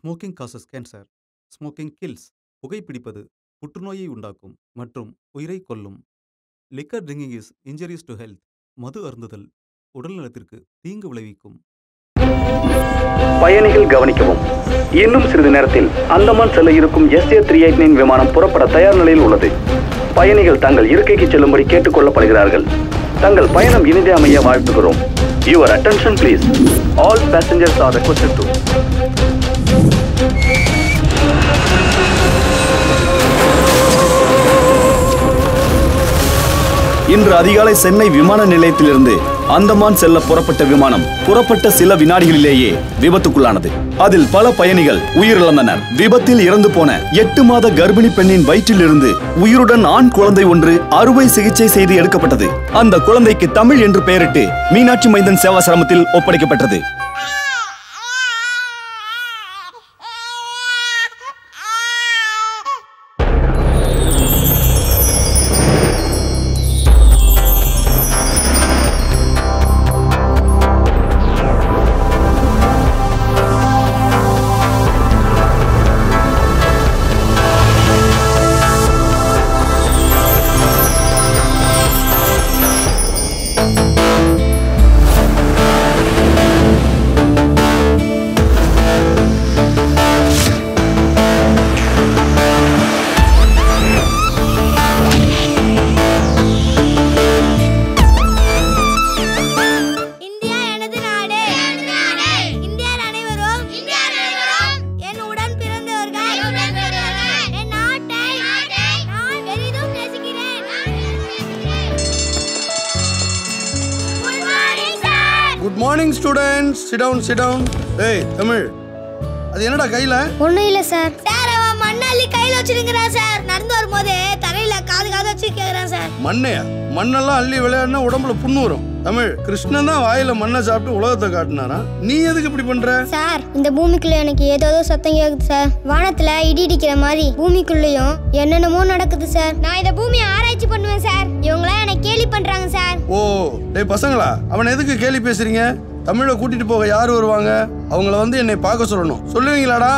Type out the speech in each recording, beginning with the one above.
Smoking causes cancer smoking kills புகைப்பிடிப்பது புற்றுநோயை உண்டாக்கும் மற்றும் உயிரை கொல்லும் liquor drinking is injurious to health மது அருந்துதல் உடல்நலத்திற்கு தீங்கு விளைவிக்கும் பயணிகள் கவனிக்கவும் இன்னும் சிறிது நேரத்தில் அந்தமான் செல்ல இருக்கும் எஸ்ஏ த்ரீ எயிட் நைன் விமானம் புறப்பட தயார் நிலையில் உள்ளது பயணிகள் தங்கள் இருக்கைக்கு செல்லும்படி கேட்டுக் கொள்ளப்படுகிறார்கள் தங்கள் பயணம் இனிதே அமைய வாழ்த்துகிறோம் your attention please all passengers are requested to இன்று அதிகாலை சென்னை விமான நிலையத்திலிருந்து அந்தமான் செல்ல புறப்பட்ட விமானம் புறப்பட்ட சில வினாடிகளிலேயே விபத்துக்குள்ளானது அதில் பல பயணிகள் உயிரிழந்தனர் விபத்தில் இறந்து போன எட்டு மாத கர்ப்பிணி பெண்ணின் வயிற்றிலிருந்து உயிருடன் ஆண் குழந்தை ஒன்று அறுவை சிகிச்சை செய்து எடுக்கப்பட்டது அந்த குழந்தைக்கு தமிழ் என்று பெயரிட்டு மீனாட்சி மைந்தன் சேவாசிரமத்தில் ஒப்படைக்கப்பட்டது இந்தியா எனது நாடு இந்தியர் அனைவரும் என் உடன் பிறந்தவர்கள் என் நாட்டை நான் பெரிதும் நேசிக்கிறேன் Good morning, sir. Good morning students sit down sit down ஏய் தமிழ் அது என்னடா கையில ஒண்ணும் இல்ல சார் சார் அவன் மண்ணள்ளி கையில வச்சிருக்கிறான் சார் நடந்து வரும்போது தரையில காது காது வச்சு கேக்குறான் சார் மண்ணையா மண்ணெல்லாம் அள்ளி விளையாடினா உடம்புல புண்ணு வரும் தமிழ் கிருஷ்ணன் தான் வாயில மண்ணை சாப்பிட்டு உலகத்தை காட்டினாரா நீ எதுக்கு இப்படி பண்ற சார் இந்த பூமிக்குள்ள எனக்கு ஏதோ சத்தம் கேக்குது சார் வானத்துல இடி இடிக்கிற மாதிரி பூமிக்குள்ளேயும் என்னென்னமோ நடக்குது சார் நான் இந்த பூமியை ஆராய்ச்சி பண்ணுவேன் சார் இவங்களாம் எனக்கு கேலி பண்றாங்க சார் ஓ டேய் பசங்களா அவனை எதுக்கு கேலி பேசுறீங்க தமிழை கூட்டிட்டு போக யார் வருவாங்க அவங்கள வந்து என்னை பார்க்க சொல்லணும் சொல்லுவீங்களாடா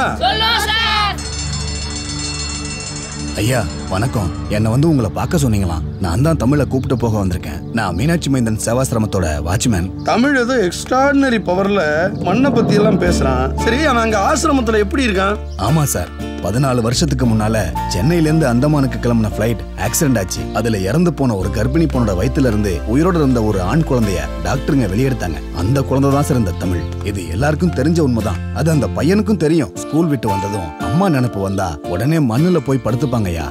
ஐயா வணக்கம் என்னை வந்து உங்களை பார்க்க சொன்னீங்களாம் நான் தான் தமிழை கூப்பிட்டு போக வந்திருக்கேன் நான் மீனாட்சி மைந்தன் சேவாசிரமத்தோட வாட்ச்மேன் தமிழ் ஏதோ எக்ஸ்ட்ராடினரி பவர்ல மண்ணை பத்தி எல்லாம் பேசுறான் சரி அவன் அங்க ஆசிரமத்துல எப்படி இருக்கான் ஆமா சார் பதினாலு வருஷத்துக்கு முன்னால சென்னையில இருந்து அந்தமானுக்கு கிளம்பின ஃபிளைட் ஆக்சிடென்ட் ஆச்சு அதுல இறந்து போன ஒரு கர்ப்பிணி பொண்ணோட வயித்துல இருந்து உயிரோட இருந்த ஒரு ஆண் குழந்தைய டாக்டருங்க வெளியெடுத்தாங்க அந்த குழந்தை தான் சார் இந்த தமிழ் இது எல்லாருக்கும் தெரிஞ்ச உண்மைதான் அது அந்த பையனுக்கும் தெரியும் ஸ்கூல் விட்டு வந்ததும் அம்மா நினைப்பு வந்தா உடனே மண்ணுல போய் படுத்துப்பாங்கய்யா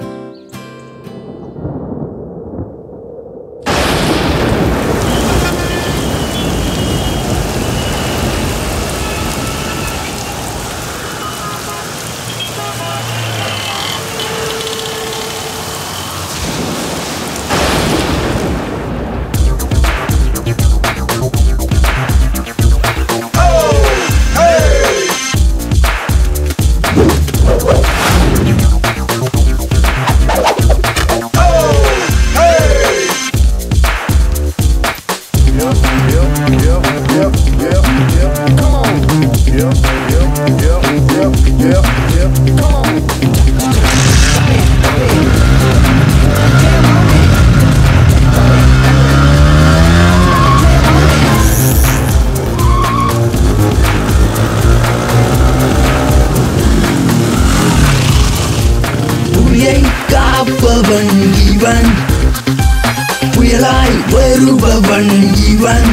புலியை காப்பவன் இவன் புயலாய் வருபவன் இவன்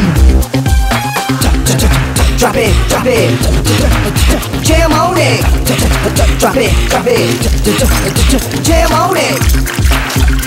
Drop it, drop it, jam on it. Drop it, drop it, jam on it.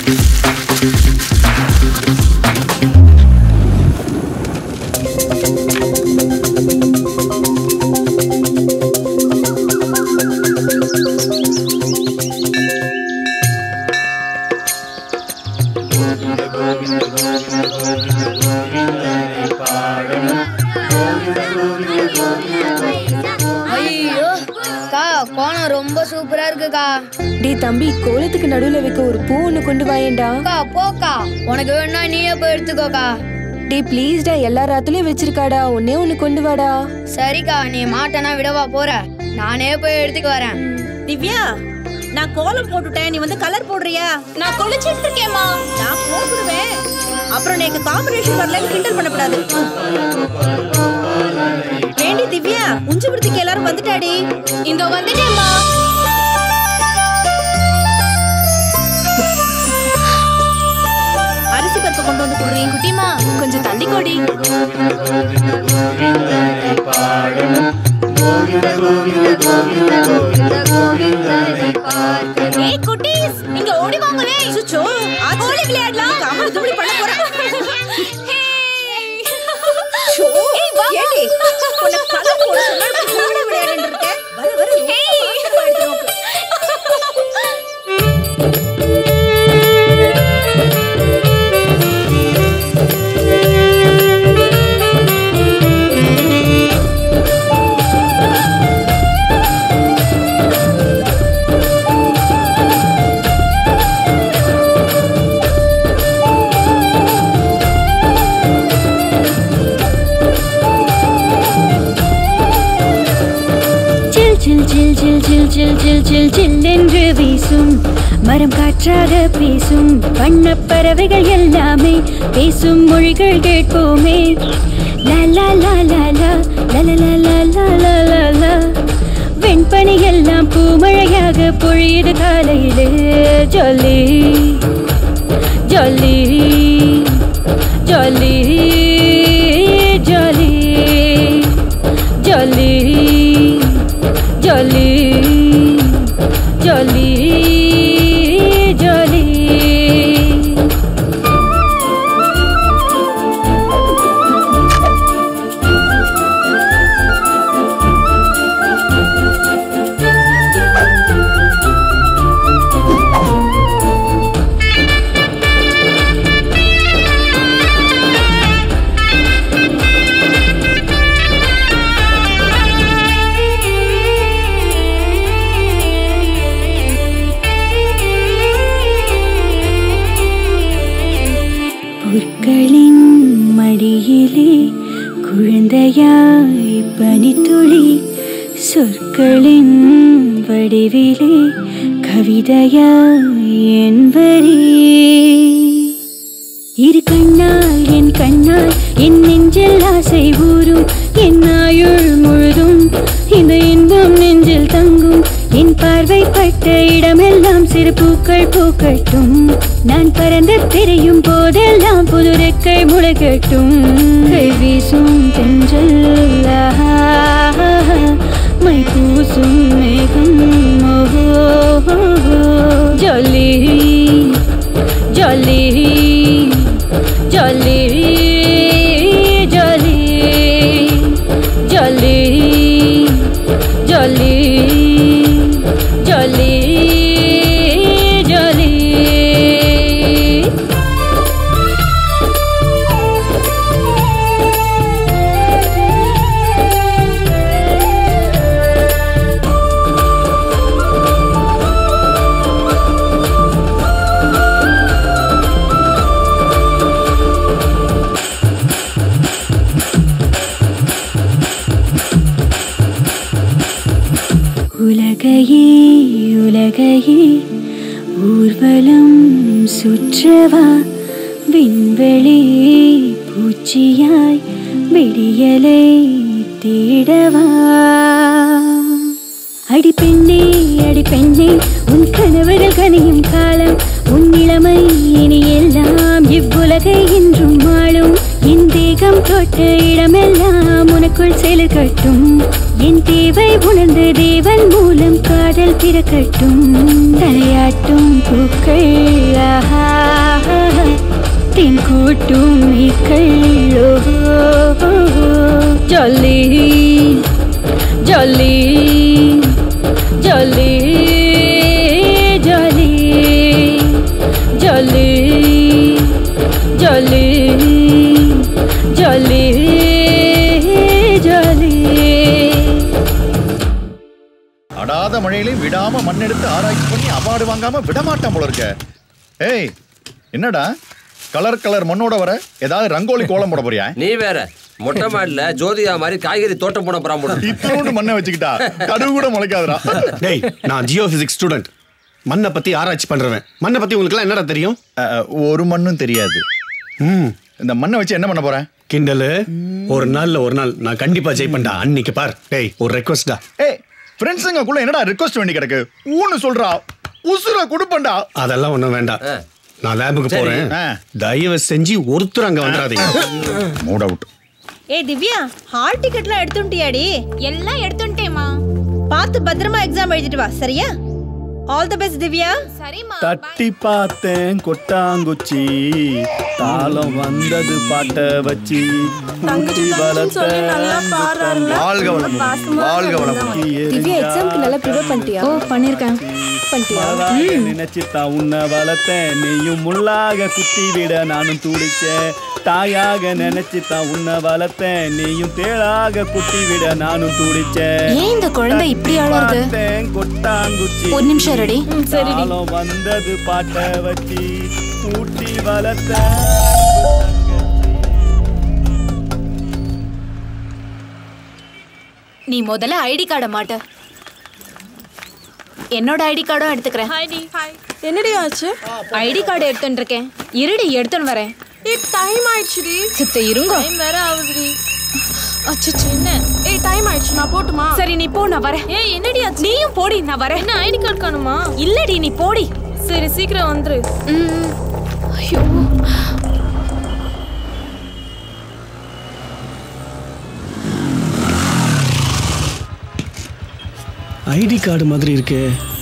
ஐயோ கா கோணம் ரொம்ப சூப்பரா இருக்குக்கா டேய் தம்பி கோலத்துக்கு நடுவுல வைக்க ஒரு பூ ஒண்ணு கொண்டு வாயேன்டா அக்கா போக்கா உனக்கு வேணும்னா நீயே போய் எடுத்துக்கோக்கா டேய் ப்ளீஸ்டா எல்லா ராத்துலயும் வச்சிருக்காடா ஒன்னே ஒண்ணு கொண்டு வாடா சரிக்கா நீ மாட்டனா விடவா போற நானே போய் எடுத்துக்கு வரேன் திவ்யா நான் கோலம் போட்டுட்டேன் நீ வந்து கலர் போடுறியா நான் குளிச்சிட்டு இருக்கேம்மா நான் போட்டுடுவேன் அப்புறம் நீ எங்க காம்பினேஷன் வரலன்னு கிண்டல் பண்ணக்கூடாது ஏண்டி திவ்யா உஞ்சபுரத்துக்கு எல்லாரும் வந்துட்டாடி இங்க வந்துட்டேம்மா அரிசி பருப்பு கொண்டு வந்து கொடுறீங்க குட்டிமா கொஞ்சம் தள்ளி கொடி ஏய் குட்டீஸ் இங்க ஓடி வாங்களே சுச்சோ ஹோலி விளையாடலாம் அம்மா துபடி பண்ண போறேன் ஷோ ஏடி உன்னை கலர் போட சொன்னா இப்படி ஓடி விளையாடிட்டு இருக்க வர வர ரொம்ப பாசமா இருக்கு உனக்கு. சில் சில் சில் சில் சில் சில் சில் சில் சில் என்று வீசும் மரம் காற்றாக பேசும் வண்ணப் பறவைகள் எல்லாமே பேசும் மொழிகள் கேட்போமே லா லா லா லா லா லா லா லா லா லா லா லா லா வெண்பனி எல்லாம் பூமழையாக பொழியுது காலையிலே ஜொல்லி ஜொல்லி ஜொல்லி ஜொல்லி ஜொல்லி ஜொல்லி ஜொல்லி ஜொல்லி புற்களின் மடியிலே குழந்தையாய் பனித்துளி சொற்களின் வடிவிலே கவிதையாய் என்பரே இரு கண்ணால் என் கண்ணால் என் நெஞ்சில் ஆசை ஊறும் என் ஆயுள் முழுதும் இந்த இன்பம் நெஞ்சில் தங்கும் என் பார்வை பட்ட இடமெல்லாம் சிறு பூக்கள் பூக்கட்டும் நான் பறந்து திரையும் போதெல்லாம் புது ரெக்கை முளைக்கட்டும் கை வீசும் தென்றல் ஆஹா, மை பூசும் மேகம் ஓஹோ ஜொல்லி ஜொல்லி ஜொல்லி ஜொல்லி ஜொல்லி ஜொல்லி ஜொல்லி ஜொல்லி உலகையே உலகையே ஊர்வலம் சுற்றவா விண்வெளி பூச்சியாய் விடியலை தேடவா அடி பெண்ணே அடி பெண்ணே உன் கனவுகள் கனியும் காலம் உன் இளமை இனி எல்லாம் இவ்வுலகை இன்றும் வாழும் என் தேகம் தொட்ட இடமெல்லாம் உனக்குள் செலுக்கட்டும் என் தேவை உணர்ந்து தேவன் மூலம் காதல் பிறக்கட்டும் தலையாட்டும் பூக்கள் ஆஹா தென் கூட்டும் மீக்கள் ஓஹோ ஜொல்லி ஜொல்லி ஜொல்லி ஜொல்லி ஜொல்லி ஜொல்லி ஜொல்லி ஜொல்லி அடாத மழையிலையும் விடாம மண் எடுத்து ஆராய்ச்சி பண்ணி அவார்டு வாங்காம விடமாட்டான் போல இருக்க ஏய் என்னடா கலர் கலர் மண்ணோட வர ஏதாவது ரங்கோலி கோலம் போட போறியா நீ வேற மொட்டை மாடில ஜோதிகா மாதிரி காய்கறி தோட்டம் போட போறான் இத்தனோண்டு மண்ணை வச்சுக்கிட்டா கடுகு கூட முளைக்காதடா டேய் நான் ஜியோ பிசிக்ஸ் ஸ்டூடெண்ட் மண்ணை பத்தி ஆராய்ச்சி பண்றவன் மண்ணை பத்தி உங்களுக்கு என்னடா தெரியும் ஒரு மண்ணும் தெரியாது ம் இந்த மண்ணை வச்சு என்ன பண்ண போறேன் கிண்டலு ஒரு நாள்ல ஒரு நாள் நான் கண்டிப்பா ஜெயிப்பேன்டா அன்னைக்கு பார் டேய் ஒரு ரெக்வஸ்டா ஏய் ஃப்ரெண்ட்ஸுங்கக்குள்ள என்னடா ரிக்வஸ்ட் வேண்டி கிடக்கு ஊன்னு சொல்றா உசுர கொடுப்பண்டா அதெல்லாம் ஒண்ணும் வேண்டாம் நான் லேபுக்கு சரி. போறேன் ஆ. தயவு செஞ்சு ஒருத்தர் அங்க வந்துடாதீங்க மூட் அவுட் ஏய் திவ்யா ஹால் டிக்கெட்லாம் எடுத்துட்டியாடி எல்லாம் எடுத்துட்டேமா பார்த்து பத்திரமா எக்ஸாம் எழுதிட்டு வா சரியா ஆல் தி பெஸ்ட் திவ்யா சரிம்மா தட்டி பார்த்தேன் கொட்டாங்குச்சி தாளம் வந்தது பாட்ட வச்சு ஊட்டி வளர்த்தேன் வாழ்க வளமுடன் வாழ்க வளமுடன் திவ்யா எக்ஸாம்க்கு நல்லா ப்ரிப்பேர் பண்ணிட்டியா ஓ பண்ணிருக்கேன் பண்ணிட்டியா மலராக நினைச்சுத்தான் உன்னை வளர்த்தேன் நீயும் முள்ளாக குத்தி விட நானும் துடிச்சேன் தாயாக நினைச்சுத்தான் உன்னை வளர்த்தேன் நீயும் தேளாக குத்தி விட நானும் துடிச்சேன் ஏன் இந்த குழந்தை இப்படி அழறது? பார்த்தேன் கொட்டாங்குச்சி ஒரு நிமிஷம் ரெடி சரிடி தாளம் வந்தது பாட்ட வச்சு ஊட்டி வளர்த்த நீ முதல்ல ஐடி கார்டை மாட்ட என்னோட ஐடி கார்டும் எடுத்துக்கிறேன் ஹாய்டி ஹாய் என்னடி ஆச்சு ஐடி கார்டு எடுத்துட்டு இருக்கேன் இருடி எடுத்துன்னு வரேன் ஏய் டைம் ஆயிடுச்சுடி சித்த இருங்க டைம் வேற ஆகுதுடி அச்சச்சோ என்ன ஏய் டைம் ஆயிடுச்சு நான் போட்டுமா சரி நீ போ நான் வரேன் ஏய் என்னடி ஆச்சு நீயும் போடி நான் வரேன் என்ன ஐடி கார்டு காணுமா இல்லடி நீ போடி சரி சீக்கிரம் வந்துரு ஐயோ ஐடி கார்டு மாதிரி இருக்கே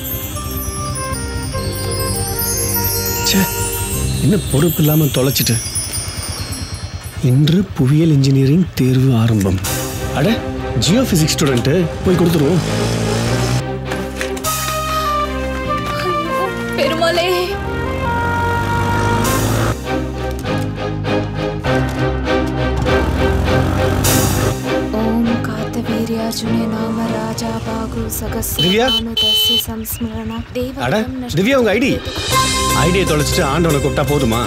ச்சே என்ன பொறுப்பு இல்லாம தொலைச்சிட்டு இன்று புவியியல் இன்ஜினியரிங் தேர்வு ஆரம்பம் அட ஜியோ பிசிக்ஸ் ஸ்டூடெண்ட் போய் கொடுத்துருவோம் பெருமாளே ஓம் காத்தவீர்யாஜுனே நாம ராஜா பாகு திவ்யா? சகஸ்ரதஸ்ய சம்ஸ்மரண அட தேவ திவ்யா உங்க ஐடி ஐடியை தொலைச்சிட்டு ஆண்டவனை கூப்பிட்டா போதுமா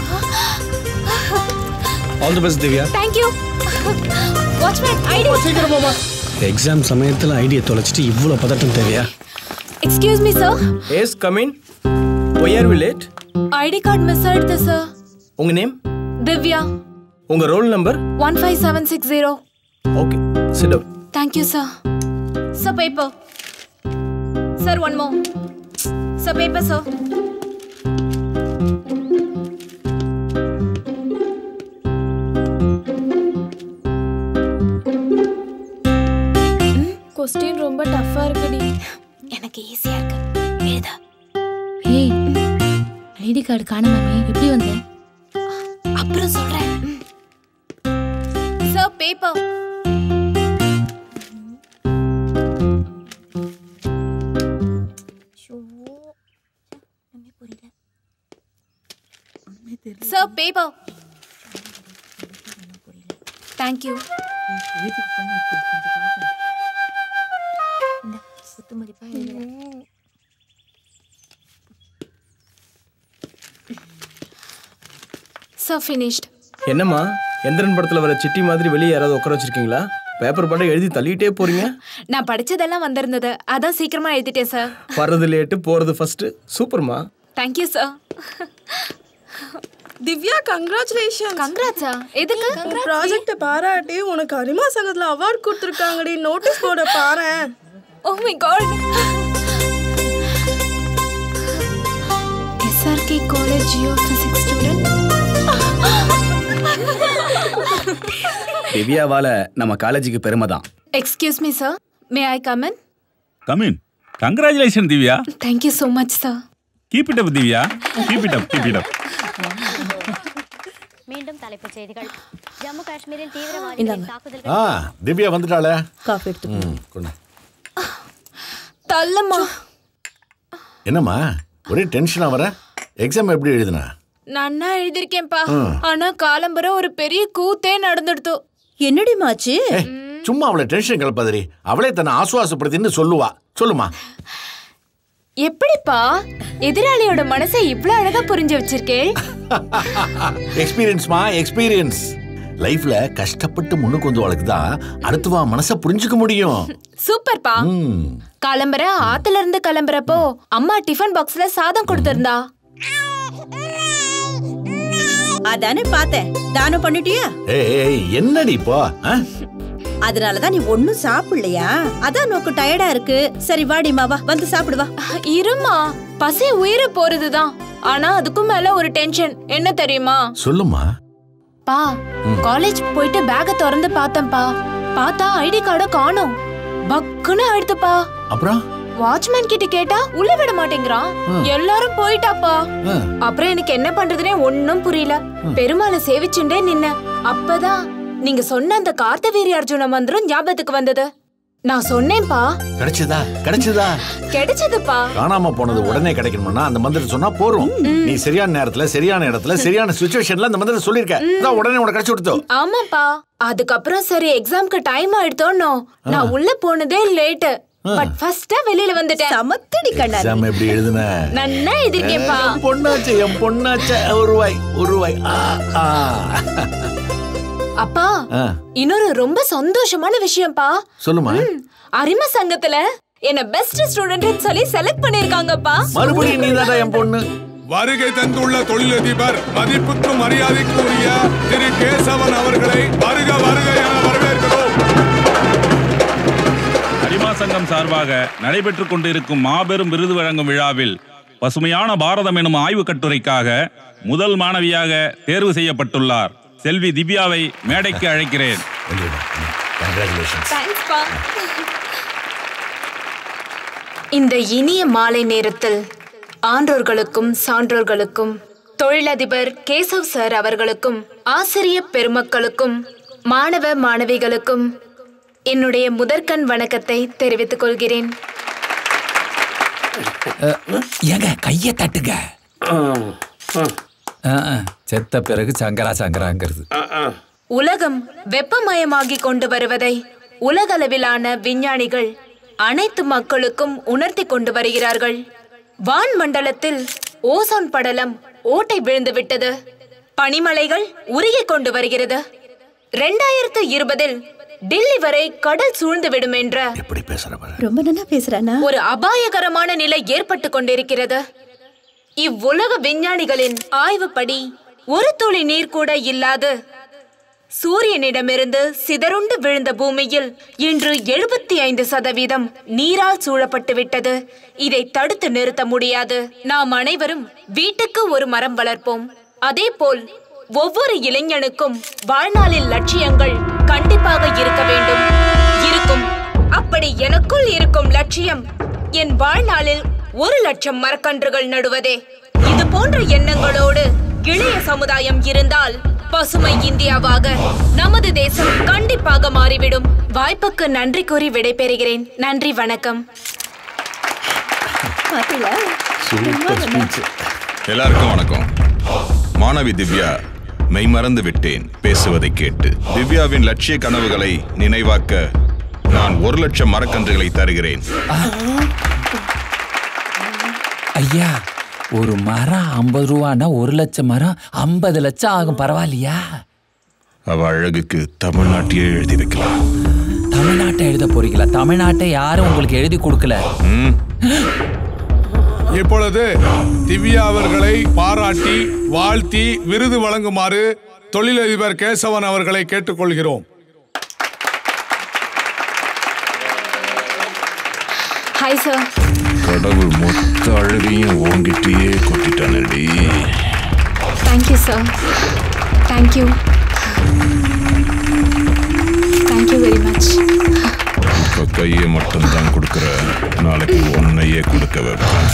all the best Divya thank you watchman ID சீக்கிரம் போமா எக்ஸாம் சமயத்துல ஐடியை தொலைச்சிட்டு இவ்வளவு பதட்டம் தேவையா excuse me sir yes come in why are we late ID card miss ஆயிடுது சார் உங்க நேம் திவ்யா உங்க roll number one five seven six zero okay sit down thank you sir sir paper sir one more sir paper sir question ரொம்ப டஃப்பா இருக்குடி எனக்கு ஈஸியா இருக்கு எழுதா ஏய் ஐடி கார்டு காணாமே எப்படி வந்த அப்புறம் சொல்றேன் sir paper sir paper thank you sir finished என்னம்மா எந்திரன் படத்துல வர சிட்டி மாதிரி வெளியே யாராவது உட்கார வச்சிருக்கீங்களா பேப்பர் பாட்டை எழுதி தள்ளிட்டே போறீங்க நான் படிச்சதெல்லாம் வந்திருந்தது அதான் சீக்கிரமா எழுதிட்டேன் சார் வர்றது லேட்டு போறது ஃபர்ஸ்ட் சூப்பர்மா தேங்க்யூ சார் திவ்யா கங்க்ராச்சுலேஷன் கங்க்ராட்ஸா எதுக்கு ப்ராஜெக்ட பாராட்டி உனக்கு அரிமா சங்கத்துல அவார்ட் கொடுத்துருக்காங்கடி நோட்டீஸ் போர்ட பாரேன் oh my God SRK college geophysics student திவ்யாவால நம்ம காலேஜுக்கு பெருமை தான் excuse me sir may I come in Come in. Congratulations, Divya. Thank you so much sir Keep it up, Divya. Keep it up, keep it up. மீண்டும் தலைப்புச் செய்திகள் ஜம்மு காஷ்மீரில் தீவிரவாதிகளின் தாக்குதல் ஆ திவ்யா வந்துட்டாளே காஃபி எடுத்து ம் கொண்டு தள்ளம்மா என்னம்மா ஒரே டென்ஷனா வர எக்ஸாம் எப்படி எழுதுனா நன்னா எழுதிருக்கேன்ப்பா ம். ஆனா காலம்பர ஒரு பெரிய கூத்தே நடந்துடுத்து என்னடி மாச்சு சும்மா அவளை டென்ஷன் கிளப்பாதரி அவளே தன்னை ஆசுவாசப்படுத்தின்னு சொல்லுவா சொல்லுமா எப்படிப்பா எதிராளியோட மனசை இவ்ளோ அழகா புரிஞ்சு வச்சிருக்கே எக்ஸ்பீரியன்ஸ்மா எக்ஸ்பீரியன்ஸ் லைஃப்ல கஷ்டப்பட்டு முன்னுக்கு வந்தவளுக்கு தான் அடுத்தவா மனசை புரிஞ்சுக்க முடியும் சூப்பர்ப்பா ம். கிளம்புற ஆத்துல இருந்து கிளம்புறப்போ அம்மா டிஃபன் பாக்ஸ்ல சாதம் கொடுத்திருந்தா அதானே பார்த்தேன் தானம் பண்ணிட்டியா ஏய் ஏய், என்னடி இப்போ ஆ? அதனாலதான் நீ ஒண்ணும் சாப்பிடலையா அதான் நோக்கு டயர்டா இருக்கு சரி வாடிமா வா வந்து சாப்பிடு வா இருமா பசி உயிரை போறதுதான் ஆனா அதுக்கும் மேல ஒரு டென்ஷன் என்ன தெரியுமா சொல்லுமா பா காலேஜ் போயிட்டு பேக திறந்து பார்த்தேன்ப்பா பார்த்தா ஐடி கார்ட காணோம் பக்குன்னு ஆயிடுத்துப்பா அப்புறம் வாட்ச்மேன் கிட்ட கேட்டா உள்ள விட மாட்டேங்கிறான் எல்லாரும் போயிட்டாப்பா ஆ. அப்புறம் எனக்கு என்ன பண்றதுனே ஒண்ணும் புரியல பெருமாளை சேவிச்சுண்டே நின்ன அப்பதான் நீங்க சொன்ன அந்த கார்த்தவீரி அர்ஜுன மந்திரம் ஞாபகத்துக்கு வந்தது நான் சொன்னேன்ப்பா கிடைச்சதா கிடைச்சதா கிடைச்சதுப்பா காணாம போனது உடனே கிடைக்கணும்னா அந்த மந்திரம் சொன்னா போறோம் நீ சரியான நேரத்துல சரியான இடத்துல சரியான சுச்சுவேஷன்ல அந்த மந்திரம் சொல்லிருக்க அதான் உடனே உனக்கு கிடைச்சு கொடுத்தோம் ஆமாப்பா அதுக்கப்புறம் சரி எக்ஸாம்க்கு டைம் ஆயிடுத்தோன்னோ நான் உள்ள போனதே லேட் பட் ஃபர்ஸ்டா வெளியில வந்துட்டேன் சமத்தடி எக்ஸாம் எப்படி எழுதுன நன்னா எதிர்க்கேன்ப்பா என் பொண்ணாச்சே என் பொண்ணாச்சே ஒரு ரூபாய் ஒரு ரூபாய் ஆ, ஆ. அப்பா ஆ, இன்னொரு ரொம்ப சந்தோஷமான விஷயம்ப்பா சொல்லுமா ம், அரிம சங்கத்துல என்ன பெஸ்ட் ஸ்டூடெண்ட் சொல்லி செலக்ட் பண்ணிருக்காங்கப்பா மறுபடியும் நீ என் பொண்ணு வருகை தந்துள்ள தொழிலதிபர் மதிப்புக்கும் மரியாதைக்கும் உரிய திரு கேசவன் அவர்களை வருக வருக என வரவேற்கிறோம் அரிமா சங்கம் சார்பாக நடைபெற்றுக் கொண்டிருக்கும் மாபெரும் விருது வழங்கும் விழாவில் பசுமையான பாரதம் எனும் ஆய்வுக் கட்டுரைக்காக முதல் மாணவியாக தேர்வு செய்யப்பட்டுள்ளார் செல்வி திவ்யாவை மேடைக்கு அழைக்கிறேன் தேங்க்ஸ்ப்பா இந்த இனிய மாலை நேரத்தில் ஆன்றோர்களுக்கும் சான்றோர்களுக்கும் தொழிலதிபர் கேசவ் சார் அவர்களுக்கும் ஆசிரிய பெருமக்களுக்கும் மாணவ மாணவிகளுக்கும் என்னுடைய முதற்கண் வணக்கத்தை தெரிவித்துக் கொள்கிறேன் ஏங்க கைய தட்டுங்க ஆ, ஆ, செத்த பிறகு சங்கரா சங்கராங்கிறது உலகம் வெப்பமயமாகி கொண்டு வருவதை உலகளவிலான விஞ்ஞானிகள் அனைத்து மக்களுக்கும் உணர்த்தி கொண்டு வருகிறார்கள் வான் மண்டலத்தில் ஓசோன் படலம் ஓட்டை விழுந்து விட்டது பனிமலைகள் உருகிக் கொண்டு வருகிறது ரெண்டாயிரத்து இருபதில் டில்லி வரை கடல் சூழ்ந்து விடும் என்ற ரொம்ப நல்லா பேசுறானா ஒரு அபாயகரமான நிலை ஏற்பட்டு கொண்டிருக்கிறது இவ்வுலக விஞ்ஞானிகளின் ஆய்வுப்படி ஒரு துளி நீர் கூட இல்லாது சூரியனிடமிருந்து சிதறுண்டு விழுந்த பூமியில் இன்று எழுபத்தி ஐந்து சதவீதம் நீரால் சூழப்பட்டு விட்டது இதை தடுத்து நிறுத்த முடியாது நாம் அனைவரும் வீட்டுக்கு ஒரு மரம் வளர்ப்போம் அதேபோல் ஒவ்வொரு இளைஞனுக்கும் வாழ்நாளில் லட்சியங்கள் கண்டிப்பாக இருக்க வேண்டும் இருக்கும் அப்படி எனக்குள் இருக்கும் லட்சியம் என் வாழ்நாளில் ஒரு லட்சம் மரக்கன்றுகள் நடுவதே இது போன்ற எண்ணங்களோடு இளைய சமுதாயம் இருந்தால் பசுமை இந்தியாவாக நமது தேசம் கண்டிப்பாக மாறிவிடும் வாய்ப்புக்கு நன்றி கூறி விடைபெறுகிறேன் நன்றி வணக்கம் எல்லாருக்கும் வணக்கம் மாணவி திவ்யா மெய்மறந்து விட்டேன் பேசுவதை கேட்டு திவ்யாவின் லட்சிய கனவுகளை நினைவாக்க நான் ஒரு லட்சம் மரக்கன்றுகளை தருகிறேன் ஐயா ஒரு மரம் ஐம்பது ரூபான்னா ஒரு லட்சம் மரம் ஐம்பது லட்சம் ஆகும் பரவாயில்லையா அவ அழகுக்கு தமிழ்நாட்டையே எழுதி வைக்கலாம் தமிழ்நாட்டை எழுத போறீங்களா தமிழ்நாட்டை யாரும் உங்களுக்கு எழுதி கொடுக்கல இப்பொழுது திவ்யா அவர்களை பாராட்டி வாழ்த்தி விருது வழங்குமாறு தொழிலதிபர் கேசவன் அவர்களை கேட்டுக்கொள்கிறோம் ஹாய் சார் கடவுள் மொத்த அழகையும் ஓங்கிட்டே கொட்டிட்டானடி thank you sir thank you thank you very much இப்ப கையை மட்டும்தான் கொடுக்குற நாளைக்கு உன்னையே கொடுக்க வைப்பேன்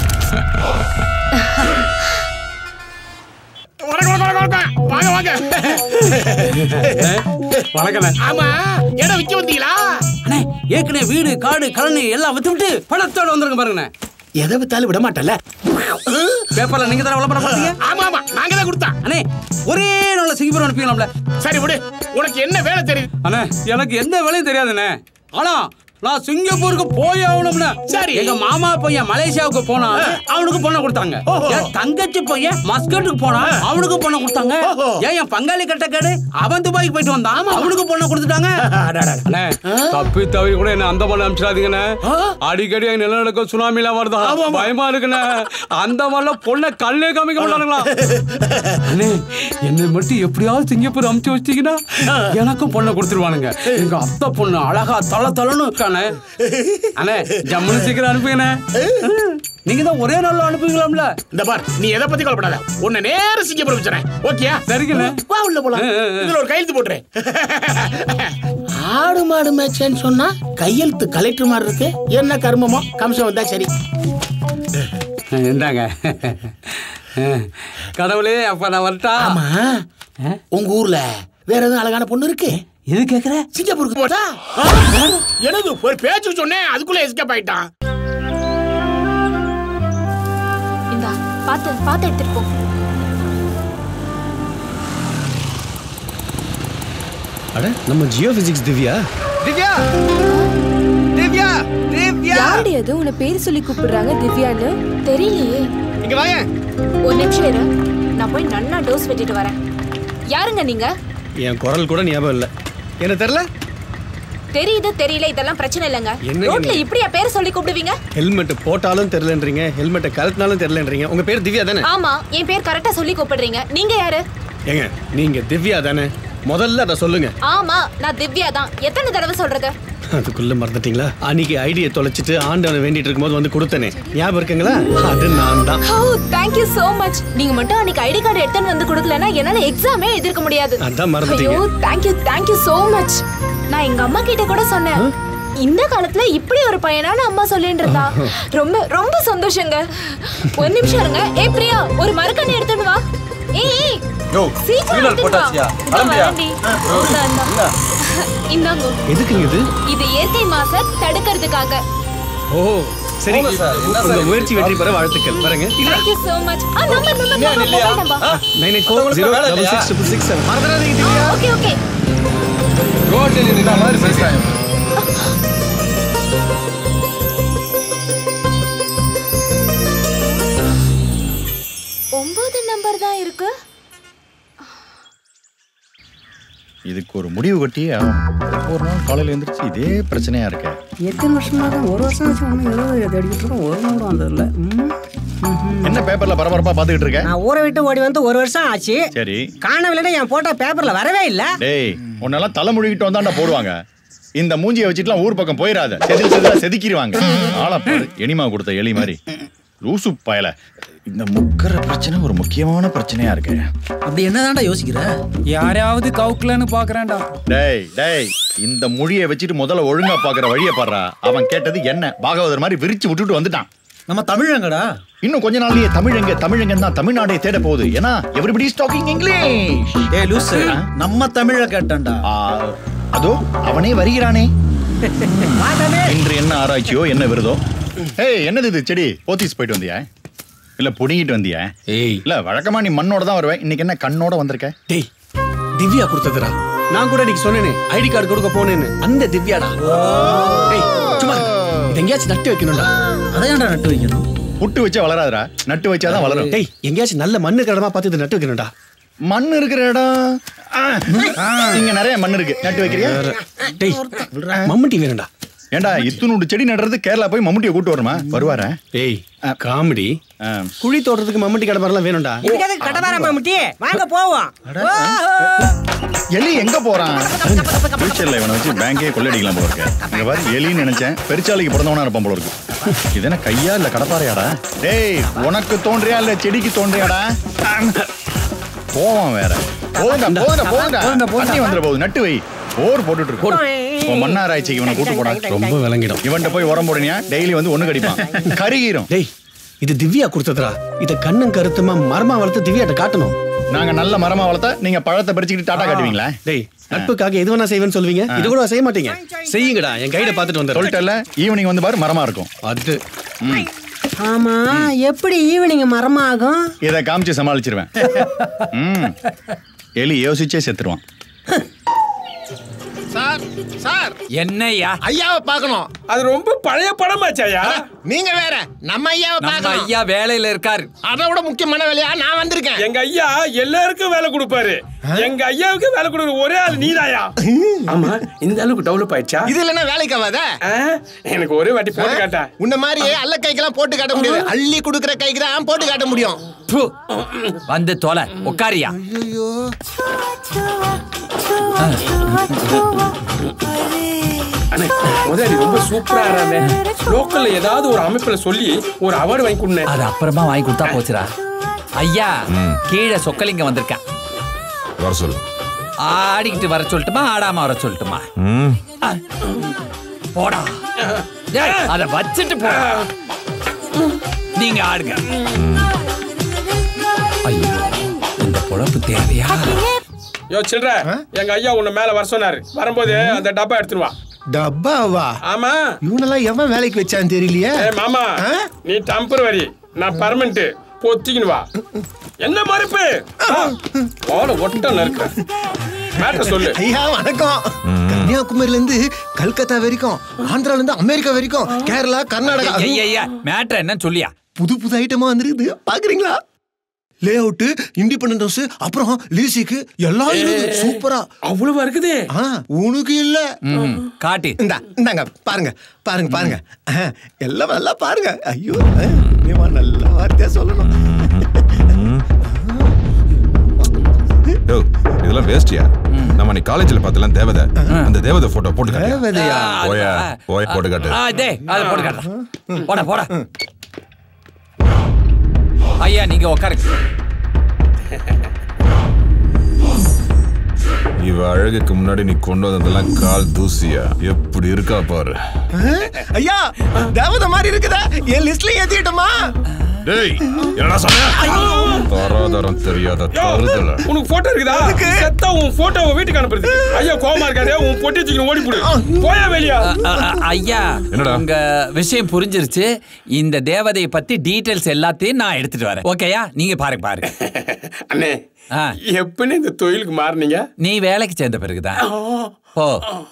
வாங்க வாங்க வணக்கம் ஆமா இடம் விக்க வந்தீங்களா அண்ணே ஏற்கனவே வீடு காடு கழனி எல்லாம் வித்து விட்டு பணத்தோட வந்துருங்க பாருங்கண்ணே எதை வித்தாலும் விட மாட்டல பேப்பர்ல நீங்க தானே விளம்பரம் பார்த்தீங்க ஆமா ஆமா நாங்க தான் கொடுத்தா அண்ணே ஒரே நாள்ல சிங்கப்பூர் அனுப்பிக்கலாம்ல சரி விடு உனக்கு என்ன வேலை தெரியுது அண்ணே எனக்கு எந்த வேலையும் தெரியாதுண்ணே ஆனா நான் சிங்கப்பூருக்கு போய் ஆகணும்னு சரி. எங்க மாமா பையன் மலேசியாவுக்கு போனா அவனுக்கு பொண்ணை கொடுத்தாங்க ஓஹோ. என் தங்கச்சி பையன் மஸ்கட்டுக்கு போனா அவனுக்கு பொண்ணை கொடுத்தாங்க ஓஹோ. ஏன் என் பங்காளி கட்டக்காடு அவன் துபாய்க்கு போயிட்டு வந்தான் அவனுக்கு பொண்ணை கொடுத்துட்டாங்க அண்ணே, தப்பி தவி கூட என்ன அந்த பண்ண அனுப்பிச்சிடாதீங்கண்ணே அடிக்கடி எங்க நிலநடுக்கம் சுனாமிலாம் வருதா பயமா இருக்குண்ணே அந்த மாதிரிலாம் பொண்ணை கல்லே காமிக்க மாட்டானுங்களா அண்ணே என்னை மட்டும் எப்படியாவது சிங்கப்பூர் அமுச்சு வச்சிட்டீங்கன்னா எனக்கும் பொண்ணை கொடுத்துருவானுங்க எங்க அத்தை பொண்ணு அழகா தல தலன்னு இருக்கானே அண்ணே ஜம்முன்னு சீக்கிரம் அனுப்புங்கண்ணே நீங்க தான் ஒரே நாள்ல அனுப்புவீங்களாம்ல இந்த பார் நீ எதை பத்தி கவலைப்படாத உன்னை நேர சிங்கப்பூர் வச்சுறேன் ஓகேயா சரிங்கண்ணே வா உள்ள போலாம் ஆ, ஆ, ஆ. இதுல ஒரு கையெழுத்து போட்டுறேன் ஆடு மாடு மேட்ச்னு சொன்னா கையெழுத்து கலெக்டர் மாதிரி இருக்கு என்ன கர்மமோ கம்சம் வந்தா சரி இந்தாங்க கடவுளே அப்ப நான் வரட்டா ஆமா உங்க ஊர்ல வேற எதுவும் அழகான பொண்ணு இருக்கு எது கேக்குற சிங்கப்பூருக்கு போட்டா எனது ஒரு பேச்சு சொன்னேன் அதுக்குள்ள எஸ்கேப் ஆயிட்டான் இந்தா பாத்து பாத்து எடுத்துட்டு போ அட நம்ம ஜியோ பிசிக்ஸ் திவ்யா திவ்யா திவ்யா திவ்யா யாருடைய அது உன்னை பேர் சொல்லி கூப்பிடுறாங்க திவ்யான்னு தெரியலையே இங்க வாங்க ஒரு நிமிஷம் இரு நான் போய் நன்னா டோஸ் வெட்டிட்டு வரேன் யாருங்க நீங்க என் குரல் கூட ஞாபகம் இல்லை என்ன தெரியல தெரியுது தெரியல இதெல்லாம் பிரச்சனை இல்லைங்க என்னங்க ரோட்ல நீங்க? இப்படியா பேர் சொல்லி கூப்பிடுவீங்க ஹெல்மெட் போட்டாலும் தெரியலன்றீங்க ஹெல்மெட்டை கழட்டினாலும் தெரியலன்றீங்க உங்க பேர் திவ்யா தானே ஆமா என் பேர் கரெக்டா சொல்லி கூப்பிடுறீங்க நீங்க யாரு ஏங்க நீங்க திவ்யா தானே முதல்ல அதை சொல்லுங்க ஆமா நான் திவ்யா தான் எத்தனை தடவை சொல்றது அதுக்குள்ள மறந்துட்டீங்களா அன்னைக்கு ஐடியை தொலைச்சிட்டு ஆண்டவனை வேண்டிட்டு இருக்கும்போது வந்து கொடுத்தனே ஞாபகம் இருக்குங்களா அது நான் தான் oh thank you so much நீங்க மட்டும் அன்னைக்கு ஐடி கார்டு எடுத்துன்னு வந்து கொடுக்கலனா என்னால எக்ஸாமே எழுதிருக்க முடியாது அதான் மறந்துட்டீங்க. ஐயோ thank you thank you so much நான் எங்க அம்மா கிட்ட கூட சொன்னேன் இந்த காலத்துல இப்படி ஒரு பையனான அம்மா சொல்லிட்டு இருந்தா ரொம்ப ரொம்ப சந்தோஷங்க ஒரு நிமிஷம் இருங்க ஏய் பிரியா ஒரு மரக்கண்ணி எடுத்துட்டு வா ஏய் ஏய் யோ சீக்கிரம் சிக்னல் எடுத்துட்டு வா. போட்டாச்சியா இதோ கிளம்பியா வரேன்டி. இந்தா, இந்தா. இந்தாங்க எதுக்குங்க இது இது இயற்கை மாச தடுக்கிறதுக்காக ஓ சரி போங்க சார், என்ன சார் உங்க இது? முயற்சி வெற்றி பெற வாழ்த்துக்கள் வரேங்க தேங்க் யூ so மச் ஆ நம்பர் நம்பர் இல்லையா, நம்பர் இல்லையா? Mobile number nine eight four zero வேலை டபுள் இல்லையா? சிக்ஸ் ட்ரிபிள் சிக்ஸ் செவன் மறந்துடாதீங்க திவ்யா ஓகே ஓகே ரோட்டில் நின்ன மாதிரி பேசுறாங்க ஒன்பது நம்பர் தான் இருக்கு இதுக்கு ஒரு முடிவு கட்டி ஒரு நாள் காலையில எழுந்திரிச்சு இதே பிரச்சனையா இருக்க எத்தனை வருஷமா தான் ஒரு வருஷம் ஆச்சு ஒன்றும் எழுபது தேடிக்கிட்டு இருக்கோம் ஒரு நாள் வந்ததில்ல என்ன பேப்பர்ல பரபரப்பா பாத்துக்கிட்டு இருக்க நான் ஊரை விட்டு ஓடி வந்து ஒரு வருஷம் ஆச்சு சரி காணவில்லை என் போட்டோ பேப்பர்ல வரவே இல்ல டேய் உன்னெல்லாம் தலை முழுகிட்டு வந்தாண்டா போடுவாங்க இந்த மூஞ்சியை வச்சுட்டுலாம் ஊர் பக்கம் போயிடாத செதில் செதிலா செதுக்கிடுவாங்க ஆளா பாரு எனிமா கொடுத்த எலி மாதிரி லூசு பயல இந்த முக்கர பிரச்சனை ஒரு முக்கியமான பிரச்சனையா இருக்கு அப்படி என்னதான்டா யோசிக்கிற யாரையாவது கவுக்கலன்னு பாக்குறேன்டா டேய் டேய் இந்த மொழியை வச்சுட்டு முதல்ல ஒழுங்கா பாக்குற வழியை பாடுறா அவன் கேட்டது என்ன பாகவதர் மாதிரி விரிச்சு விட்டுட்டு வந்துட்டான் நம்ம தமிழங்கடா இன்னும் கொஞ்ச நாள்லயே தமிழங்க தமிழங்க தான் தமிழ்நாடே தேட போகுது ஏன்னா எவ்ரிபடி இஸ் டாக்கிங் இங்கிலீஷ் ஏ லூசு நம்ம தமிழ கேட்டேன்டா அதோ அவனே வருகிறானே இன்று என்ன ஆராய்ச்சியோ என்ன விருதோ ஏய் என்னது இது செடி போத்தீஸ் போயிட்டு வந்தியா இல்ல புடிங்கிட்டு வந்தியா ஏய் இல்ல வழக்கமா நீ மண்ணோட தான் வருவேன் இன்னைக்கு என்ன கண்ணோட வந்திருக்க டேய் திவ்யா கொடுத்ததுடா நான் கூட இன்னைக்கு சொன்னேனே ஐடி கார்டு கொடுக்க போனேன்னு அந்த திவ்யாடா டேய் சும்மா இரு. இது எங்கேயாச்சும் நட்டு வைக்கணும்டா அதையாண்டா நட்டு வைக்கணும் புட்டு வச்சா வளராதுடா நட்டு வச்சாதான் வளரும் டேய் எங்கேயாச்சும் நல்ல மண்ணு கடமா பார்த்து இதை நட்டு வைக்கணும்டா மண் இருக்கிற இடம் ஆ, ஆ, இங்க நிறைய மண் இருக்கு நட்டு வைக்கிறியா டேய் மம்முட்டி வேணும்டா ஏண்டா இத்துணூண்டு செடி நடுறது கேரளா போய் மம்முட்டியை கூட்டு வருமா வருவாரா ஏய் காமெடி குழி தோட்டத்துக்கு மம்முட்டி கடை மாதிரிலாம் வேணும்டா இதுக்காக கடவாரமா முட்டி வாங்க போவோம் எலி எங்க போறான் ஃபியூச்சர்ல இவனை வச்சு பேங்கே கொள்ளடிக்கலாம் போல இருக்கு இங்க பாரு எலின்னு நினைச்சேன் பெருச்சாலைக்கு பிறந்தவனா இருப்பான் போல இருக்கு இது என்ன கையா இல்ல கடப்பாறையாடா டேய் உனக்கு தோன்றியா இல்ல செடிக்கு தோன்றியாடா போவான் வேற போங்க போங்க போங்க தண்ணி வந்துட போகுது நட்டு வை ஓர் போட்டுட்டு இருக்கு உன் மன்னாராய்ச்சிக்கு இவனை கூட்டு போடா ரொம்ப விளங்கிடும் இவன்ட்ட போய் உரம் போடுனியா டெய்லி வந்து ஒண்ணு கடிப்பான் கருகிரும் டேய் இது திவ்யா கொடுத்ததுடா இத கண்ணும் கருத்துமா மரமா வளர்த்து திவ்யாட்ட காட்டணும் நாங்க நல்ல மரமா வளர்த்தா நீங்க பழத்தை பறிச்சுக்கிட்டு டாட்டா காட்டுவீங்களா டேய் நட்புக்காக எது வேணா செய்வேன்னு சொல்வீங்க இது கூட செய்ய மாட்டீங்க செய்யுங்கடா என் கையில பார்த்துட்டு வந்து சொல்லிட்டல ஈவினிங் வந்து பாரு மரமா இருக்கும் அது ஆமா எப்படி ஈவினிங் மரமாகும் இதை காமிச்சு சமாளிச்சிருவேன் ம். எலி யோசிச்சே செத்துருவான் சார் சார் என்னய்யா ஐயாவை பார்க்கணும் அது ரொம்ப பழைய படமாச்சாயா நீங்க வேற நம்ம ஐயாவை நம்ம பார்க்கணும் ஐயா வேலையில இருக்காரு அதை விட முக்கியமான வேலையா நான் வந்திருக்கேன் எங்க ஐயா எல்லாருக்கும் வேலை கொடுப்பாரு எங்க ஐயாவுக்கு வேலை கொடுக்குற ஒரே ஆள் நீதாயா ஆமா இந்த அளவுக்கு டெவலப் ஆயிடுச்சா இது இல்லைன்னா வேலைக்கு ஆகாத எனக்கு ஒரே வாட்டி போட்டு காட்டா உன்ன மாதிரி அல்ல கைக்கெல்லாம் போட்டு காட்ட முடியாது அள்ளி கொடுக்குற கைக்கு தான் போட்டு காட்ட முடியும் ப்பு. வந்து தொலை உட்காரியா அண்ணே முதலாளி ரொம்ப சூப்பரா ஆறானே லோக்கல்ல ஏதாவது ஒரு அமைப்புல சொல்லி ஒரு அவார்டு வாங்கி கொடுனே அது அப்புறமா வாங்கி கொடுத்தா போச்சுடா ஐயா கீழே சொக்கலிங்க வந்திருக்கேன் வர சொல்லு ஆடிக்கிட்டு வர சொல்லட்டுமா ஆடாம வர சொல்லட்டுமா ம் ஆ. போடா டேய், அத வச்சுட்டு போடா நீங்க ஆடுங்க ஐயோ இந்த பொழப்பு தேவையா யோ சில்ற எங்க ஐயா உன்னை மேல வர சொன்னாரு வரும்போது அந்த டப்பா எடுத்துட்டு வா டப்பாவா ஆமா இவனெல்லாம் எவன் வேலைக்கு வச்சான்னு தெரியலையே ஏய் மாமா நீ டெம்பரவரி நான் பர்மனன்ட் பொத்திக்கின்னு வா என்ன மறுப்பு ஓட ஒட்ட நறுக்க மேட்டர் சொல்லு ஐயா வணக்கம் கன்னியாகுமரியில இருந்து கல்கத்தா வரைக்கும் ஆந்திரால இருந்து அமெரிக்கா வரைக்கும் கேரளா கர்நாடகா ஐயா ஐயா மேட்ரு என்ன சொல்லியா புது புது ஐட்டமா வந்துருக்குது பாக்குறீங்களா லே அவுட் இண்டிபெண்டன்ட் ஹவுஸ் அப்புறம் லீசிக்கு எல்லாம் இருக்குது சூப்பரா அவ்வளவு இருக்குது ஆ உனக்கு இல்ல காட்டி இந்தா இந்தாங்க பாருங்க பாருங்க பாருங்க ஆ, எல்லாம் நல்லா பாருங்க ஐயோ ஆ, நீமா நல்ல வார்த்தையா சொல்லணும் யோ இதெல்லாம் வேஸ்டியா நம்ம நீ காலேஜ்ல பார்த்தலாம் தேவதை அந்த தேவதை போட்டோ போட்டு காட்டு. தேவதையா? போயா போய் போட்டு காட்டு ஆ, டேய் அதை போட்டு காட்டுறேன் போடா போடா ஐயா நீங்க உட்காருங்க இவ அழகுக்கு முன்னாடி நீ கொண்டு வந்ததெல்லாம் கால் தூசியா எப்படி இருக்கா பாரு ஆ, ஐயா தேவதை மாதிரி இருக்குதா என் லிஸ்ட்ல ஏத்திட்டோமா டேய் என்னடா சொன்ன தராதரம் தெரியாத தருதல உனக்கு போட்டோ இருக்குதா செத்தா உன் போட்டோவை வீட்டுக்கு அனுப்புறது ஐயா கோவமா இருக்காரு உன் பொட்டி தூக்கி ஓடி போடு போயா வெளியா அ, அ, ஐயா என்னடா? உங்க விஷயம் புரிஞ்சிருச்சு இந்த தேவதையை பத்தி டீடைல்ஸ் எல்லாத்தையும் நான் எடுத்துட்டு வரேன் ஓகேயா நீங்க பாருங்க பாருங்க அண்ணே எப்பன்னு இந்த தொழிலுக்கு மாறினீங்க நீ வேலைக்கு சேர்ந்த பிறகுதான் போ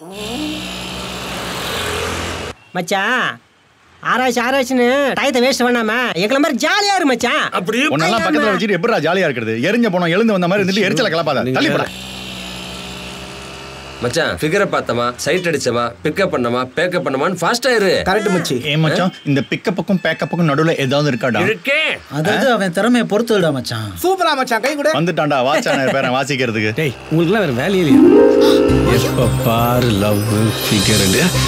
மச்சான் ஆராய்ச்சி ஆராய்ச்சின்னு டயத்தை வேஸ்ட் பண்ணாம எங்களை மாதிரி ஜாலியா இரு மச்சான் அப்படியே உன்னெல்லாம் பக்கத்துல வச்சுட்டு எப்படிடா ஜாலியா இருக்கிறது எரிஞ்ச போனோம் எழுந்து வந்த மாதிரி இருந்துட்டு எரிச்சல கலப்பாத தள்ளி போடா மச்சான் ஃபிகரை பார்த்தமா சைட் அடிச்சமா பிக்கப் பண்ணமா பேக்கப் பண்ணமான்னு ஃபாஸ்டா இரு கரெக்ட் மச்சி ஏ மச்சான் இந்த பிக்கப்புக்கும் பேக்கப்புக்கும் நடுவுல ஏதாவது இருக்காடா இருக்கே அதாவது அவன் திறமையை பொறுத்துடா மச்சான் சூப்பரா மச்சான் கை கூட வந்துட்டான்டா வாட்சான பேரன் வாசிக்கிறதுக்கு டேய் உங்களுக்குலாம் வேற வேலையே இல்லையா எப்ப பாரு லவ் ஃபிகர்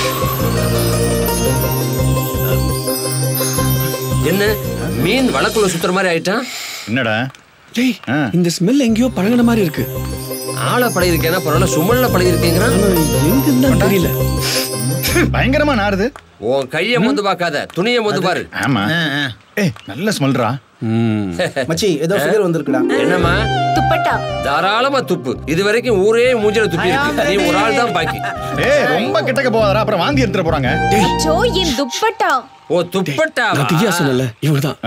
என்ன மீன் வழக்குள்ள சுத்துற மாதிரி ஆயிட்டான் என்னடா டேய் இந்த ஸ்மெல் எங்கேயோ பழகுன மாதிரி இருக்கு ஆளை பழகிருக்கேன்னா பரவாயில்ல சுமல்ல பழகிருக்கேங்கிறான் எங்க இருந்தா தெரியல பயங்கரமா நாறுது உன் கைய மொந்து பார்க்காத துணியை மொந்து பாரு ஆமா ஏய் நல்ல ஸ்மெல்ரா மச்சி ஏதோ ஃபிகர் வந்திருக்குடா என்னம்மா துப்பட்டா தாராளமா துப்பு இது வரைக்கும் ஊரே மூஞ்சில துப்பி இருக்கு நீ ஒரு ஆள் தான் பாக்கி ஏய் ரொம்ப கிட்டக்க போகாதடா அப்புறம் வாந்தி எடுத்துட்டு போறாங்க அச்சோ என் துப்பட்டா ஓ துப்பட்டா நான் திவ்யா சொன்னல இவர்தான்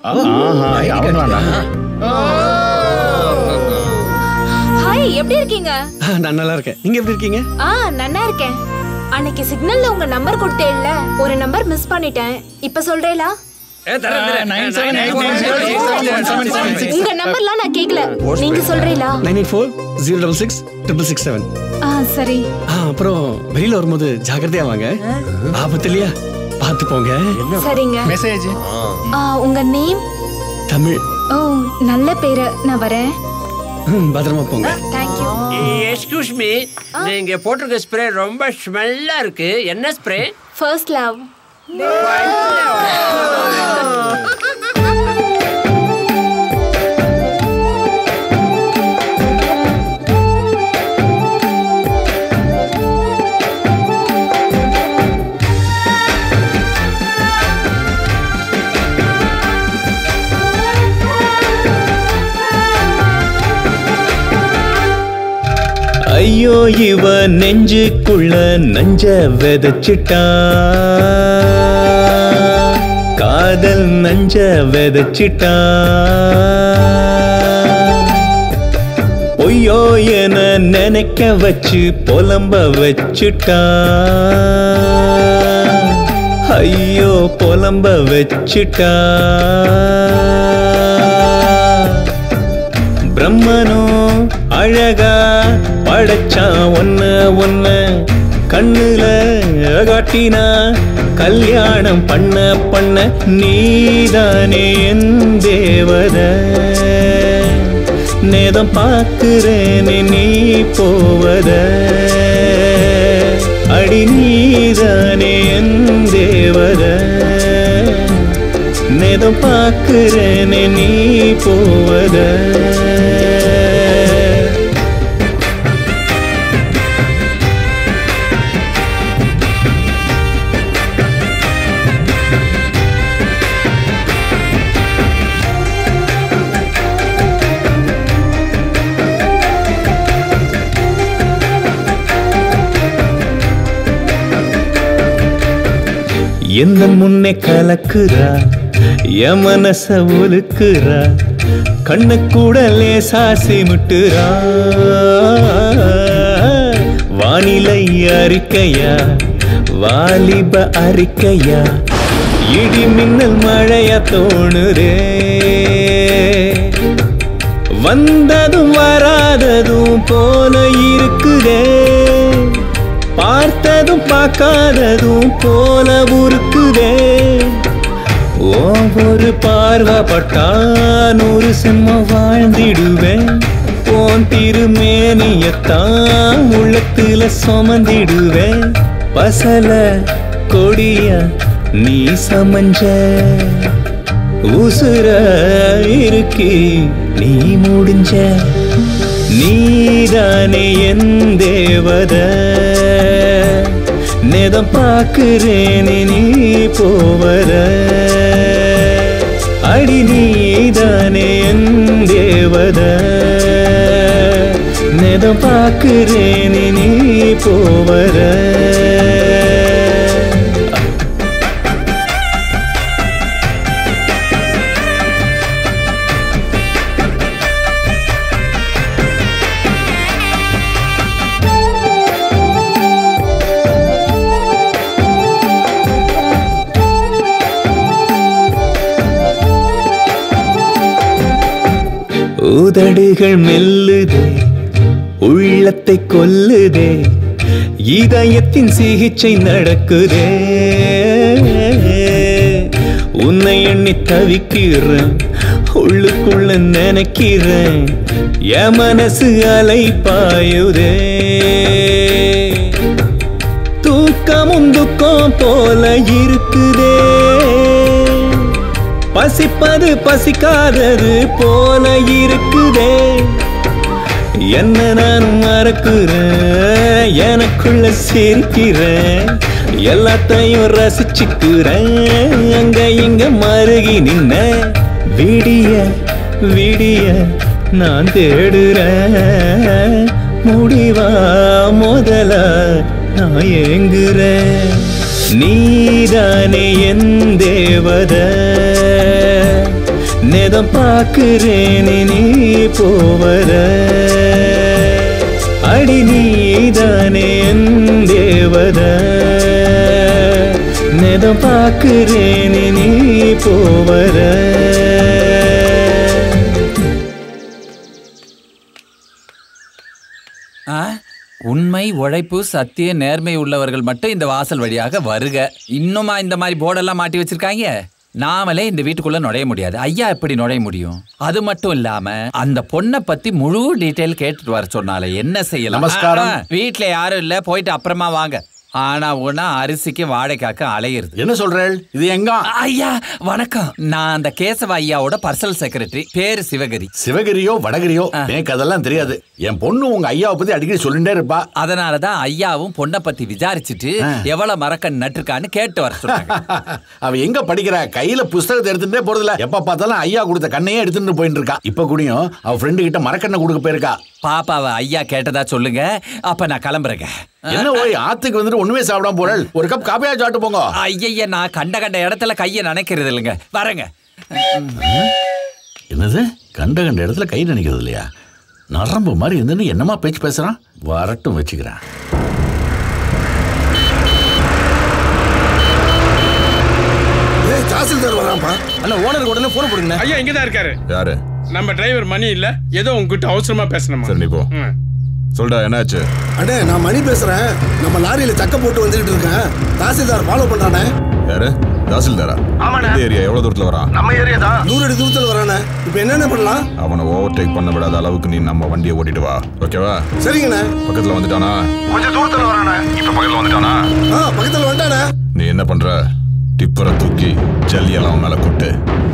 ஹாய் எப்படி இருக்கீங்க நான் நல்லா இருக்கேன் நீங்க எப்படி இருக்கீங்க ஆ நல்லா இருக்கேன் அன்னைக்கு சிக்னல்ல உங்க நம்பர் கொடுத்தேல்ல ஒரு நம்பர் மிஸ் பண்ணிட்டேன் இப்ப சொல்றேலா உங்க நம்பர்லாம் நான் கேக்கல நீங்க சொல்றீங்களா nine eight four zero double six triple six seven ஆ சரி ஆ அப்புறம் வெளியில வரும்போது ஜாக்கிரதையா வாங்க ஆபத்து இல்லையா பார்த்து போங்க சரிங்க மெசேஜ் ஆ, உங்க நேம் தமிழ் ஓ நல்ல பேரு நான் வரேன் ம், பத்திரமா போங்க தேங்க்யூ எக்ஸ்கியூஸ் மீ நீங்க போட்டிருக்க ஸ்ப்ரே ரொம்ப ஸ்மெல்லா இருக்கு என்ன ஸ்ப்ரே ஃபர்ஸ்ட் லவ் ஐயோ இவ நெஞ்சுக்குள்ள நஞ்ச விதைச்சிட்டா காதல் நஞ்ச விதைச்சிட்டா பொய்யோ என நினைக்க வச்சு புலம்ப வச்சுட்டா ஐயோ புலம்ப வச்சுட்டா பிரம்மனும் அழகா படைச்சான் ஒன்ன ஒன்ன கண்ணுல காட்டினா கல்யாணம் பண்ண பண்ண நீதானே என் தேவத நேதம் பார்க்கிறேனே நீ போவத அடி நீதானே என் தேவத நேதம் பார்க்கிறேனே நீ போவத எந்த முன்னே கலக்குறா என் மனச உலுக்குறா கண்ணு கூட லேசா சிமிட்டுறா வானிலை அறிக்கையா வாலிப அறிக்கையா இடி மின்னல் மழையா தோணுதே வந்ததும் வராததும் போல இருக்குதே பார்த்ததும் பார்க்காததும் போல உருக்குதே ஒவ்வொரு பார்வப்பட்டா நூறு செம்ம வாழ்ந்திடுவேன் போன் திருமேனியத்தான் உள்ளத்துல சுமந்திடுவேன் பசல கொடிய நீ சமஞ்ச உசுர இருக்கி நீ முடிஞ்ச நீதானே என் தேவத நேதம் பார்க்கிறேனே நீ போவத அடி நீதானே என் தேவத நேதம் பார்க்கிறேனே நீ போவத உதடுகள் மெல்லுதே உள்ளத்தை கொல்லுதே இதயத்தின் சிகிச்சை நடக்குதே உன்னை எண்ணி தவிக்கிறேன் உள்ளுக்குள்ள நினைக்கிறேன் என் மனசு அலை பாயுதே தூக்கமும் துக்கம் போல இருக்குதே பசிப்பது பசிக்காதது போல இருக்குதே என்ன நான் மறக்கிறேன் எனக்குள்ள சிரிக்கிறேன் எல்லாத்தையும் ரசிச்சுக்கிறேன் அங்க இங்க மருகி நின்ன விடிய விடிய நான் தேடுறேன் முடிவா முதல நான் ஏங்குறேன் நீதானே என் தேவத நேதம் பார்க்கிறேனே நீ போவத அடி நீதானே என் தேவத நேதம் பார்க்கிறேனே நீ போவத ஆ? உண்மை உழைப்பு சத்திய நேர்மை உள்ளவர்கள் மட்டும் இந்த வாசல் வழியாக வருக இன்னுமா இந்த மாதிரி போர்டெல்லாம் மாட்டி வச்சிருக்காங்க நாமளே இந்த வீட்டுக்குள்ள நுழைய முடியாது ஐயா எப்படி நுழைய முடியும் அது மட்டும் இல்லாம அந்த பொண்ணை பத்தி முழு டீடைல் கேட்டுட்டு வர சொன்னாலே என்ன செய்யலாம் நமஸ்காரம். ஆ, வீட்ல யாரும் இல்ல போயிட்டு அப்புறமா வாங்க ஆனா உனா அரிசிக்கு வாழைக்காக்க அலையிறது என்ன சொல்றேள் இது எங்க ஐயா வணக்கம் நான் அந்த கேசவ ஐயாவோட பர்சனல் செக்ரட்டரி பேரு சிவகரி சிவகிரியோ வடகிரியோ எனக்கு அதெல்லாம் தெரியாது என் பொண்ணு உங்க ஐயாவை பத்தி அடிக்கடி சொல்லிட்டே இருப்பா அதனாலதான் ஐயாவும் பொண்ணை பத்தி விசாரிச்சுட்டு எவ்வளவு மரக்கன் நட்டுருக்கான்னு கேட்டு வர சொன்னாங்க அவ எங்க படிக்கிறா கையில புஸ்தகத்தை எடுத்துட்டே போறதில்ல எப்ப பார்த்தாலும் ஐயா கொடுத்த கண்ணையே எடுத்துட்டு போயிட்டு இருக்கா இப்ப கூடயும் அவ ஃப்ரெண்டு கிட்ட மரக்கண்ணை கொடுக்க போயிருக்கா பாப்பாவை ஐயா கேட்டதா சொல்லுங்க அப்ப நான் கிளம்புறேங்க என்ன ஓய் ஆத்துக்கு வந்துட்டு ஒண்ணுமே சாப்பிடாம போறேன் ஒரு கப் காப்பியா சாப்பிட்டு போங்க ஐயய்ய நான் கண்ட கண்ட இடத்துல கையை நினைக்கிறது இல்லைங்க வரேங்க என்னது கண்ட கண்ட இடத்துல கை நினைக்கிறது இல்லையா நரம்பு மாதிரி இருந்துன்னு என்னமா பேச்சு பேசுறான் வரட்டும் வச்சுக்கிறேன் ஏய் தாசில்தார் வரான்ப்பா அண்ணா ஓனருக்கு உடனே போன் போடுங்க ஐயா இங்க தான் இருக்காரு யாரு நம்ம டிரைவர் மணி இல்ல ஏதோ உங்ககிட்ட அவசரமா பேசணுமா சரி நீ போ சொல்டா என்னாச்சு அண்ணே நான் மணி பேசுறேன் நம்ம லாரியில சக்க போட்டு வந்துகிட்டு இருக்கேன் தாசில்தார் ஃபாலோ பண்றானே யாரு தாசில்தாரா ஆமாண்ணே. இந்த ஏரியா எவ்வளவு தூரத்துல வரான் நம்ம ஏரியா தான் நூறு அடி தூரத்தில் வரானே இப்போ என்னென்ன பண்ணலாம் அவனை ஓவர்டேக் பண்ண விடாத அளவுக்கு நீ நம்ம வண்டியை ஓட்டிட்டு வா ஓகேவா சரிங்கண்ணே பக்கத்துல வந்துட்டானா கொஞ்சம் தூரத்தில் வரானே இப்ப பக்கத்துல வந்துட்டானா ஆ பக்கத்தில் வந்துட்டானே நீ என்ன பண்ற டிப்பரை தூக்கி ஜல்லியெல்லாம் அவன் மேல கொட்டு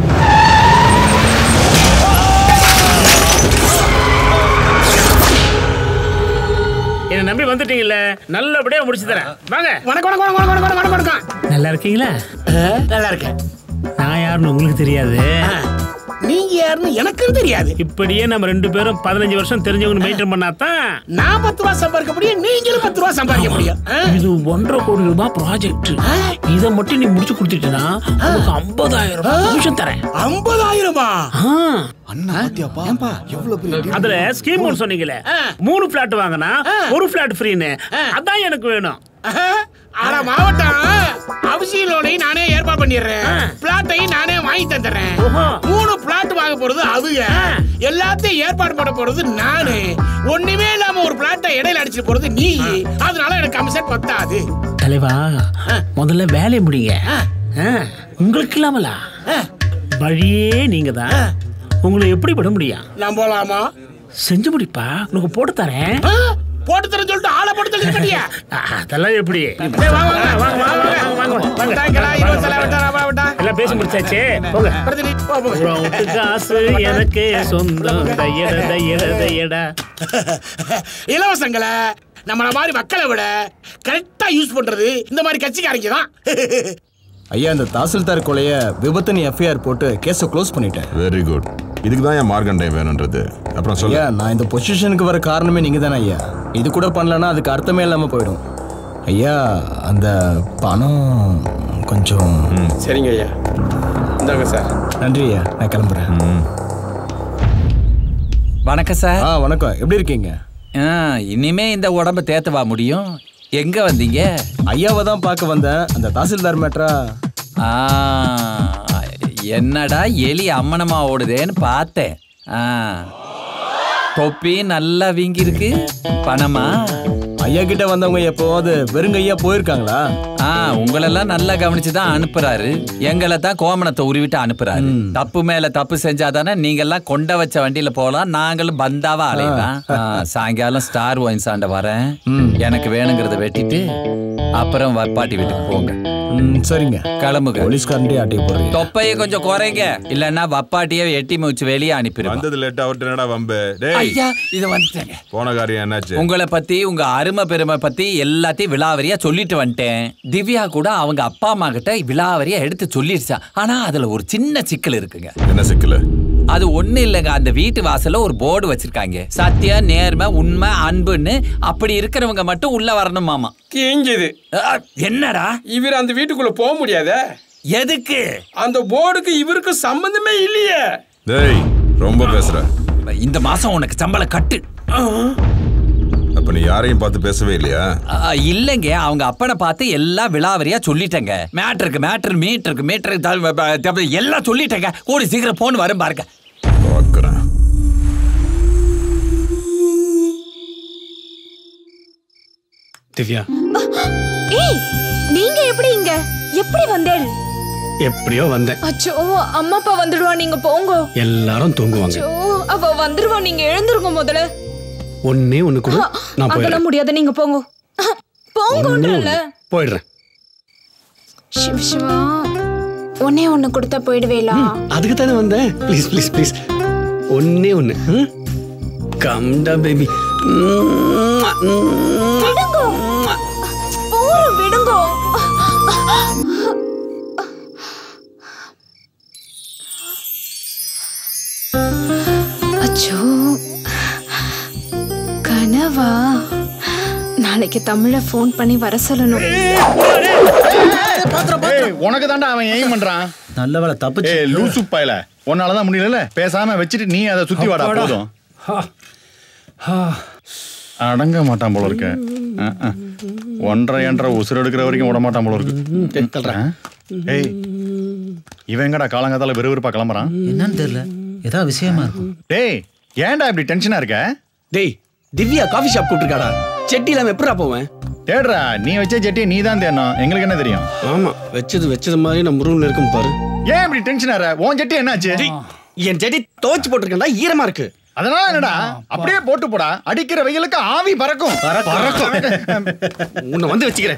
என்ன நம்பி வந்துட்டீங்கல்ல நல்லபடியா முடிச்சு தரேன் வாங்க வணக்கம் வணக்கம் வணக்கம் வணக்கம் வணக்கம் வணக்கம் நல்லா இருக்கீங்களா நல்லா இருக்கேன் நான் யாருன்னு உங்களுக்கு தெரியாது நீங்க யாருன்னு எனக்கும் தெரியாது இப்படியே நம்ம ரெண்டு பேரும் பதினஞ்சு வருஷம் தெரிஞ்சவங்க மெயின்டைன் பண்ணாதான் நான் பத்து ரூபா சம்பாதிக்க முடியும் நீங்களும் பத்து ரூபா சம்பாதிக்க முடியும் ஆ? இது ஒன்றரை கோடி ரூபாய் ப்ராஜெக்ட் இதை மட்டும் நீ முடிச்சு கொடுத்துட்டீங்கன்னா உனக்கு ஐம்பதாயிரம் ரூபாய் கமிஷன் தரேன் ஐம்பதாயிரமா அண்ணா எவ்வளவு பெரிய அதுல ஸ்கீம் ஒன்று சொன்னீங்களே மூணு பிளாட் வாங்கினா ஒரு பிளாட் ஃப்ரீன்னு அதான் எனக்கு வேணும் ஆனா மாவட்டம் அவசியலோடையும் நானே ஏற்பாடு பண்ணிடுறேன் பிளாட்டையும் நானே வாங்கி தந்துடுறேன் மூணு பிளாட் வாங்க போறது அவங்க எல்லாத்தையும் ஏற்பாடு பண்ண போறது நானு ஒண்ணுமே இல்லாம ஒரு பிளாட்டை இடையில அடிச்சிட்டு போறது நீ அதனால எனக்கு கமிஷன் பத்தாது தலைவா முதல்ல வேலையை முடிங்க ஆ, உங்களுக்கு இல்லாமலா வழியே நீங்க தான் உங்களை எப்படி விட முடியும் நான் போலாமா செஞ்சு முடிப்பா உனக்கு போட்டு தரேன் ஆ, போட்டு தரேன் சொல்லிட்டு ஆளை போட்டு தள்ளி கட்டியா அதெல்லாம் எப்படி டேய், வாங்க, வாங்க, வாங்க, வாங்க, வாங்க, வாங்க. விட்டாங்கடா, இருபது தலை விட்டாரா, வா, விட்டா. எல்லாம் பேசி முடிச்சாச்சே போங்க பிரதிநிதி, போ, போ. உன் வீட்டு காசு எனக்கு சொந்தம் தையட தையட தையடா இலவசங்களை நம்மள மாதிரி மக்களை விட கரெக்டா யூஸ் பண்றது இந்த மாதிரி கட்சிக்காரங்க தான் ஐயா இந்த தாசில்தார் கொலைய விபத்துன்னு எஃப்ஐஆர் போட்டு கேஸை க்ளோஸ் பண்ணிட்டேன் வெரி குட் இதுக்கு தான் என் மார்க்கண்டையம் வேணுன்றது அப்புறம் சொல்லு ஐயா நான் இந்த பொசிஷனுக்கு வர காரணமே நீங்க தானே ஐயா இது கூட பண்ணலன்னா அதுக்கு அர்த்தமே இல்லாம போயிடும் ஐயா அந்த பணம் கொஞ்சம் சரிங்க ஐயா இந்தாங்க சார் நன்றி ஐயா நான் கிளம்புறேன் வணக்கம் சார் ஆ வணக்கம் எப்படி இருக்கீங்க ஆ, இனிமே இந்த உடம்ப தேத்தவா முடியும் எங்க வந்தீங்க ஐயாவை தான் பார்க்க வந்தேன் அந்த தாசில்தார் மேட்ரா ஆ, என்னடா எலி அம்மனமா ஓடுதேன்னு பார்த்தேன் ஆ, தொப்பி நல்லா வீங்கி இருக்கு பணமா ஐயா கிட்ட வந்தவங்க எப்போவாது வெறுங்கையா போயிருக்காங்களா ஆ உங்களெல்லாம் நல்லா கவனிச்சு தான் அனுப்புறாரு எங்களை தான் கோமணத்தை உருவிட்டு அனுப்புறாரு தப்பு மேல தப்பு செஞ்சாதானே நீங்க எல்லாம் கொண்ட வச்ச வண்டியில போலாம் நாங்களும் பந்தாவா அலையலாம் ஆ, சாயங்காலம் ஸ்டார் ஒயின்ஸ் ஆண்ட வரேன் எனக்கு வேணுங்கிறத வெட்டிட்டு அப்புறம் வப்பாட்டி வீட்டுக்கு போங்க ம், சரிங்க கிளம்புங்க போலீஸ்காரன்ட்டே ஆட்டி போடுறீங்க தொப்பையை கொஞ்சம் குறைங்க இல்லன்னா வப்பாட்டியே எட்டி முடிச்சு வெளியே அனுப்பிடுவாங்க வந்தது லேட் அவர்கிட்ட என்னடா வம்பு டேய் ஐயா இது வந்துட்டேங்க போன காரியம் என்னாச்சு உங்களை பத்தி உங்க அருமை பெருமை பத்தி எல்லாத்தையும் விலாவரியா சொல்லிட்டு வந்துட்டேன் திவ்யா கூட அவங்க அப்பா அம்மா கிட்ட விலாவரியா எடுத்து சொல்லிடுச்சா ஆனா அதுல ஒரு சின்ன சிக்கல் இருக்குங்க என்ன சிக்கல் அது ஒண்ணு இல்லைங்க அந்த வீட்டு வாசல்ல ஒரு போர்டு வச்சிருக்காங்க சத்தியம் நேர்மை உண்மை அன்புன்னு அப்படி இருக்கிறவங்க மட்டும் உள்ள வரணும் மாமா கிஞ்சுது என்னடா இவர் அந்த வீட்டுக்குள்ள போக முடியாதே எதுக்கு அந்த போர்டுக்கு இவருக்கு சம்பந்தமே இல்லையே டேய் ரொம்ப பேசுற இந்த மாசம் உனக்கு சம்பளம் கட்டு அப்ப நீ யாரையும் பார்த்து பேசவே இல்லையா ஆ, இல்லைங்க அவங்க அப்பனை பார்த்து எல்லாம் விலாவரியா சொல்லிட்டேங்க மேட்ருக்கு மேட்ரு மீட்டருக்கு மீட்டருக்கு எல்லாம் சொல்லிட்டேங்க கூடி சீக்கிரம் போன் வரும் பாருங்க பார்க்கறேன் திவ்யா ஏய் நீங்க எப்படி இங்க எப்படி வந்தேன் எப்படியோ வந்தேன் அச்சோ அம்மா அப்பா வந்துடுவா நீங்க போங்க எல்லாரும் தூங்குவாங்க அச்சோ அவ வந்துருவா நீங்க எழுந்துருங்க முதல்ல ஒன்னே ஒண்ணு கூட நான் அதெல்லாம் போயிடுறேன் முடியாது நீங்க போங்க போங்கன்றல போயிடுறேன் சிவ சிவா ஒன்னே ஒண்ணு கொடுத்தா போயிடுவேலா அதுக்கு தானே வந்தேன் ப்ளீஸ் ப்ளீஸ் ப்ளீஸ் ஒன்னே ஒன்று கம்டா பேபி விடுங்கோ போறோம் விடுங்கோ அச்சோ கனவா நாளைக்கு தமிழ ஃபோன் பண்ணி வர சொல்லணும் உனக்கு தாண்டா அவன் எய்ம் பண்றான் நல்ல வேலை தப்பு ஏய் லூசு பயல உன்னால தான் முடியல பேசாம வச்சுட்டு நீ அதை சுத்தி வாடா அப்பாடா. போதும் அடங்க மாட்டான் போல இருக்க அஹ், அஹ். ஒன்றரை என்ற உசுறு எடுக்கிற வரைக்கும் விட மாட்டான் போல இருக்கு அஹ். ஏய் இவன் எங்கடா காலங்காத்தால விறுவிறுப்பா கிளம்புறான் என்னன்னு தெரியல ஏதாவது விஷயமா இருக்கும் டேய் ஏன்டா இப்படி டென்ஷனா இருக்க டேய் திவ்யா காஃபி ஷாப் கூப்பிட்டுருக்காடா செட்டி இல்லாம எப்படா போவேன் தேடுறா நீ வச்ச செட்டி நீ தான் தேடணும் எங்களுக்கு என்ன தெரியும் ஆமா வச்சது வச்சது மாதிரி நம்ம ரூம்ல இருக்கும் பாரு ஏன் இப்படி டென்ஷன் ஆற உன் செட்டி என்னாச்சு என் செடி துவச்சு போட்டிருக்கேன்டா ஈரமா இருக்கு அதனால என்னடா அப்படியே போட்டு போடா அடிக்கிற வெயிலுக்கு ஆவி பறக்கும் பறக்கும். உன்னை வந்து வச்சுக்கிறேன்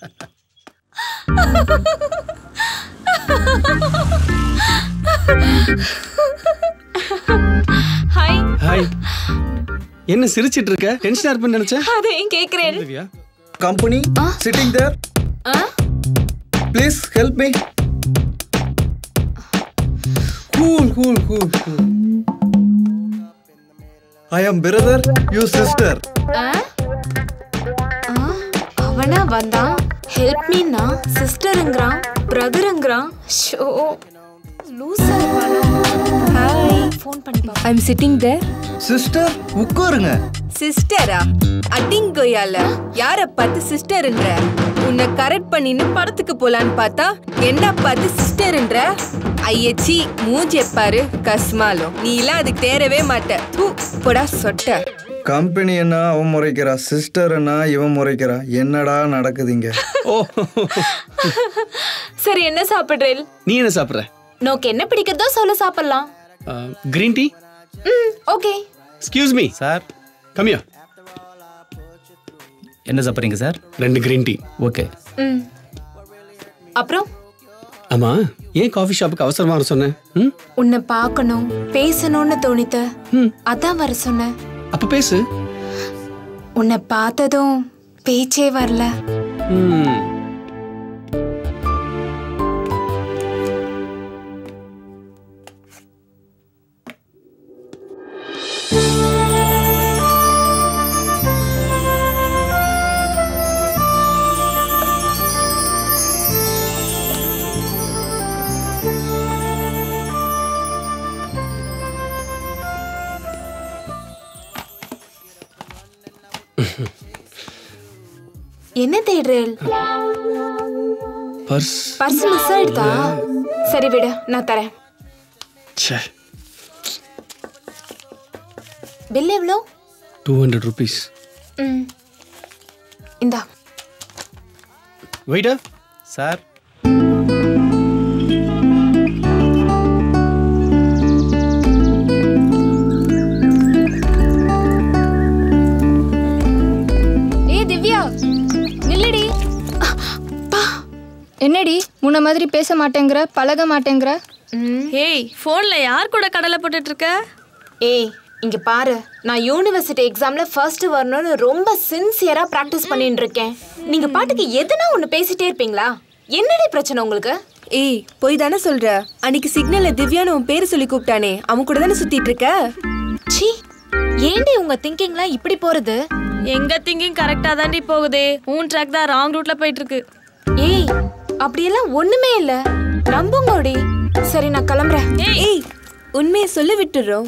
ஹாய் ஹாய் என்ன சிரிச்சிட்டு இருக்க டென்ஷனா இருப்பேன்னு நினைச்சேன் அதையும் கேக்குறேன் Divya company sitting there please help me cool cool cool cool i am brother you sister ஆ? ஆ, அவனா வந்தான் ஹெல்ப் மீனா சிஸ்டருங்கிறான் பிரதருங்கிறான் ஷோ லூசா ஹாய் ஃபோன் பண்ணி பாப்போம் I am sitting there sister உட்காருங்க சிஸ்டரா அடிங்கொய்யால யார பார்த்து சிஸ்டர்ன்ற உன்னை கரெக்ட் பண்ணின்னு படத்துக்கு போலான்னு பார்த்தா என்ன பார்த்து சிஸ்டர்ன்ற ஐயச்சி மூஞ்சி பாரு கஸ்மாலும் நீ எல்லாம் அதுக்கு தேரவே மாட்ட தூ போடா சொட்ட கம்பெனி என்ன அவன் முறைக்கிறா சிஸ்டர் என்ன இவன் முறைக்கிறா என்னடா நடக்குதுங்க ஓ சரி என்ன சாப்பிடுறேன் நீ என்ன சாப்பிடுற நோக்கு என்ன பிடிக்கிறதோ சொல்ல சாப்பிடலாம் கிரீன் டீ ம் ஓகே எக்ஸ்கியூஸ் மீ சார் கம்மியா என்ன சாப்பிட்றீங்க சார் ரெண்டு கிரீன் டீ ஓகே ம் அப்புறம் ஆமா ஏன் காஃபி ஷாப்புக்கு அவசரமா வர சொன்னேன் ம் உன்னை பார்க்கணும் பேசணும்னு தோணித்த அதான் வர சொன்னேன் அப்ப பேசு உன்னை பார்த்ததும் பேச்சே வரல ம் என்ன தேடுறேன் பர்ஸ் பர்ஸ் மிஸ் ஆயிடுதா சரி விடு நான் தரேன் ச்சே பில் எவ்வளோ டூ ஹண்ட்ரட் ருபீஸ் ம் இந்தா வெயிட்டர் சார் ஏய் திவ்யா நில்லுடி என்னடி முன்ன மாதிரி பேச மாட்டேங்கிற பழக மாட்டேங்கிற ஏய் ஃபோன்ல யார் கூட கடலை போட்டுட்டு இருக்க ஏய் இங்க பாரு நான் யூனிவர்சிட்டி எக்ஸாம்ல ஃபர்ஸ்ட் வரணும்னு ரொம்ப சின்சியரா பிராக்டிஸ் பண்ணிட்டு இருக்கேன் நீங்க பாட்டுக்கு எதுனா ஒண்ணு பேசிட்டே இருப்பீங்களா என்னடி பிரச்சனை உங்களுக்கு ஏய் போய் தானே சொல்ற அன்னைக்கு சிக்னல்ல திவ்யான்னு உன் பேரு சொல்லி கூப்பிட்டானே அவன் கூட தானே சுத்திட்டு இருக்க சி ஏண்டி உங்க திங்கிங்லாம் இப்படி போறது எங்க திங்கிங் கரெக்டா தாண்டி போகுது உன் ட்ராக் தான் ராங் ரூட்ல போயிட்டு இருக்கு ஏய் அப்படியெல்லாம் ஒண்ணுமே இல்ல நம்புங்கோடி சரி நான் கிளம்புறேன் ஏய் உண்மையை சொல்லி விட்டுறோம்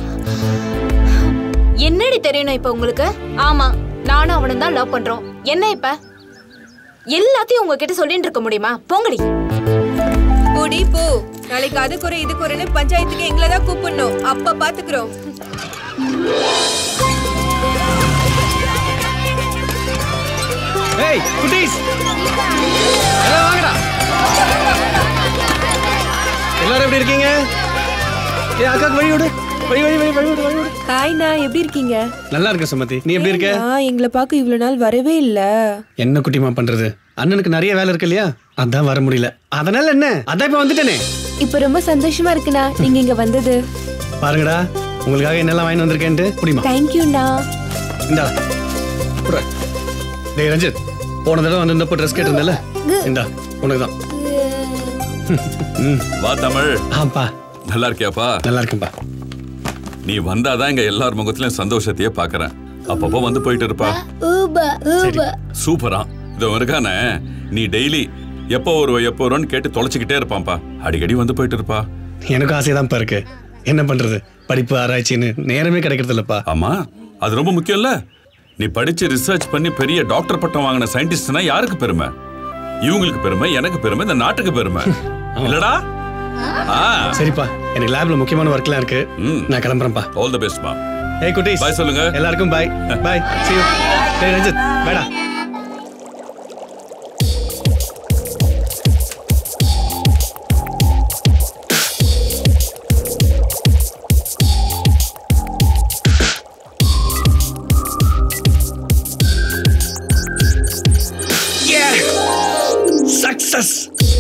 என்னடி தெரியணும் இப்ப உங்களுக்கு ஆமா நானும் அவனும் தான் லவ் பண்றோம் என்ன இப்ப எல்லாத்தையும் உங்ககிட்ட சொல்லிட்டு இருக்க முடியுமா போங்கடி போடி போ நாளைக்கு அது குறை இது குறைன்னு பஞ்சாயத்துக்கு எங்களை தான் கூப்பிடணும் அப்ப பாத்துக்கிறோம் ஏய் குட்டீஸ் எல்லாம் வாங்கடா எல்லாரும் எப்படி இருக்கீங்க ஏ அக்காக்கு வழி விடு வழி வழி வழி வழி விடு வழி விடு ஹாய்ண்ணா எப்படி இருக்கீங்க நல்லா இருக்க சுமதி நீ எப்படி இருக்க நான் எங்களை பார்க்க இவ்வளவு நாள் வரவே இல்ல என்ன குட்டிமா பண்றது அண்ணனுக்கு நிறைய வேலை இருக்கு இல்லையா அதான் வர முடியல அதனால என்ன அதான் இப்ப வந்துட்டேனே இப்ப ரொம்ப சந்தோஷமா இருக்குண்ணா நீங்க இங்க வந்தது பாருங்கடா உங்களுக்காக என்னெல்லாம் வாங்கி வந்திருக்கேன்ட்டு குடிமா தேங்க்யூண்ணா இந்தா குடுறா. டேய் ரஞ்சித் போன தடவை வந்து இந்த ட்ரெஸ் கேட்டிருந்தல இந்தா உனக்கு தான் வா தமிழ் ஆப்பா நல்லா இருக்கியாப்பா நல்லா இருக்கேன்பா நீ வந்தாதான் இங்க எல்லார் முகத்திலயும் சந்தோஷத்தையே பாக்குறேன் அப்பப்போ வந்து போயிட்டு இருப்பா சூப்பரா இதோ இருக்கானே நீ டெய்லி எப்போ வருவ எப்போ வருவன்னு கேட்டு தொலைச்சிக்கிட்டே இருப்பான்ப்பா அடிக்கடி வந்து போயிட்டு இருப்பா எனக்கும் ஆசைதான்ப்பா இருக்கு என்ன பண்றது படிப்பு ஆராய்ச்சின்னு நேரமே கிடைக்கிறது இல்லப்பா ஆமா அது ரொம்ப முக்கியம்ல நீ படிச்சு ரிசர்ச் பண்ணி பெரிய டாக்டர் பட்டம் வாங்கின சயின்டிஸ்ட்னா யாருக்கு பெருமை இவங்களுக்கு பெருமை எனக்கு பெருமை இந்த நாட்டுக்கு பெருமை இல்லடா ஆ சரிப்பா எனக்கு லேப்ல முக்கியமான ஒர்க்லாம் இருக்கு நான் கிளம்புறேன்ப்பா ஆல் தி பெஸ்ட் மா ஏய் குட்டீஸ் பாய் சொல்லுங்க எல்லாருக்கும் பாய் பாய் see you டேய் ரஞ்சித் பேடா சக்சஸ்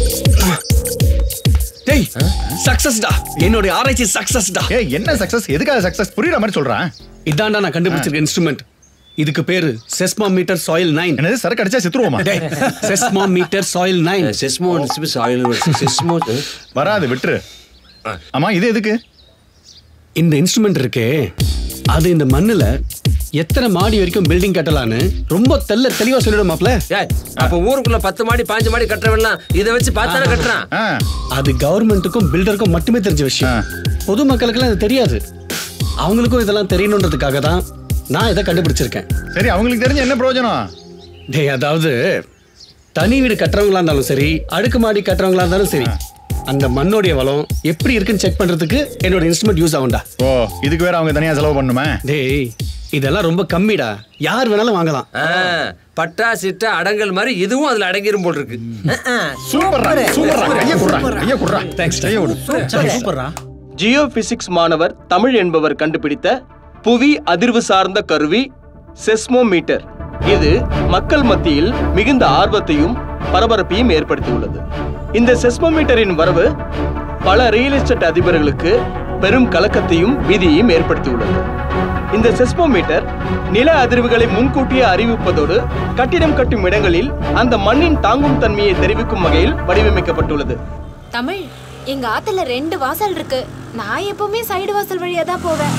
டேய் சக்சஸ்டா என்னோட ஆராய்ச்சி சக்சஸ்டா ஏய் என்ன சக்சஸ் எதுக்காக சக்சஸ் புரியுற மாதிரி சொல்றேன் இதான்டா நான் கண்டுபிடிச்சிருக்க இன்ஸ்ட்ருமெண்ட் இதுக்கு பேரு செஸ்மாமீட்டர் சாயில் நைன் என்னது சரக்கு அடிச்சா செத்துருவோமா seismometer soil nine seismo soil seismo வராது விட்டுரு ஆமா இது எதுக்கு இந்த இன்ஸ்ட்ருமெண்ட் இருக்கே அது இந்த மண்ணுல எத்தனை மாடி வரைக்கும் பில்டிங் கட்டலான்னு ரொம்ப தெல்ல தெளிவா சொல்லிடும் மாப்ள அப்ப ஊருக்குள்ள பத்து மாடி பாஞ்சு மாடி கட்டுறவெல்லாம் இதை வச்சு பார்த்தானே கட்டுறான் அது கவர்மெண்ட்டுக்கும் பில்டருக்கும் மட்டுமே தெரிஞ்ச விஷயம் பொதுமக்களுக்கெல்லாம் இது தெரியாது அவங்களுக்கும் இதெல்லாம் தெரியணுன்றதுக்காக தான் நான் இதை கண்டுபிடிச்சிருக்கேன் சரி அவங்களுக்கு தெரிஞ்ச என்ன பிரயோஜனம் டேய் அதாவது தனி வீடு கட்டுறவங்களா இருந்தாலும் சரி அடுக்குமாடி கட்டுறவங்களா இருந்தாலும் சரி அந்த மண்ணோடைய வளம் எப்படி இருக்குன்னு செக் பண்றதுக்கு என்னோட இன்ஸ்ட்ருமெண்ட் யூஸ் ஆகும்டா ஓ இதுக்கு வேற அவங்க தனியா செலவு பண்ணுமே டேய் இதெல்லாம் ரொம்ப கம்மிடா யார் வேணாலும் வாங்கலாம் ஆ, பட்டா சிட்டா அடங்கல் மாதிரி இதுவும் அதுல அடங்கிரும் போல் இருக்கு சூப்பர்ரா சூப்பர்ரா கைய குடுறா கைய குடுறா தேங்க்ஸ் கைய குடு சூப்பர்ரா ஜியோ பிசிக்ஸ் மாணவர் தமிழ் என்பவர் கண்டுபிடித்த புவி அதிர்வு சார்ந்த கருவி செஸ்மோமீட்டர் இது மக்கள் மத்தியில் மிகுந்த ஆர்வத்தையும் பரபரப்பையும் ஏற்படுத்தியுள்ளது இந்த செஸ்மோமீட்டரின் வரவு பல ரியல் எஸ்டேட் அதிபர்களுக்கு பெரும் கலக்கத்தையும் பீதியையும் ஏற்படுத்தியுள்ளது இந்த செஸ்மோமீட்டர் நில அதிர்வுகளை முன்கூட்டியே அறிவிப்பதோடு கட்டிடம் கட்டும் இடங்களில் அந்த மண்ணின் தாங்கும் தன்மையை தெரிவிக்கும் வகையில் வடிவமைக்கப்பட்டுள்ளது தமிழ் எங்க ஆத்துல ரெண்டு வாசல் இருக்கு நான் எப்பவுமே சைடு வாசல் வழியா தான் போவேன்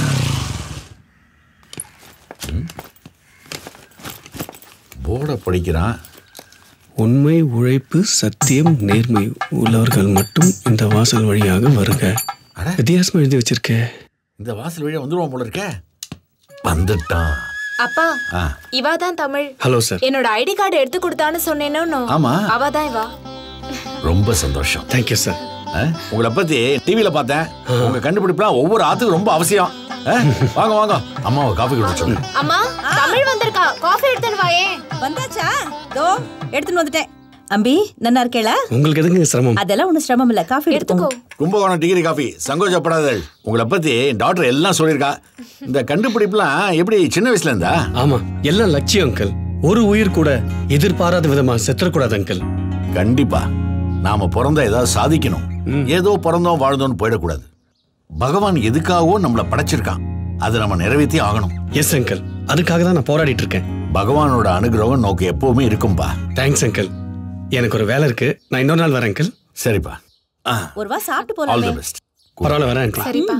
போர்டை படிக்கிறான் உண்மை உழைப்பு சத்தியம் நேர்மை உள்ளவர்கள் மட்டும் இந்த வாசல் வழியாக வருக வித்தியாசமா எழுதி வச்சிருக்க இந்த வாசல் வழியா வந்துருவான் போல இருக்க வந்துட்டான் அப்பா ஆ. இவா தான் தமிழ் ஹலோ சார் என்னோட ஐடி கார்டு எடுத்து கொடுத்தான்னு சொன்னேனோ ஆமா. அவ தான் இவா ரொம்ப சந்தோஷம் தேங்க்யூ சார் உங்களை பத்தி டிவியில பார்த்தேன் உங்க கண்டுபிடிப்புலாம் ஒவ்வொரு ஆத்துக்கும் ரொம்ப அவசியம் ஆ? வாங்க வாங்க அம்மாவை காஃபி குடிச்சு சொல்லு அம்மா தமிழ் வந்திருக்கா காஃபி எடுத்துட்டு வாயே வந்தாச்சா தோ எடுத்துன்னு வந்துட்டேன் அம்பி நன்னா இருக்கேளா உங்களுக்கு எதுங்க சிரமம் அதெல்லாம் ஒண்ணும் சிரமம் இல்ல காஃபி எடுத்துக்கோ கும்பகோணம் டிகிரி காஃபி சங்கோஜப்படாதல் உங்களை பத்தி டாக்டர் எல்லாம் சொல்லியிருக்கா இந்த கண்டுபிடிப்புலாம் எப்படி சின்ன வயசுல இருந்தா ஆமா எல்லாம் லட்சியம் அங்கிள் ஒரு உயிர் கூட எதிர்பாராத விதமா செத்துறக்கூடாது அங்கிள் கண்டிப்பா நாம பிறந்தா ஏதாவது சாதிக்கணும் ஏதோ பிறந்தோம் வாழ்ந்தோம்னு போயிடக்கூடாது பகவான் எதுக்காகவோ நம்மளை படைச்சிருக்கான் அதை நம்ம நிறைவேற்றி ஆகணும் எஸ் அங்கிள் அதுக்காக தான் நான் போராடிட்டு இருக்கேன் பகவானோட அனுகிரகம் நோக்கு எப்பவுமே இருக்கும்பா தேங்க்ஸ் அங்கிள் எனக்கு ஒரு வேலை இருக்கு நான் இன்னொரு நாள் வரேன் அங்கிள் சரிப்பா ஒரு வா சாப்பிட்டு ஆல் போலாமே தி பெஸ்ட் பரவாயில்ல வரேன் அங்கிள் சரிப்பா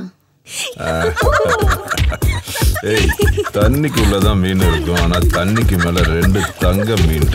ஏய் தண்ணிக்கு உள்ளதான் மீன் இருக்கும் ஆனா தண்ணிக்கு மேல ரெண்டு தங்க மீன்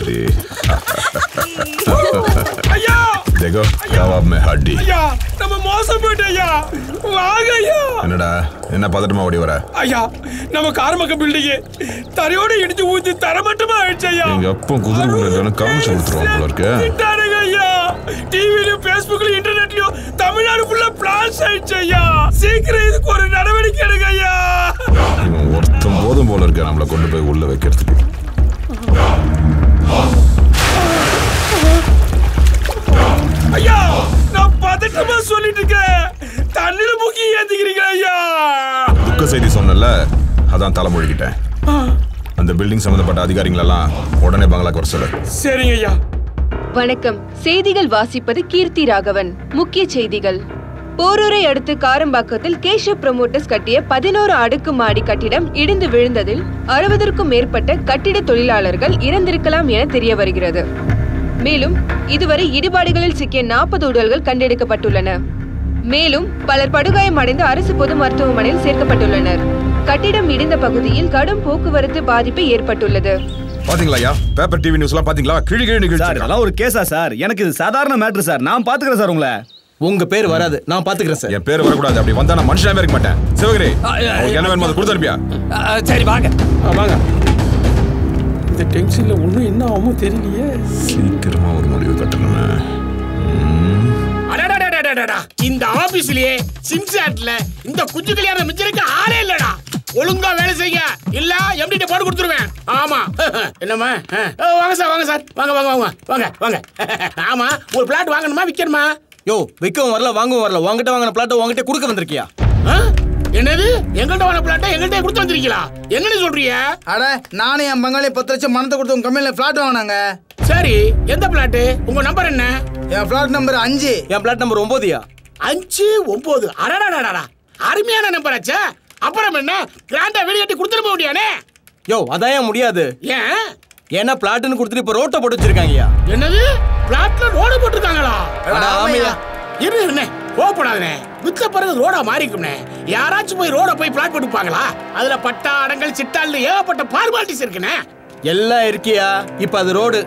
देखो कबाब में हड्डी ஐயா நம்ம மோசம் போயிட்டு ஐயா வாங்க ஐயா என்னடா என்ன பதட்டமா ஓடி வர ஐயா நம்ம காரமக்க பில்டிங் தரையோட இடிச்சு ஊத்தி தரமட்டமா ஆயிடுச்சு ஐயா எங்க அப்பா குதிரை இல்லைன்னு காமிச்சு கொடுத்துருவான் போல இருக்கு திட்டானுங்க ஐயா டிவிலயும் பேஸ்புக்லயும் இன்டர்நெட்லயும் தமிழ்நாடு ஃபுல்லா பிளாஸ் ஆயிடுச்சு ஐயா சீக்கிரம் இதுக்கு ஒரு நடவடிக்கை எடுங்க ஐயா இவன் ஒருத்தன் போதும் போல இருக்க நம்மளை கொண்டு போய் உள்ள வைக்கிறதுக்கு ஐயா நான் பதட்டமா சொல்லிட்டு இருக்கேன் தண்ணில முக்கி ஏத்திக்கிறீங்க ஐயா துக்க செய்தி சொன்னல அதான் தலைமொழிக்கிட்டேன் அந்த பில்டிங் சம்பந்தப்பட்ட அதிகாரிகளெல்லாம் உடனே பங்களாக்கு வர சொல்லு சரிங்க ஐயா வணக்கம் செய்திகள் வாசிப்பது கீர்த்தி ராகவன் முக்கிய செய்திகள் போரூரை அடுத்து காரம்பாக்கத்தில் கேஷவ் ப்ரமோட்டர்ஸ் கட்டிய பதினோரு அடுக்கு மாடி கட்டிடம் இடிந்து விழுந்ததில் அறுபதற்கும் மேற்பட்ட கட்டிட தொழிலாளர்கள் இறந்திருக்கலாம் என தெரிய வருகிறது மேலும் இதுவரை இடிபாடுகளில் சிக்கிய நாற்பது உடல்கள் கண்டெடுக்கப்பட்டுள்ளன மேலும் பலர் படுகாயமடைந்து அரசு பொது மருத்துவமனையில் சேர்க்கப்பட்டுள்ளனர் கட்டிடம் இடிந்த பகுதியில் கடும் போக்குவரத்து பாதிப்பு ஏற்பட்டுள்ளது பாத்தீங்களா ஐயா பேப்பர் டிவி நியூஸ் எல்லாம் பாத்தீங்களா கிழி கிழி நிகழ்ச்சி சார் அதெல்லாம் ஒரு கேஸா சார் எனக்கு இது சாதாரண மேட்ரு சார் நான் பாத்துக்கிறேன் சார் உங்களை உங்க பேர் வராது நான் பாத்துக்கிறேன் சார் என் பேர் வரக்கூடாது அப்படி வந்தா நான் மனுஷனாவே இருக்க மாட்டேன் சிவகிரி உங்களுக்கு என்ன வேணுமோ அதை கொடுத்து அனுப்பியா சரி வாங்க வாங்க இந்த டென்ஷன்ல ஒண்ணும் என்ன ஆகுமோ தெரியலையே சீக்கிரமா ஒரு முடிவு கட்டணுமே அடடடடடடடா. இந்த ஆபீஸ்லயே சிம்சாட்ல இந்த குஞ்சு கல்யாணம் மிச்சருக்கு ஆளே இல்லடா ஒழுங்கா வேலை செய்ய இல்ல எப்படி போட்டு கொடுத்துருவேன் ஆமா என்னம்மா ஆ. ஓ, வாங்க சார் வாங்க சார் வாங்க வாங்க வாங்க வாங்க வாங்க ஆமா ஒரு பிளாட் வாங்கணுமா விக்கணுமா யோ விற்கவும் வரல வாங்கவும் வரல உங்ககிட்ட வாங்கின பிளாட்டை உங்ககிட்ட கொடுக்க வந்திருக்கியா ஆ? என்னது எங்கள்கிட்ட வாங்கின பிளாட்டை எங்கள்கிட்ட கொடுத்து வந்திருக்கீங்களா என்னன்னு சொல்றீங்க அட நானும் என் பங்காளி பத்து லட்சம் மனத்தை கொடுத்து உங்க கம்பெனில பிளாட் வாங்கினாங்க சரி எந்த பிளாட் உங்க நம்பர் என்ன என் பிளாட் நம்பர் அஞ்சு என் பிளாட் நம்பர் ஒன்பதுயா அஞ்சு ஒன்பது அடடடடடா அருமையான நம்பர் ஆச்சே அப்புறம் என்ன கிராண்டா வெளியே கட்டி கொடுத்துட்டு போக முடியானே யோ அதான் ஏன் முடியாது ஏன் ஏன்னா பிளாட்னு கொடுத்துட்டு இப்ப ரோட்டை போட்டு வச்சிருக்காங்கயா என்னது பிளாட்ல ரோடு போட்டிருக்காங்களா அட, ஆமையா. இரு இருண்ணே கோவப்படாதே வித்த பிறகு ரோடா மாறிக்கும்னே யாராச்சும் போய் ரோட போய் பிளாட் போட்டுப்பாங்களா அதுல பட்டா அடங்கல் சிட்டால்னு ஏகப்பட்ட ஃபார்மாலிட்டிஸ் இருக்குண்ணே எல்லாம் இருக்கியா இப்ப அது ரோடு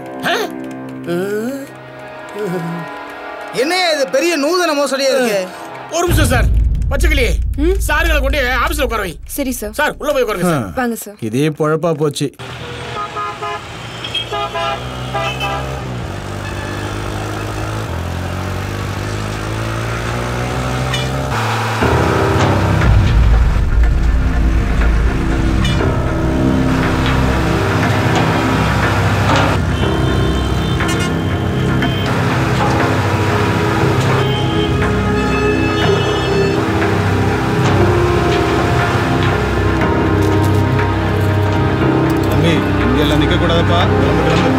என்ன இது பெரிய நூதன மோசடியா இருக்கு ஒரு நிமிஷம் சார் பச்சைக்கிளி சார்களை கொண்டு ஆபீஸ்ல உட்கார வை சரி சார் சார் உள்ள போய் உட்காருங்க சார் வாங்க சார் இதே பொழப்பா போச்சு தம்பி இங்கெல்லாம் நிக்க கூடாதப்பா கிளம்பு கிளம்பு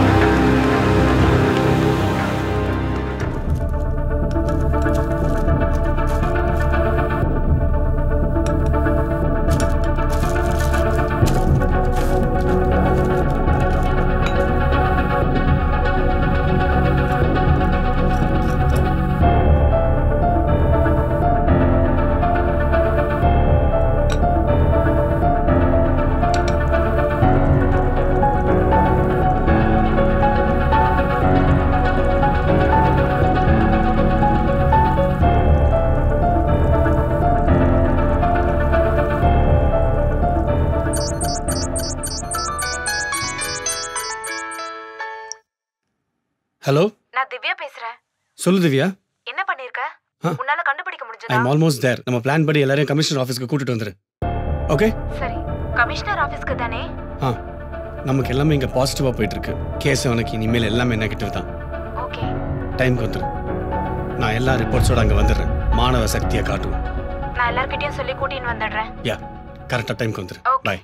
ஹலோ நான் திவ்யா பேசுறேன் சொல்லு திவ்யா என்ன பண்ணிருக்க ஆ. உன்னால கண்டுபிடிக்க ஐ முடிஞ்சதா எம் ஆல்மோஸ்ட் தேர் நம்ம பிளான் படி எல்லாரையும் கமிஷனர் ஆஃபீஸ்க்கு கூட்டிட்டு வந்துரு ஓகே சரி கமிஷனர் ஆபீஸ்க்கு தானே ஆ நமக்கு எல்லாமே இங்கே பாசிட்டிவாக போயிட்டு இருக்கு கேஸ் உனக்கு இனிமேல் எல்லாமே நெகட்டிவ் தான் ஓகே டைம்க்கு வந்துரு நான் எல்லா ரிப்போர்ட்ஸோட அங்கே வந்துடுறேன் மாணவ சக்தியை காட்டுவோம் நான் எல்லார்கிட்டயும் சொல்லி கூட்டின்னு வந்துடுறேன் யா கரெக்டாக டைம்க்கு வந்துரு பாய்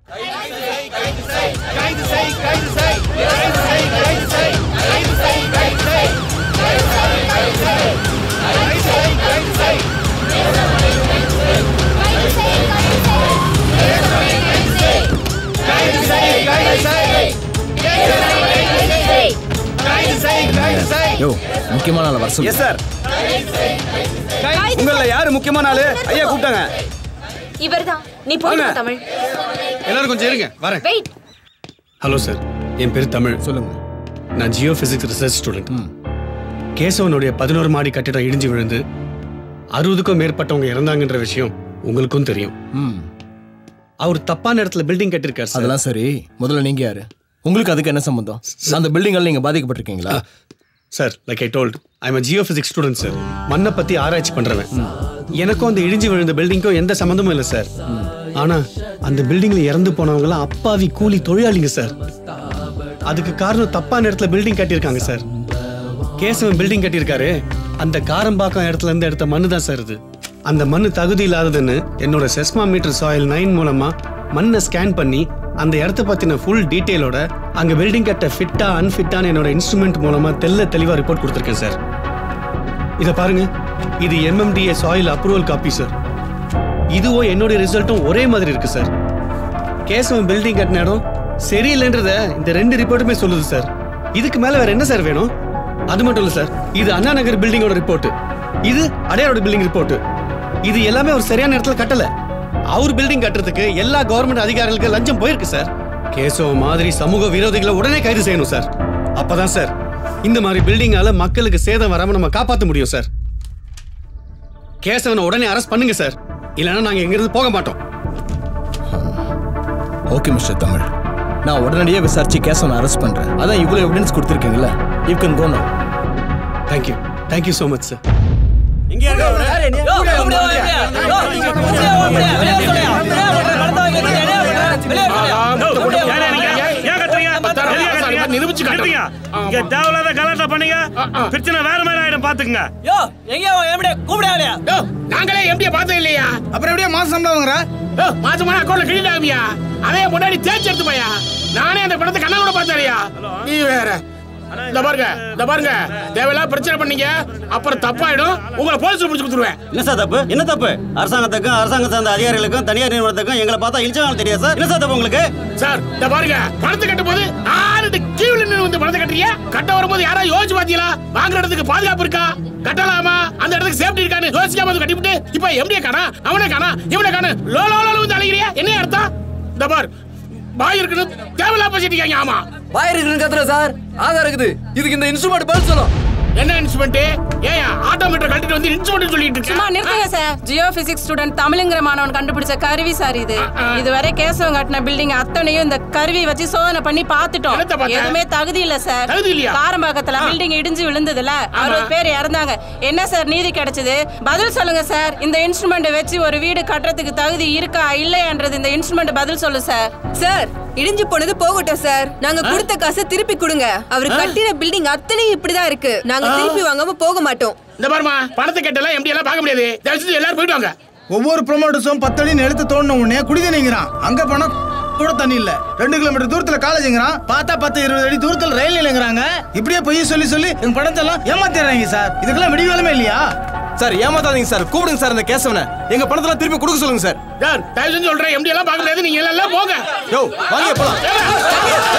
யோ முக்கியமான ஆளை வர சொல்லு எஸ் சார் உங்கள யாரு முக்கியமான ஆளு ஐயா கூப்பிட்டாங்க இவர்தான் நீ போயிட்டு வா, தமிழ் எல்லாரும் கொஞ்சம் இருங்க வரேன் வெயிட் ஹலோ சார் என் பேர் தமிழ் சொல்லுங்க நான் ஜியோ பிசிக்ஸ் ரிசர்ச் ஸ்டூடெண்ட் கேசவனுடைய பதினோரு மாடி கட்டிடம் இடிஞ்சு விழுந்து அறுபதுக்கும் மேற்பட்டவங்க இறந்தாங்கன்ற விஷயம் உங்களுக்கும் தெரியும் ம் அவர் தப்பான இடத்துல பில்டிங் கட்டிருக்காரு சார் அதெல்லாம் சரி முதல்ல நீங்க யாரு உங்களுக்கு அதுக்கு என்ன சம்பந்தம் அந்த பில்டிங்கால நீங்க பாதிக்கப்பட்டிருக்கீங்களா sir like I told I'm geophysics student sir மண்ணை பத்தி ஆராய்ச்சி பண்றவன் எனக்கும் அந்த இடிஞ்சு விழுந்த பில்டிங்க்கும் எந்த சம்மந்தமும் இல்லை சார் ஆனா அந்த பில்டிங்ல இறந்து போனவங்கலாம் அப்பாவி கூலி தொழிலாளிங்க சார் அதுக்கு காரணம் தப்பான இடத்துல பில்டிங் கட்டியிருக்காங்க சார் கேசவன் பில்டிங் கட்டியிருக்காரு அந்த காரம்பாக்கம் இடத்துல இருந்து எடுத்த மண்ணு தான் சார் இது அந்த மண்ணு தகுதி இல்லாததுன்னு என்னோட செஸ்மா மீட்டர் சாயில் நைன் மூலமா மண்ணை ஸ்கேன் பண்ணி அந்த இடத்த பத்தின ஃபுல் டீட்டெயிலோட அங்க பில்டிங் கட்ட ஃபிட்டா அன்ஃபிட்டான என்னோட இன்ஸ்ட்ருமெண்ட் மூலமா தெல்ல தெளிவா ரிப்போர்ட் கொடுத்துருக்கேன் சார் இத பாருங்க இது MMDA soil approval copy sir இதுவும் என்னோட ரிசல்ட்டும் ஒரே மாதிரி இருக்கு சார் கேசவன் பில்டிங் கட்டின இடம் சரியில்லைன்றத இந்த ரெண்டு ரிப்போர்ட்டுமே சொல்லுது சார் இதுக்கு மேல வேற என்ன சார் வேணும் அது மட்டும் இல்ல சார் இது அண்ணா நகர் பில்டிங்கோட ரிப்போர்ட் இது அடையாரோட பில்டிங் ரிப்போர்ட் இது எல்லாமே ஒரு சரியான இடத்துல கட்டல அவர் பில்டிங் கட்டுறதுக்கு எல்லா கவர்மெண்ட் அதிகாரிகளுக்கு லஞ்சம் போயிருக்கு சார் கேசவ மாதிரி சமூக விரோதிகளை உடனே கைது செய்யணும் சார் அப்பதான் சார் இந்த மாதிரி பில்டிங்கால மக்களுக்கு சேதம் வராம நம்ம காப்பாற்ற முடியும் சார் கேசவனை உடனே அரெஸ்ட் பண்ணுங்க சார் இல்லைன்னா நாங்க இங்கிருந்து போக மாட்டோம் ஓகே மிஸ்டர் தமிழ் நான் உடனடியாக விசாரிச்சு கேசவனை அரெஸ்ட் பண்றேன் அதான் இவ்வளோ எவிடன்ஸ் கொடுத்துருக்கீங்களா you can go no thank you thank you so much sir நிரூபிச்சு காட்டுறீங்க இங்க தேவையில்லாத கலாட்டா பண்ணீங்க பிரச்சனை வேற மாதிரி ஆயிடும் பாத்துக்குங்க யோ எங்க எப்படி கூப்பிடாதயா யோ நாங்களே எம்டிய பார்த்தது இல்லையா அப்புறம் எப்படியா மாசம் சம்பளம் வாங்குற யோ மாசம் மாசம் அக்கௌண்ட்ல கிரெடிட் ஆகுமியா அதே முன்னாடி தேய்ச்சி எடுத்து போயா நானே அந்த படத்தை கண்ணா கூட பார்த்தேயா நீ வேற இந்த பாருங்க இந்த பாருங்க தேவையில்லாம பிரச்சனை பண்ணீங்க அப்புறம் தப்பாயிடும் உங்களை போலீஸ் பிடிச்சு கொடுத்துருவேன் என்ன சார் தப்பு என்ன தப்பு அரசாங்கத்துக்கும் அரசாங்க சார்ந்த அதிகாரிகளுக்கும் தனியார் நிறுவனத்துக்கும் எங்களை பார்த்தா இழிச்சாங்க தெரியாது சார் என்ன சார் தப்பு உங்களுக்கு சார் இந்த பாருங்க பணத்தை கட்டும் போது ஆறு கீழ நின்று வந்து பணத்தை கட்டுறீங்க கட்ட வரும்போது யாராவது யோசிச்சு பாத்தீங்களா வாங்குற இடத்துக்கு பாதுகாப்பு இருக்கா கட்டலாமா அந்த இடத்துக்கு சேஃப்டி இருக்கான்னு யோசிக்காம வந்து கட்டிவிட்டு இப்ப எம்டிய காணா அவனை காணா இவனை காணா லோ லோ லோ வந்து அழைக்கிறியா என்ன அர்த்தம் இந்த பார் பாய் இருக்குன்னு தேவையில்லாம பேசிட்டு இருக்காங்க ஆமா பாய் இருக்குன்னு கத்துற சார் ஆதாரம் இருக்குது இதுக்கு இந்த இன்ஸ்ட்ருமெண்ட் பதில் சொல்லும் என்ன இன்ஸ்ட்ருமெண்ட் ஏன் ஆட்டோமீட்டர் கட்டிட்டு வந்து இன்ஸ்ட்ருமெண்ட் சொல்லிட்டு சும்மா இருக்க நிறுத்துங்க சார் ஜியோ பிசிக்ஸ் ஸ்டூடெண்ட் தமிழுங்கிற மாணவன் கண்டுபிடிச்ச கருவி சார் இது இதுவரை கேசவன் கட்டின பில்டிங் அத்தனையும் இந்த கருவி வச்சு சோதனை பண்ணி பார்த்துட்டோம் என்னத்த பார்த்த? எதுவுமே தகுதி இல்ல சார் தகுதி இல்லையா? காரம்பாக்கத்துல பில்டிங் இடிஞ்சு விழுந்ததுல அறுபது பேர் இறந்தாங்க என்ன சார் நீதி கிடைச்சது பதில் சொல்லுங்க சார் இந்த இன்ஸ்ட்ருமெண்ட் வச்சு ஒரு வீடு கட்டுறதுக்கு தகுதி இருக்கா இல்லையான்றது இந்த இன்ஸ்ட்ருமெண்ட் பதில் சொல்லு சார் சார் இடிஞ்சு போனது போகட்டும் சார் நாங்க கொடுத்த காசை திருப்பி கொடுங்க அவர் கட்டின பில்டிங் அத்தனையும் இப்படிதான் இருக்கு நாங்க திருப்பி வாங்காம போக மாட்டோம் இந்த பாருமா பணத்தை கட்டலாம் எம்டி எல்லாம் பார்க்க முடியாது தயவு செஞ்சு எல்லாரும் போயிட்டு வாங்க ஒவ்வொரு ப்ரொமோட்டர்ஸும் பத்தடி நிலத்து தோண்டின உடனே குடிதண்ணிங்கிறான் அங்க பணம் கூட தண்ணி இல்ல ரெண்டு கிலோமீட்டர் தூரத்துல காலேஜுங்கிறான் பார்த்தா பத்து இருபது அடி தூரத்துல ரயில் நிலைங்கிறாங்க இப்படியே பொய் சொல்லி சொல்லி எங்க பணத்தை எல்லாம் ஏமாத்திடுறாங்க சார் இதுக்கெல்லாம் விடிவாலுமே இல்லையா சார் ஏமாத்தாதீங்க சார் கூப்பிடுங்க சார் இந்த கேசவனை எங்க பணத்தெல்லாம் திருப்பி கொடுக்க சொல்லுங்க சார் சார் தயவு செஞ்சு சொல்றேன் எம்டி எல்லாம் பார்க்க முடியாது நீங்க எல்லாம் போங்க யோ வாங்க போலாம்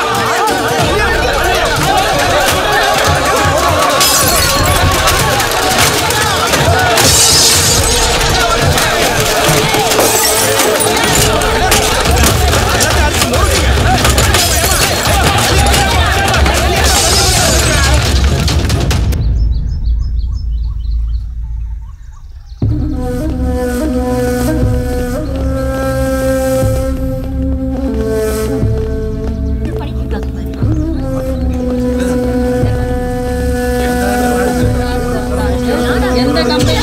எந்த கம்பெனி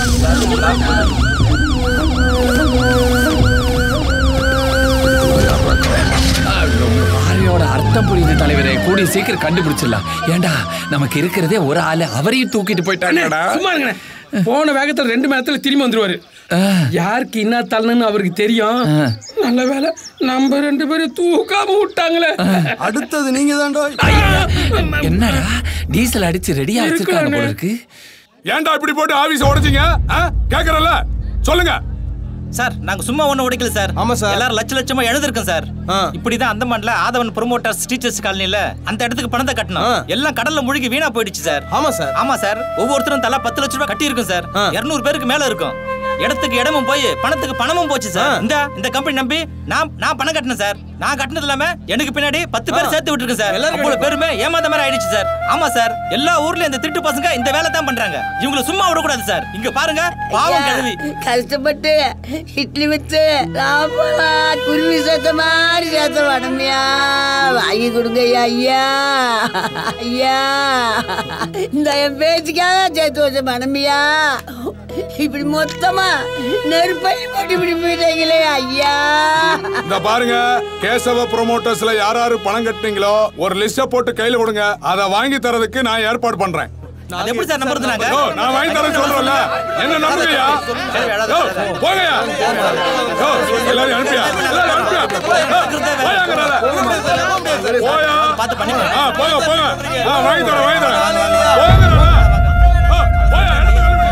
ஆரையோட அர்த்தம் புரியுது தலைவரே கூடிய சீக்கிரம் கண்டுபிடிச்சிடலாம் ஏண்டா நமக்கு இருக்கிறதே ஒரு ஆளு அவரையும் தூக்கிட்டு போயிட்டாங்கடா சும்மா இருங்க போன வேகத்துல ரெண்டு மணி நேரத்துல திரும்பி வந்துருவாரு யாருக்கு என்ன தள்ளணும்னு அவருக்கு தெரியும் நல்ல வேலை நம்ம ரெண்டு பேரும் தூக்காம விட்டாங்களே அடுத்தது நீங்க தான்டா என்னடா டீசல் அடிச்சு ரெடியா வச்சிருக்காங்க போல இருக்கு ஏன்டா இப்படி போட்டு ஆபீஸ் உடைச்சிங்க கேக்குறல சொல்லுங்க சார் நாங்க சும்மா ஒண்ணு உடைக்கல சார் ஆமா சார் எல்லாரும் லட்ச லட்சமா எழுதிருக்கோம் சார் இப்படிதான் அந்தமான்ல ஆதவன் ப்ரொமோட்டர்ஸ் டீச்சர்ஸ் காலனில அந்த இடத்துக்கு பணத்தை கட்டணும் எல்லாம் கடல்ல முழுகி வீணா போயிடுச்சு சார் ஆமா சார் ஆமா சார் ஒவ்வொருத்தரும் தலா பத்து லட்ச ரூபாய் கட்டி இருக்கும் சார் இருநூறு பேருக்கு மேல இருக்கும் இடத்துக்கு இடமும் போய் பணத்துக்கு பணமும் போச்சு சார் இந்த இந்த கம்பெனி நம்பி நான் நான் பணம் கட்டினேன் சார் நான் கட்டினது இல்லாம எனக்கு பின்னாடி பத்து பேர் சேர்த்து விட்டுருக்கேன் சார் அவ்வளவு பேருமே ஏமாந்த மாதிரி ஆயிடுச்சு சார் ஆமா சார் எல்லா ஊர்லயும் இந்த திருட்டு பசங்க இந்த வேலை தான் பண்றாங்க இவங்களை சும்மா விடக்கூடாது சார் இங்க பாருங்க பாவம் கிழவி கஷ்டப்பட்டு இட்லி வச்சு ராமலா குருவி சேர்த்த மாதிரி சேர்த்த வடமையா வாங்கி கொடுங்க ஐயா ஐயா இந்த என் பேச்சுக்காக சேர்த்து வச்ச மனமியா இப்படி மொத்தமா நெருப்பை போட்டு இப்படி போயிட்டீங்களே ஐயா இந்த பாருங்க கேசவ ப்ரொமோட்டர்ஸ்ல யார் யாரு பணம் கட்டினீங்களோ ஒரு லிஸ்ட போட்டு கையில கொடுங்க அதை வாங்கி தரதுக்கு நான் ஏற்பாடு பண்றேன் அது எப்படி சார் நம்புறது நாங்க யோ, நான் வாங்கி தரேன் சொல்றேன்ல என்ன நம்புங்கயா யோ, போங்கயா யோ, எல்லாரையும் அனுப்பியா எல்லாரும் அனுப்பியா யோ, போயா அங்கனால. போயா ஆ, போங்க போங்க ஆ, வாங்கி தரேன் வாங்கி தரேன் போங்கடா. ஆ, போயா, எடுத்து கிளம்புங்க.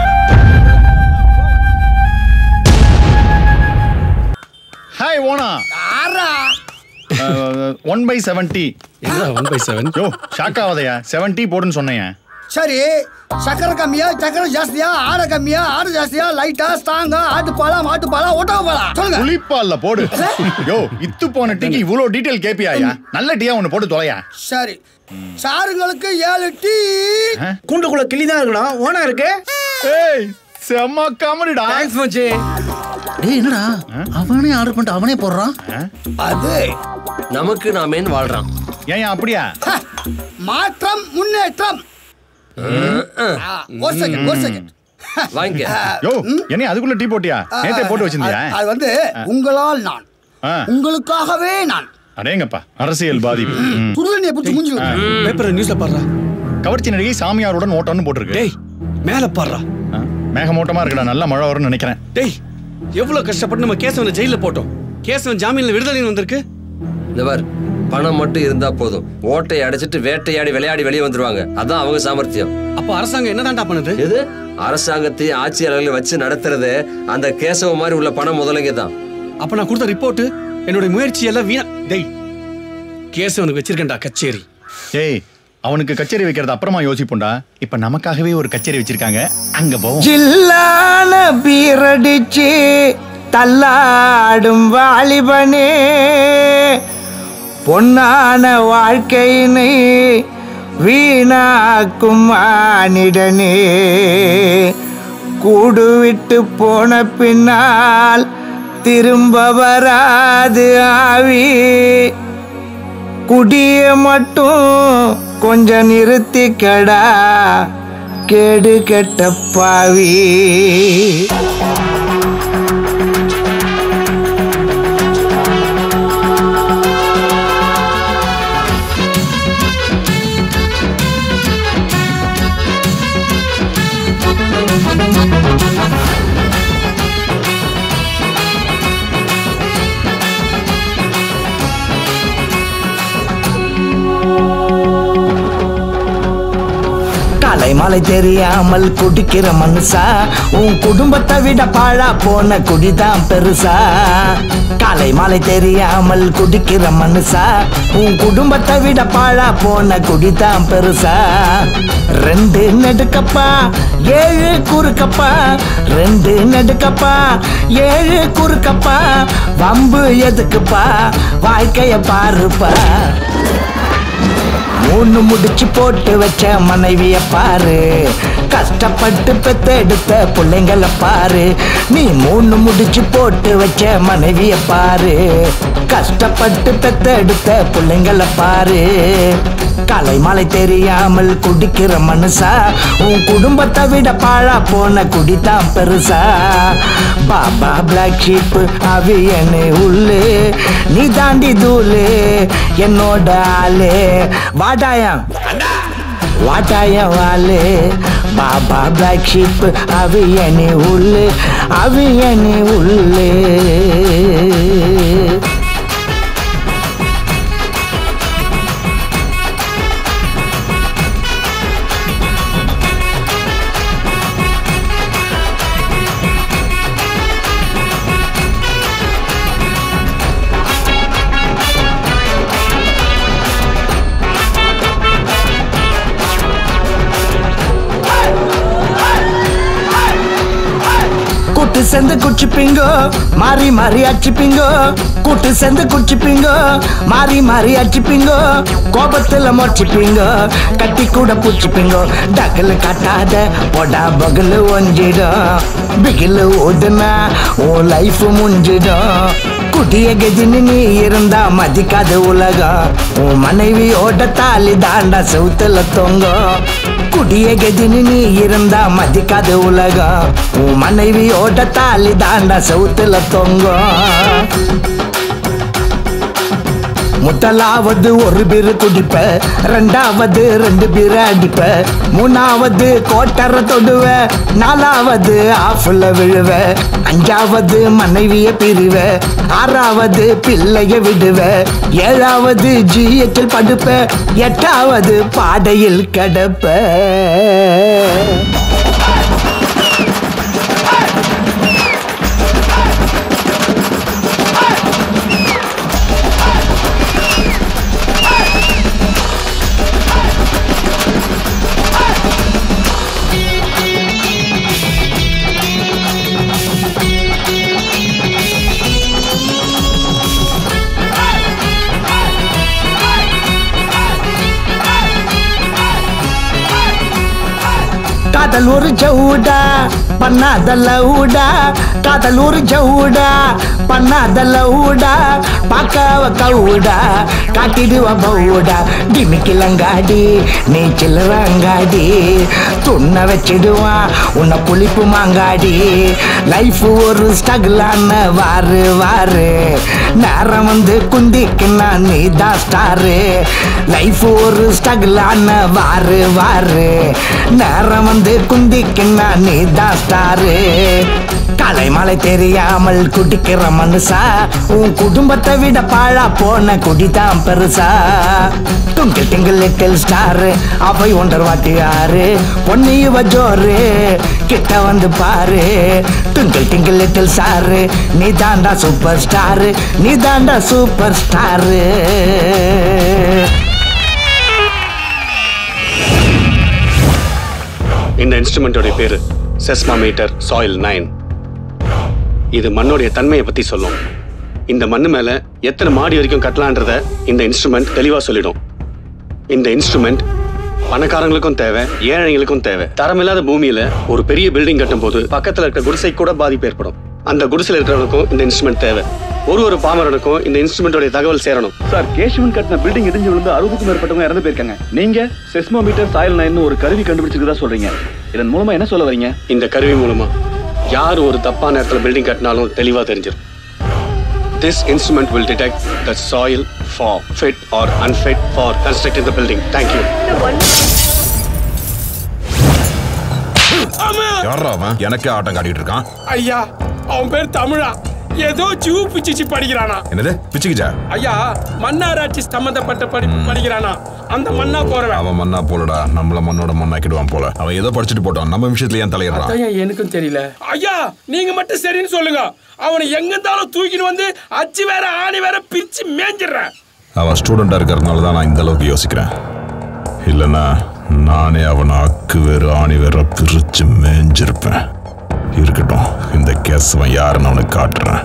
ஹாய் ஓனா one by seventy one by seven யோ ஷாக் ஆகாதயா செவன்டி போடுன்னு சொன்னேன் சரி சக்கரை கம்மியா சக்கரை ஜாஸ்தியா ஆடை கம்மியா ஆடு ஜாஸ்தியா லைட்டா ஸ்ட்ராங்கா ஆட்டு பாலா மாட்டு பாலா ஒட்டக பாலா சொல்லுங்க புளிப்பால்ல போடு யோ இத்து போன டீக்கு இவ்வளோ டீடைல் கேப்பியாயா நல்ல டீயா ஒன்று போட்டு தொலையா சரி சாருங்களுக்கு ஏழு டீ கூண்டுக்குள்ள கிளி தான் இருக்கணும் ஓனா இருக்கு ஏய் செம்ம காமெடிடா தேங்க்ஸ் மச்சி டேய் என்னடா அவனே ஆர்டர் பண்ணிட்டு அவனே போடுறான் அது நமக்கு நாமேன்னு வாழ்றான் ஏன் அப்படியா மாற்றம் முன்னேற்றம் ஆ, ஒரு செகண்ட் ஒரு செகண்ட் வாங்கிக்க யோ என்ன அதுக்குள்ள டீ போட்டியா நேத்தே போட்டு வச்சிருந்தியா அது வந்து உங்களால் நான் ஆ. உங்களுக்காகவே நான் அடேங்கப்பா அரசியல் பாதிப்பு ம். சுடுதண்ணியை பிடிச்சி மூஞ்சி ஆ. பேப்பர் நியூஸ்ல பாடுறா கவர்ச்சி நடிகை சாமியாருடன் ஓட்டம்னு போட்டிருக்கு டேய் மேல பாடுறா மேகமூட்டமா இருக்குடா நல்ல மழை வரும்னு நினைக்கிறேன் டேய் எவ்வளவு கஷ்டப்பட்டு நம்ம கேசவனை ஜெயில போட்டோம் கேசவன் ஜாமீன்ல விடுதலை வந்திருக்கு இந்த பார் பணம் மட்டும் இருந்தா போதும் ஓட்டையை அடைச்சிட்டு வேட்டையாடி விளையாடி வெளியே வந்துருவாங்க அதான் அவங்க சாமர்த்தியம் அப்ப அரசாங்கம் என்னதான்டா பண்ணுது எது அரசாங்கத்தையும் ஆட்சியாளர்களையும் வச்சு நடத்துறது அந்த கேசவ மாதிரி உள்ள பணம் முதலைங்க தான் அப்ப நான் கொடுத்த ரிப்போர்ட் என்னுடைய முயற்சி எல்லாம் வீணா டேய் கேசவனுக்கு வச்சிருக்கேன்டா கச்சேரி ஏய் அவனுக்கு கச்சேரி வைக்கிறது அப்புறமா யோசிப்போம்டா இப்ப நமக்காகவே ஒரு கச்சேரி வச்சிருக்காங்க அங்க போவோம் ஜில்லான பீரடிச்சு தள்ளாடும் வாலிபனே பொன்னான வாழ்க்கையினை வீணாக்கும் மானிடனே கூடு விட்டு போன பின்னால் திரும்ப வராது ஆவி குடிய மட்டும் கொஞ்சம் நிறுத்திக்கடா கேடு கெட்ட பாவி காலை மாலை தெரியாமல் குடிக்கிற மனுஷா உன் குடும்பத்தை விட பாழா போன குடிதான் பெருசா காலை மாலை தெரியாமல் குடிக்கிற மனுஷா உன் குடும்பத்தை விட பாழா போன குடிதான் பெருசா ரெண்டு நெடுக்கப்பா ஏழு குறுக்கப்பா ரெண்டு நெடுக்கப்பா ஏழு குறுக்கப்பா வம்பு எதுக்குப்பா வாழ்க்கைய பாருப்பா மூணு முடிச்சு போட்டு வச்ச மனைவிய பாரு கஷ்டப்பட்டு பெத்தெடுத்த பிள்ளைங்கள பாரு நீ மூணு முடிச்சு போட்டு வச்ச மனைவிய பாரு கஷ்டப்பட்டு பெத்தெடுத்த பிள்ளைங்கள பாரு காலை மாலை தெரியாமல் குடிக்கிற மனுஷா உன் குடும்பத்தை விட பாழா போன குடிதான் பெருசா பாபா பிளாக் ஷீப் அவியனு உள்ளு நீ தாண்டி தூளு என்னோட ஆளு வாடாயம் வாட்டாயம் வாளு baa baa black sheep have you any wool have you any உள்ளு கூட்டு சேர்ந்து குச்சிப்பிங்கோ மாறி மாறி அடிச்சுப்பிங்கோ கூட்டு சேர்ந்து குச்சிப்பிங்கோ மாறி மாறி அடிச்சுப்பிங்கோ கோபத்துல மொச்சிப்பிங்கோ கட்டி கூட பூச்சிப்பிங்கோ டக்குல காட்டாத பொடா பகலு ஒஞ்சிடும் பிகிலு ஓடுனா உன் லைஃப் முடிஞ்சிடும் குட்டிய கெஜின்னு நீ இருந்தா மதிக்காத உலகம் உன் மனைவியோட தாலி தாண்டா செவுத்துல தொங்கும் குடிய கெஜின்னு நீ இருந்தா மதிக்காத உலகம் உன் மனைவியோட தாலி தாண்டா செவுத்துல தொங்கும் முதலாவது ஒரு பீரு குடிப்ப ரெண்டாவது ரெண்டு பீரு அடிப்ப மூணாவது கோட்டரை தொடுவ நாலாவது ஆஃப்ல விழுவ அஞ்சாவது மனைவிய பிரிவ ஆறாவது பிள்ளைய விடுவ ஏழாவது ஜிஎச்சில் படுப்ப எட்டாவது பாடையில் கிடப்ப காதல் ஒரு ஜவுடா பண்ணாத லவுடா காதல் ஒரு ஜவுடா பண்ணாத லவுடா பார்க்காவ கவுடா காட்டிடுவ பவுடா டிமிக்கிலங்காடி நீ சில்லறாங்காடி துண்ண வச்சிடுவான் உன்னை புளிப்பு மாங்காடி லைஃப் ஒரு ஸ்ட்ரகிளான வாரு வாரு நேரம் வந்து குந்திக்குன்னா நீ தான் ஸ்டாரு லைஃப் ஒரு ஸ்ட்ரகிளான வாரு வாரு நேரம் வந்து குந்திக்குன்னா நீ தான் ஸ்டாரு காலை மலை தெரியாமல் குடிக்கிற மனுஷா உன் குடும்பத்தை விட பாழா போன குடிதான் பெருசா டுங்கிள் டிங்கிள் லிட்டில் ஸ்டார் அவை ஒன்றரை வாட்டி யாரு பொண்ணு இவ ஜோரு கிட்ட வந்து பாரு டுங்கிள் டிங்கிள் லிட்டில் ஸ்டார் நீ தாண்டா சூப்பர் ஸ்டார் நீ தாண்டா சூப்பர் ஸ்டாரு இந்த இன்ஸ்ட்ருமெண்ட்டோடைய பேரு செஸ்மா மீட்டர் சாயில் நைன் இது மண்ணோடைய தன்மையை பத்தி சொல்லும் இந்த மண்ணு மேல எத்தனை மாடி வரைக்கும் கட்டலான்றத இந்த இன்ஸ்ட்ருமெண்ட் தெளிவா சொல்லிடும் இந்த இன்ஸ்ட்ருமெண்ட் பணக்காரங்களுக்கும் தேவை ஏழைகளுக்கும் தேவை தரமில்லாத பூமியில ஒரு பெரிய பில்டிங் கட்டும் போது பக்கத்துல இருக்க குடிசை கூட பாதிப்பு ஏற்படும் அந்த குடிசையில் இருக்கிறவனுக்கும் இந்த இன்ஸ்ட்ருமெண்ட் தேவை ஒரு ஒரு பாமரனுக்கும் இந்த இன்ஸ்ட்ருமெண்டோடைய தகவல் சேரணும் சார் கேஷவன் கட்டின பில்டிங் இடிஞ்சு விழுந்து அறுபதுக்கும் மேற்பட்டவங்க இறந்து போயிருக்காங்க நீங்க செஸ்மோமீட்டர் சாயில் நைன் ஒரு கருவி கண்டுபிடிச்சிருக்கதா சொல்றீங்க இதன் மூலமா என்ன சொல்ல வரீங்க இந்த கருவி மூலமா யார் ஒரு தப்பான இடத்துல பில்டிங் கட்டினாலும் தெளிவா தெரிஞ்சிடும் this instrument will detect the soil for fit or unfit for constructing the building thank you யாரா அவன் எனக்கே ஆட்டம் காட்டிட்டு இருக்கான் ஐயா அவன் பேர் தமிழா ஏதோ ஜூ பிச்சிச்சு படிக்கிறானா என்னது பிச்சுக்கிச்சா ஐயா மன்னாராட்சி சம்பந்தப்பட்ட படிப்பு படிக்கிறானா அந்த மண்ணா போறவன் அவன் மண்ணா போலடா நம்மள மண்ணோட மண்ணாக்கிடுவான் போல அவன் ஏதோ படிச்சுட்டு போட்டான் நம்ம விஷயத்துல ஏன் தலையிடுறான் அதான் ஏன் எனக்கும் தெரியல ஐயா நீங்க மட்டும் சரின்னு சொல்லுங்க அவனை எங்க இருந்தாலும் தூக்கின்னு வந்து அச்சு வேற ஆணி வேற பிரிச்சு மேஞ்சிடுறேன் அவன் ஸ்டூடெண்டா இருக்கிறதுனால தான் நான் இந்த அளவுக்கு யோசிக்கிறேன் இல்லைன்னா நானே அவனை அக்கு வேறு ஆணி வேற பிரிச்சு மேஞ்சிருப்பேன் இருக்கட்டும் இந்த கேசவன் யாருன்னு அவனுக்கு காட்டுறேன்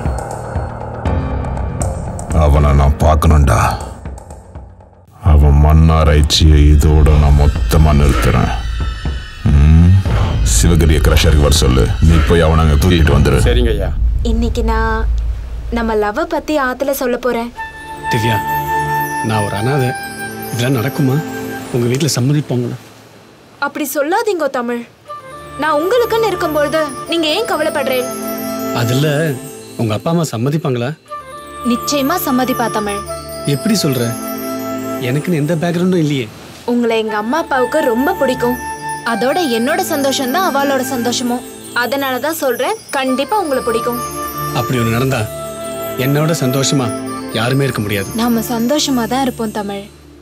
அவனை நான் பார்க்கணும்டா அவன் மண்ணாராய்ச்சியை இதோட நான் மொத்தமா நிறுத்துறேன் ம், சிவகிரிய கிரஷருக்கு வர சொல்லு நீ போய் அவனை அங்க தூக்கிட்டு வந்துரு சரிங்க ஐயா இன்னைக்கு நான் நம்ம லவ் பத்தி ஆத்துல சொல்ல போறேன் திவ்யா நான் ஒரு அனாதை இதெல்லாம் நடக்குமா உங்க வீட்டுல சம்மதிப்பாங்களா அப்படி சொல்லாதீங்க தமிழ் நான் உங்களுக்குன்னு இருக்கும்பொழுது நீங்க ஏன் கவலைப்படுறேன் அதுல உங்க அப்பா அம்மா சம்மதிப்பாங்களா நிச்சயமா சம்மதிப்பா தமிழ் எப்படி சொல்ற எனக்குன்னு எந்த பேக்ரவுண்டும் இல்லையே உங்களை எங்க அம்மா அப்பாவுக்கு ரொம்ப பிடிக்கும் அதோட என்னோட சந்தோஷம் தான் அவளோட சந்தோஷமும் அதனால தான் சொல்றேன் கண்டிப்பா உங்களை பிடிக்கும் அப்படி ஒன்று நடந்தா என்னோட சந்தோஷமா யாருமே இருக்க முடியாது நாம சந்தோஷமா தான் இருப்போம் தமிழ்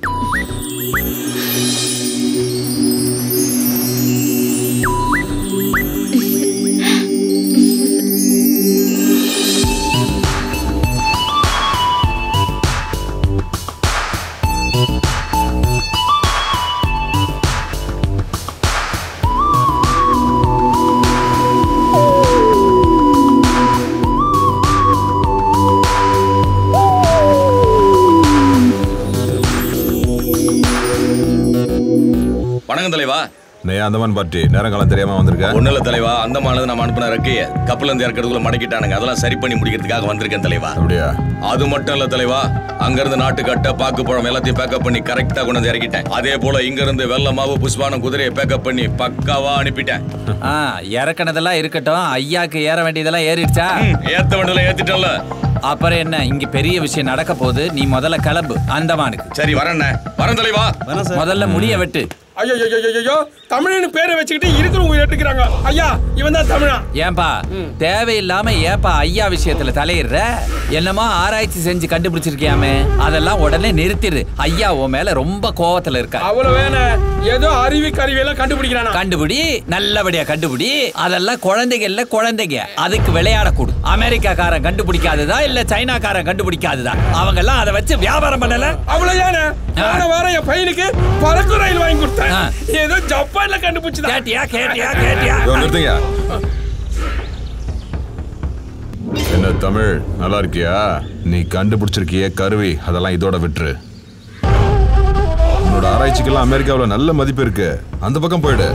வணக்கம் தலைவா நீ அந்தமான் பார்ட்டி நேரங்காலம் தெரியாம வந்திருக்க ஒண்ணு இல்ல தலைவா அந்த மானது நம்ம அனுப்பின ரெக்கைய கப்பல் இருந்து இறக்கிறதுக்குள்ள மடக்கிட்டானுங்க அதெல்லாம் சரி பண்ணி முடிக்கிறதுக்காக வந்திருக்கேன் தலைவா அப்படியா அது மட்டும் இல்ல தலைவா அங்க இருந்து நாட்டு கட்ட பாக்கு பழம் எல்லாத்தையும் பேக்கப் பண்ணி கரெக்டா கொண்டு வந்து இறக்கிட்டேன் அதே போல இங்க இருந்து வெள்ள மாவு புஷ்பானம் குதிரையை பேக்கப் பண்ணி பக்காவா அனுப்பிட்டேன் ஆ இறக்கணதெல்லாம் இருக்கட்டும் ஐயாக்கு ஏற வேண்டியதெல்லாம் ஏறிடுச்சா ஏத்த வேண்டியதெல்லாம் ஏத்திட்டோம்ல அப்புறம் என்ன இங்க பெரிய விஷயம் நடக்க போகுது நீ முதல்ல கிளம்பு அந்தமானுக்கு சரி வரேன் வரேன் தலைவா முதல்ல முடிய வெட்டு ஐயோ ஐயோ ஐயோ, ஐயோ தமிழ்னு பேரை வச்சுக்கிட்டு இருக்கிறவங்க எடுத்துக்கிறாங்க ஐயா இவன் தான் தமிழா ஏன்பா தேவையில்லாம ஏன்பா ஐயா விஷயத்துல தலையிடுற என்னமோ ஆராய்ச்சி செஞ்சு கண்டுபிடிச்சிருக்கியாமே அதெல்லாம் உடனே நிறுத்திடு ஐயா உன் மேல ரொம்ப கோவத்துல இருக்கா அவ்வளவு வேணாம் ஏதோ அறிவி கருவியெல்லாம் கண்டுபிடிக்கிறானா கண்டுபிடி நல்லபடியா கண்டுபிடி அதெல்லாம் குழந்தைங்க இல்ல குழந்தைங்க அதுக்கு விளையாடக்கூடும் அமெரிக்காக்காரன் கண்டுபிடிக்காததா இல்ல சைனாக்காரன் கண்டுபிடிக்காததா அவங்க எல்லாம் அதை வச்சு வியாபாரம் பண்ணல அவ்வளவு ஏன போன வாரம் என் பையனுக்கு பறக்கும் ரயில் வாங்கி கொடுத்தேன் ஏதோ ஜப்பான்ல கண்டுபிடிச்சதா கேட்டியா கேட்டியா கேட்டியா இதோ நிறுத்துங்க என்ன தமிழ் நல்லா இருக்கியா நீ கண்டுபிடிச்சிருக்கிய கருவி அதெல்லாம் இதோட விட்டுரு உன்னோட ஆராய்ச்சிக்கெல்லாம் அமெரிக்காவில் நல்ல மதிப்பு இருக்கு அந்த பக்கம் போயிடு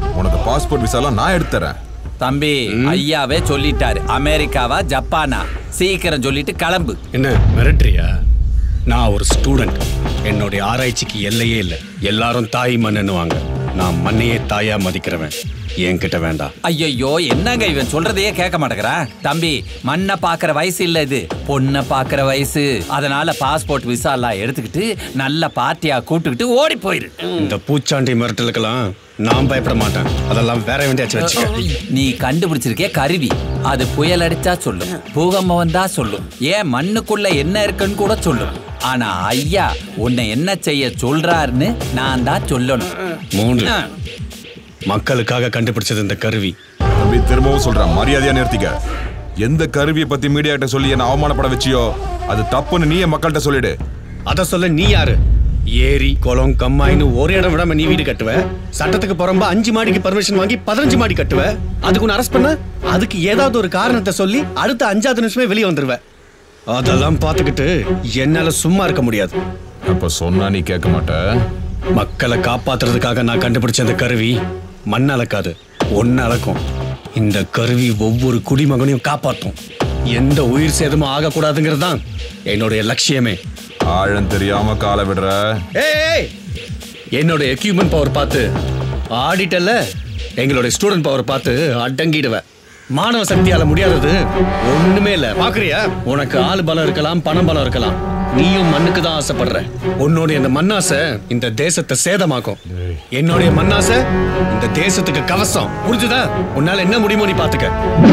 உனக்கு பாஸ்போர்ட் விசாலாம் நான் எடுத்து தரேன் தம்பி ஐயாவே சொல்லிட்டாரு அமெரிக்காவா ஜப்பானா சீக்கிரம் சொல்லிட்டு கிளம்பு என்ன மிரட்டுறியா நான் ஒரு ஸ்டூடெண்ட் என்னுடைய ஆராய்ச்சிக்கு எல்லையே இல்லை எல்லாரும் தாய் மண்ணுவாங்க நான் மண்ணையே தாயா மதிக்கிறவன் என்கிட்ட வேண்டாம் ஐயோ என்னங்க இவன் சொல்றதையே கேட்க மாட்டேங்கிறான் தம்பி மண்ணை பாக்குற வயசு இல்ல இது பொண்ணை பாக்குற வயசு அதனால பாஸ்போர்ட் விசா எல்லாம் எடுத்துக்கிட்டு நல்ல பார்ட்டியா கூட்டுக்கிட்டு ஓடி போயிரு இந்த பூச்சாண்டி மிரட்டலுக்கெல்லாம் நான் பயப்பட மாட்டேன் அதெல்லாம் வேற வேண்டியாச்சும் வச்சுக்க நீ கண்டுபிடிச்சிருக்கே கருவி அது புயல் அடிச்சா சொல்லும் பூகம்பம் வந்தா சொல்லும் ஏன் மண்ணுக்குள்ள என்ன இருக்குன்னு கூட சொல்லும் ஆனா ஐயா உன்னை என்ன செய்ய சொல்றாருன்னு நான் தான் சொல்லணும் மூன்று மக்களுக்காக கண்டுபிடிச்சது இந்த கருவி தம்பி திரும்பவும் சொல்றேன் மரியாதையா நிறுத்திக்க எந்த கருவியை பத்தி மீடியா கிட்ட சொல்லி என்ன அவமானப்பட வச்சியோ அது தப்புன்னு நீயே மக்கள்கிட்ட சொல்லிடு அத சொல்ல நீ யாரு ஏரி குளம் கம்மாயின்னு ஒரு இடம் விடாம நீ வீடு கட்டுவ சட்டத்துக்கு புறம்ப அஞ்சு மாடிக்கு பர்மிஷன் வாங்கி பதினஞ்சு மாடி கட்டுவ அதுக்கு உன்னை அரெஸ்ட் பண்ண அதுக்கு ஏதாவது ஒரு காரணத்தை சொல்லி அடுத்த அஞ்சாவது நிமிஷமே வெளியே வந்துருவ அதெல்லாம் பார்த்துக்கிட்டு என்னால சும்மா இருக்க முடியாது அப்ப சொன்னா நீ கேட்க மாட்ட மக்களை காப்பாத்துறதுக்காக நான் கண்டுபிடிச்ச இந்த கருவி மண் அளக்காது ஒன்னு அளக்கும் இந்த கருவி ஒவ்வொரு குடிமகனையும் காப்பாற்றும் எந்த உயிர் சேதமும் ஆகக்கூடாதுங்கிறது தான் என்னுடைய லட்சியமே ஆழம் தெரியாம காலை விடுற ஏய் என்னோட எக்யூப்மெண்ட் பவர் பார்த்து ஆடிட்டல்ல எங்களுடைய ஸ்டூடெண்ட் பவர் பார்த்து அடங்கிடுவ மாணவ சக்தியால முடியாதது ஒண்ணுமே இல்ல பாக்குறியா உனக்கு ஆள் பலம் இருக்கலாம் பணம் பலம் இருக்கலாம் நீயும் மண்ணுக்கு தான் ஆசைப்படுற உன்னுடைய இந்த மண்ணாசை இந்த தேசத்தை சேதமாக்கும் என்னுடைய மண்ணாசை இந்த தேசத்துக்கு கவசம் புரிஞ்சுதா உன்னால என்ன முடியுமோ நீ பாத்துக்க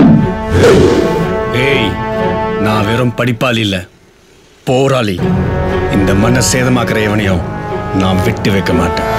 ஏய் நான் வெறும் படிப்பாளி இல்ல போராளி இந்த மண்ணை சேதமாக்குற எவனையும் நான் விட்டு வைக்க மாட்டேன்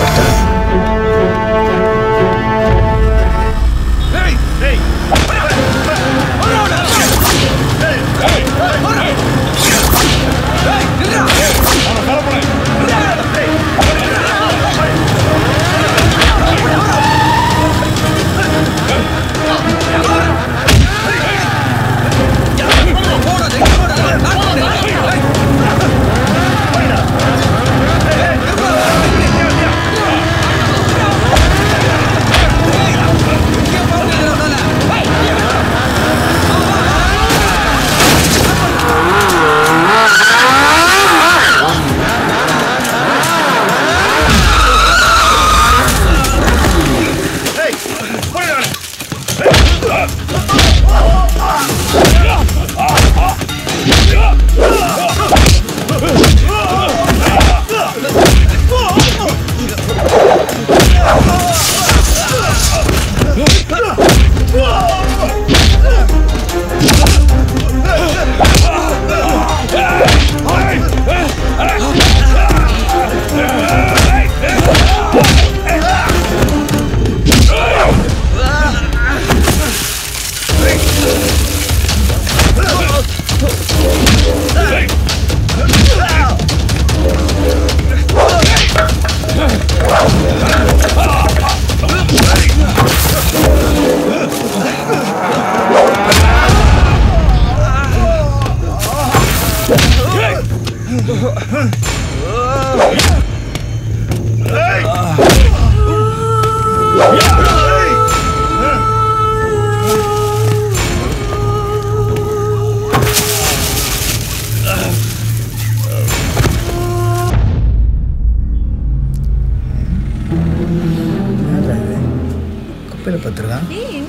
கப்பையில் பத்திருக்கான்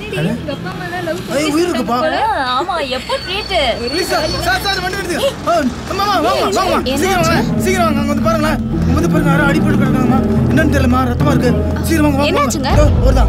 ஏய், உயிர் இருக்குப்பா. ஆமா எப்போ ட்ரீட் சார் சார் சார் வண்டி வருது ஆ, அம்மா அம்மா வாங்க வாங்க சீக்கிரம் வாங்க சீக்கிரம் வாங்க அங்க வந்து பாருங்களேன் அங்க வந்து பாருங்க யாரும் அடிபட்டு கிடக்குறாங்கம்மா என்னன்னு தெரியலம்மா ரத்தமா இருக்கு சீக்கிரம் வாங்க வாங்க என்னாச்சுங்க? இதோ, வருதான்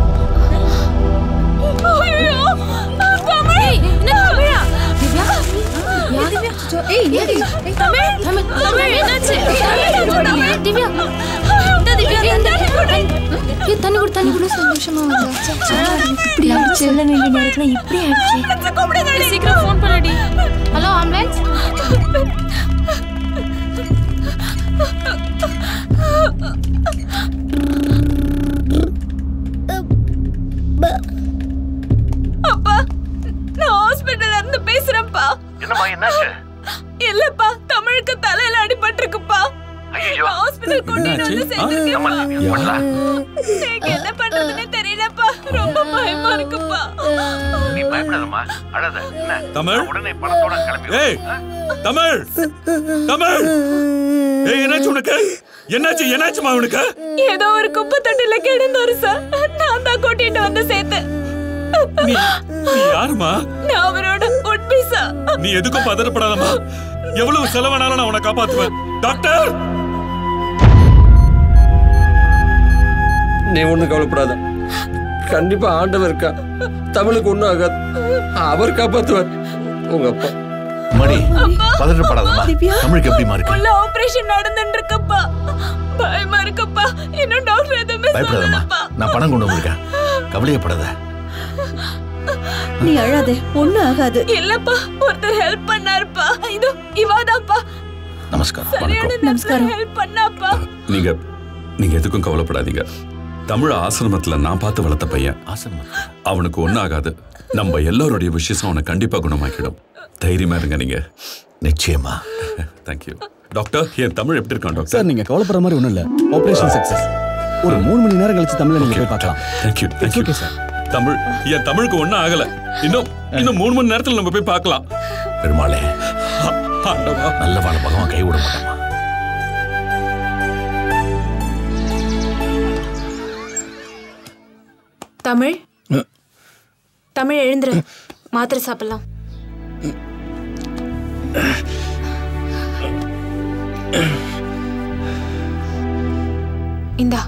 தண்ணி கொடு தண்ணி கொடு சந்தோஷமா இப்படி ஆயிடுச்சு சொல்ல வேண்டிய நேரத்துல இப்படி ஆயிடுச்சு சீக்கிரம் ஃபோன் பண்ணடி ஹலோ ஆம்புலன்ஸ் அப்பா நான் ஹாஸ்பிடல்ல இருந்து பேசுறேன்ப்பா என்னம்மா என்னாச்சு இல்லப்பா தமிழுக்கு தலையில அடிபட்டிருக்குப்பா ஐயையோ. ஹாஸ்பிடல் கொண்டு வந்து என்னாச்சு? சேர்த்திருக்கேன்ப்பா ஆ? எப்படிடா? எனக்கு என்ன பண்றதுன்னு தெரியல பயப்படாதம்மா அழாத என்ன தமிழ் உடனே பணத்தோட கிளம்பி ஏய் தமிழ் தமிழ் ஏய் என்னாச்சு உனக்கு என்னாச்சு என்னாச்சுமா உனக்கு ஏதோ ஒரு குப்பை தொட்டில கிடந்தோரு சார் நான் தான் கூட்டிட்டு வந்து சேர்த்தேன் நீ நீ யாருமா நான் அவரோட உண்மை சார் நீ எதுக்கும் பதறப்படாதம்மா எவ்வளவு செலவானாலும் நான் உன்னை காப்பாத்துவேன் டாக்டர் நீ ஒண்ணும் கவலைப்படாத கண்டிப்பா ஆண்டவர் இருக்கா தமிழுக்கு ஒண்ணும் ஆகாது அவர் காப்பாத்துவார் உங்க அப்பா மணி பதறப்படாதம்மா தமிழுக்கு எப்படிமா இருக்கு உள்ள ஆபரேஷன் நடந்துட்டு இருக்கப்பா பயமா இருக்கப்பா இன்னும் டாக்டர் எதுவுமே பயப்படாதம்மா சொல்லலப்பா நான் பணம் கொண்டு வந்திருக்கேன் கவலையப்படாத நீ அழாதே ஒண்ணும் ஆகாது இல்லப்பா ஒருத்தர் ஹெல்ப் பண்ணாருப்பா இதோ இவாதாப்பா நமஸ்காரம் சரியான நமஸ்காரம் ஹெல்ப் பண்ணாப்பா நீங்க நீங்க எதுக்கும் கவலைப்படாதீங்க தமிழ் ஆசிரமத்துல நான் பார்த்து வளர்த்த பையன் அவனுக்கு ஒன்றும் ஆகாது நம்ம எல்லாருடைய விஷயம் அவனை கண்டிப்பா குணமாக்கிடும் தைரியமா இருங்க நீங்க நிச்சயமா தேங்க்யூ டாக்டர் என் தமிழ் எப்படி இருக்கான் டாக்டர் சார் நீங்க கவலைப்படுற மாதிரி ஒண்ணும் இல்ல ஆபரேஷன் சக்சஸ் ஒரு மூணு மணி நேரம் கழிச்சு தமிழ்ல நீங்க போய் பார்க்கலாம் தேங்க்யூ தேங்க்யூ சார் தமிழ் என் தமிழுக்கு ஒன்றும் ஆகல இன்னும் இன்னும் மூணு மணி நேரத்துல நம்ம போய் பார்க்கலாம் பெருமாளே ஆண்டவா நல்ல வாழ பகவான் கை விட மாட்டாமா தமிழ் தமிழ் எழுந்துரு மாத்திரை சாப்பிடலாம் இந்தா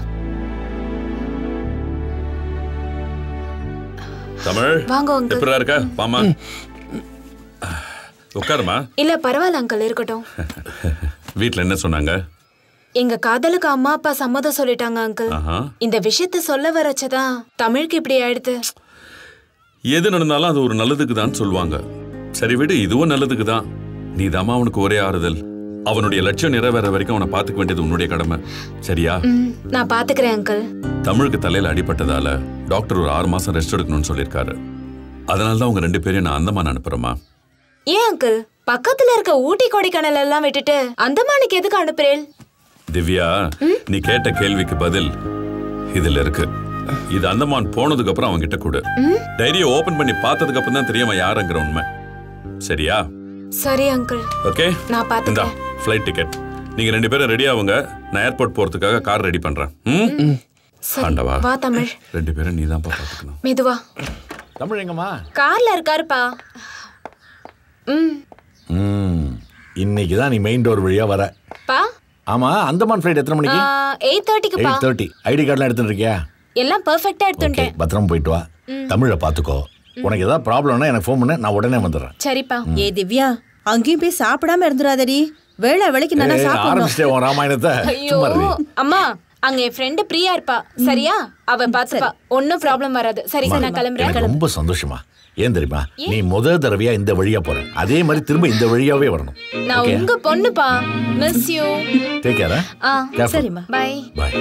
தமிழ் வாங்க, uncle. எப்படா இருக்க வாமா உட்காருமா இல்ல பரவாயில்ல அங்கிள் இருக்கட்டும் வீட்ல என்ன சொன்னாங்க எங்க காதலுக்கு அம்மா அப்பா சம்மதம் சொல்லிட்டாங்க அங்கிள் ஆஹா இந்த விஷயத்த சொல்ல வரச்சதான் தமிழுக்கு இப்படி ஆயிடுது எது நடந்தாலும் அது ஒரு நல்லதுக்கு தான் சொல்லுவாங்க சரி விடு இதுவும் நல்லதுக்கு தான் நீ அவனுக்கு ஒரே ஆறுதல் அவனுடைய லட்சியம் நிறைவேற வரைக்கும் அவனை பார்த்துக்க வேண்டியது உன்னுடைய கடமை சரியா ம், நான் பாத்துக்கிறேன் அங்கிள் தமிழுக்கு தலையில அடிபட்டதால டாக்டர் ஒரு ஆறு மாசம் ரெஸ்ட் எடுக்கணும்னு சொல்லியிருக்காரு அதனால தான் உங்க ரெண்டு பேரையும் நான் அந்தமான் அனுப்புறேமா ஏன் அங்கிள் பக்கத்துல இருக்க ஊட்டி கொடைக்கானல் எல்லாம் விட்டுட்டு அந்தமானுக்கு எதுக்கு அனுப்புறேன் திவ்யா நீ கேட்ட கேள்விக்கு பதில் இதுல இருக்கு இது அந்தமான் போனதுக்கு அப்புறம் அவன் கிட்ட கொடு டைரியை ஓபன் பண்ணி பார்த்ததுக்கு அப்புறம் தான் தெரியும் அவன் யாருங்கிற உண்மை சரியா சரி அங்கிள் ஓகே நான் இந்தா பாத்துக்கிறேன் ஃப்ளைட் டிக்கெட் நீங்க ரெண்டு பேரும் ரெடி ஆகுங்க நான் ஏர்போர்ட் போறதுக்காக கார் ரெடி பண்றேன் ம்? சரி ஆண்டவா வா தமிழ் ரெண்டு பேரும் நீ தான் பார்த்துக்கணும் மெதுவா தமிழ் எங்கம்மா கார்ல இருக்காருப்பா ம் ம் இன்னைக்கு தான் நீ மெயின் டோர் வழியா வர பா ஆமா அந்தமான் ஃப்ளைட் எத்தனை மணிக்கு எயிட் தேர்ட்டிக்குப்பா எயிட் தேர்ட்டி ஐடி கார்டெலாம் எடுத்துட்டு இருக்கியா எல்லாம் பெர்ஃபெக்ட்டா எடுத்துட்டேன் பத்திரமா போயிட்டு வா ம். தமிழை பார்த்துக்கோ உனக்கு ஏதாவது ப்ராப்ளம்னா எனக்கு ஃபோன் பண்ண நான் உடனே வந்துடுறேன் சரிப்பா ஏ திவ்யா அங்கேயும் போய் சாப்பிடாம இருந்துடாதடி வேளை வேலைக்கு நல்லா ஏய், சாப்பிடணும் ஆரம்பிச்சிட்டே உன் ராமாயணத்தை ஐயோ சும்மா இரு. அம்மா அங்க என் ஃப்ரெண்டு பிரியா இருப்பா சரியா அவ பாத்துப்பா ஒன்னும் ப்ராப்ளம் வராது சரி சார் நான் கிளம்புறேன் எனக்கு ரொம்ப சந்தோஷமா ஏன் தெரியுமா நீ முத தடவையா இந்த வழியா போற அதே மாதிரி திரும்ப இந்த வழியாவே வரணும் நான் Okay? உங்க பொண்ணுப்பா மிஸ் யூ டேக் கேர் ஆ Careful. சரிம்மா பை பாய்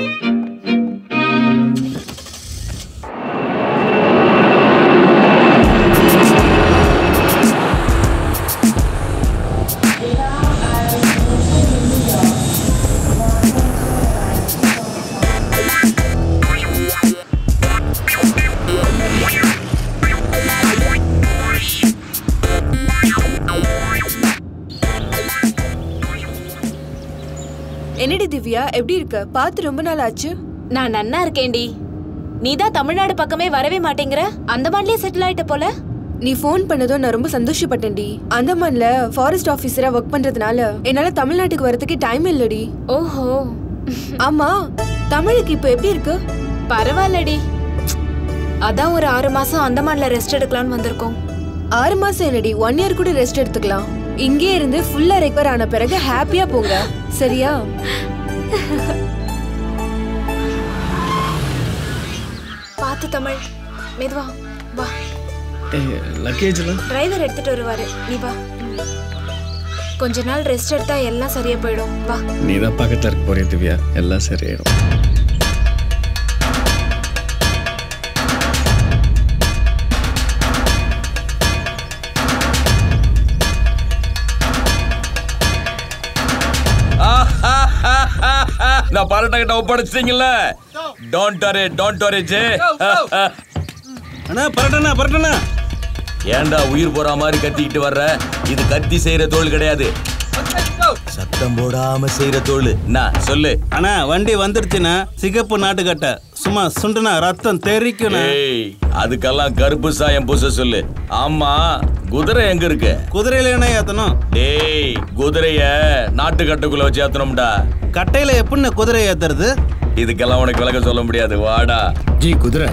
என்னடி திவ்யா எப்படி இருக்க பார்த்து ரொம்ப நாள் ஆச்சு நான் நன்னா இருக்கேன்டி நீதான் தமிழ்நாடு பக்கமே வரவே மாட்டேங்கிற அந்தமான்லயே செட்டில் ஆயிட்ட போல நீ ஃபோன் பண்ணதும் நான் ரொம்ப சந்தோஷப்பட்டேன்டி அந்தமான்ல ஃபாரஸ்ட் ஆபீசரா ஒர்க் பண்றதுனால என்னால தமிழ்நாட்டுக்கு வரதுக்கு டைம் இல்லடி ஓஹோ ஆமா தமிழுக்கு இப்போ எப்படி இருக்கு பரவாயில்லடி அதான் ஒரு ஆறு மாசம் அந்தமான்ல ரெஸ்ட் எடுக்கலாம்னு வந்திருக்கோம் ஆறு மாசம் என்னடி ஒன் இயர் கூட ரெஸ்ட் எடுத்துக்கலாம் இங்கே இருந்து ஃபுல்லா ரெக்கவர் ஆன பிறகு ஹாப்பியா போங்க சரியா பார்த்து தமிழ் மெதுவா வா லக்கேஜ்லாம் டிரைவர் எடுத்துட்டு வருவாரு நீ வா கொஞ்ச நாள் ரெஸ்ட் எடுத்தா எல்லாம் சரியா போயிடும் வா நீ தான் பக்கத்தில் இருக்க போறிய திவ்யா எல்லாம் சரியாயிடும் நான் பரட்ட கிட்ட ஒப்படைச்சிட்டீங்கல்ல டோன்ட் வரி டோன்ட் வரி ஜே அண்ணா பரட்டண்ணா பரட்டண்ணா ஏன்டா உயிர் போற மாதிரி கத்திக்கிட்டு வர்ற இது கத்தி செய்யற தொழில் கிடையாது சத்தம் போடாம செய்யற தொழில் என்ன சொல்லு அண்ணா வண்டி வந்துருச்சுண்ணா சிகப்பு நாட்டுக்கட்டை சும்மா சுண்டுனா ரத்தம் தெரிக்குண்ணா ஏய் அதுக்கெல்லாம் கருப்பு சாயம் பூச சொல்லு ஆமா குதிரை எங்க இருக்கு குதிரையில என்ன ஏத்தணும் டேய் குதிரைய நாட்டுக்கட்டுக்குள்ள வச்சு ஏத்தணும்டா கட்டையில எப்படிண்ணே குதிரை ஏத்துறது இதுக்கெல்லாம் உனக்கு விளக்க சொல்ல முடியாது வாடா ஜி குதிரை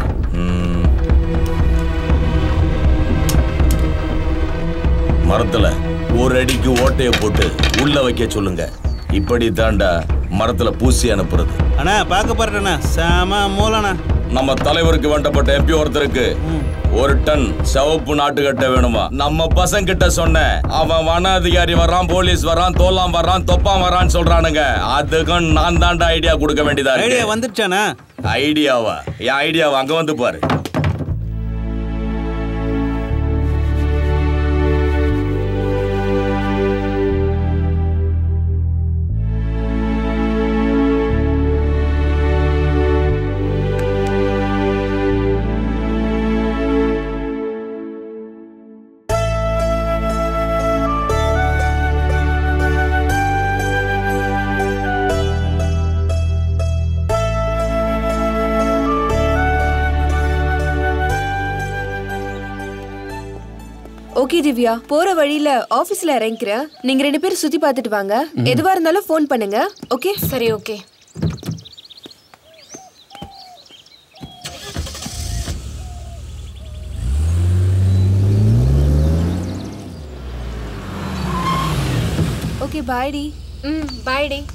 மரத்துல ஒரு அடிக்கு ஓட்டைய போட்டு உள்ள வைக்க சொல்லுங்க இப்படி தாண்டா மரத்துல பூசி அனுப்புறது அண்ணா பார்க்க பாருண்ணா செம மூலண்ணா நம்ம தலைவருக்கு வேண்டப்பட்ட எம்பி ஒருத்தருக்கு ஒரு டன் சிவப்பு நாட்டுக்கட்டை வேணுமா நம்ம பசங்க கிட்ட சொன்னேன் அவன் வன அதிகாரி வர்றான் போலீஸ் வர்றான் தோலாம் வர்றான் தொப்பான் வர்றான்னு சொல்றானுங்க அதுக்கும் நான் தாண்டா ஐடியா கொடுக்க வேண்டியதா இருக்கு ஐடியா வந்துருச்சாண்ணா ஐடியாவா என் ஐடியாவா அங்க வந்து பாரு ஓகே திவ்யா போற வழியில ஆபீஸ்ல இறங்கிக்கிறேன் நீங்க ரெண்டு பேரும் சுத்தி பார்த்துட்டு வாங்க ம். எதுவா இருந்தாலும் ஃபோன் பண்ணுங்க ஓகே சரி ஓகே ஓகே பாய் டி ம் பாய் டி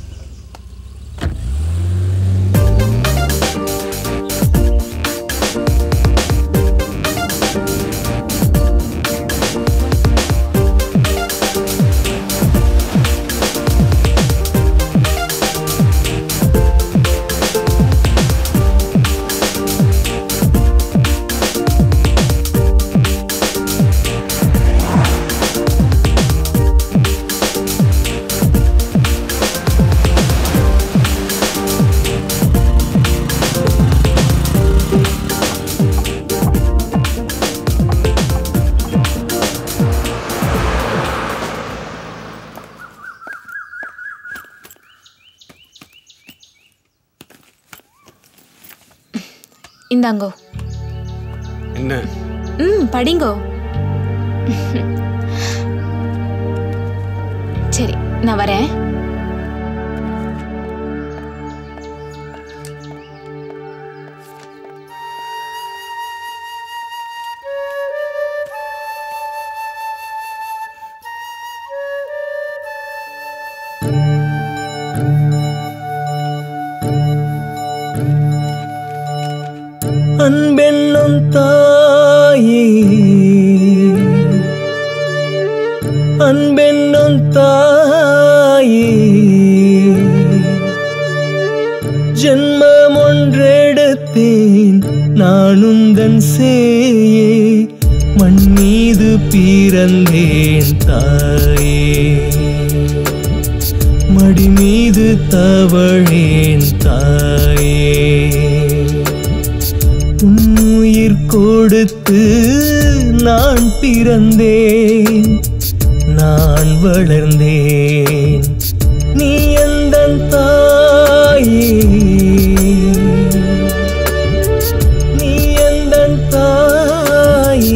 இந்தாங்கோ என்ன ம் படிங்கோ சரி நான் வரேன் அன்பென்னும் தாயே அன்பென்னும் தாயே ஜென்மம் ஒன்றெடுத்தேன் நானுந்தன் சேயே மண் மீது பிறந்தேன் தாயே மடி மீது தவழேன் தாயே உன்னுயிர் கொடுத்து நான் பிறந்தேன் நான் வளர்ந்தேன் நீ எந்த தாயே நீ எந்த தாயே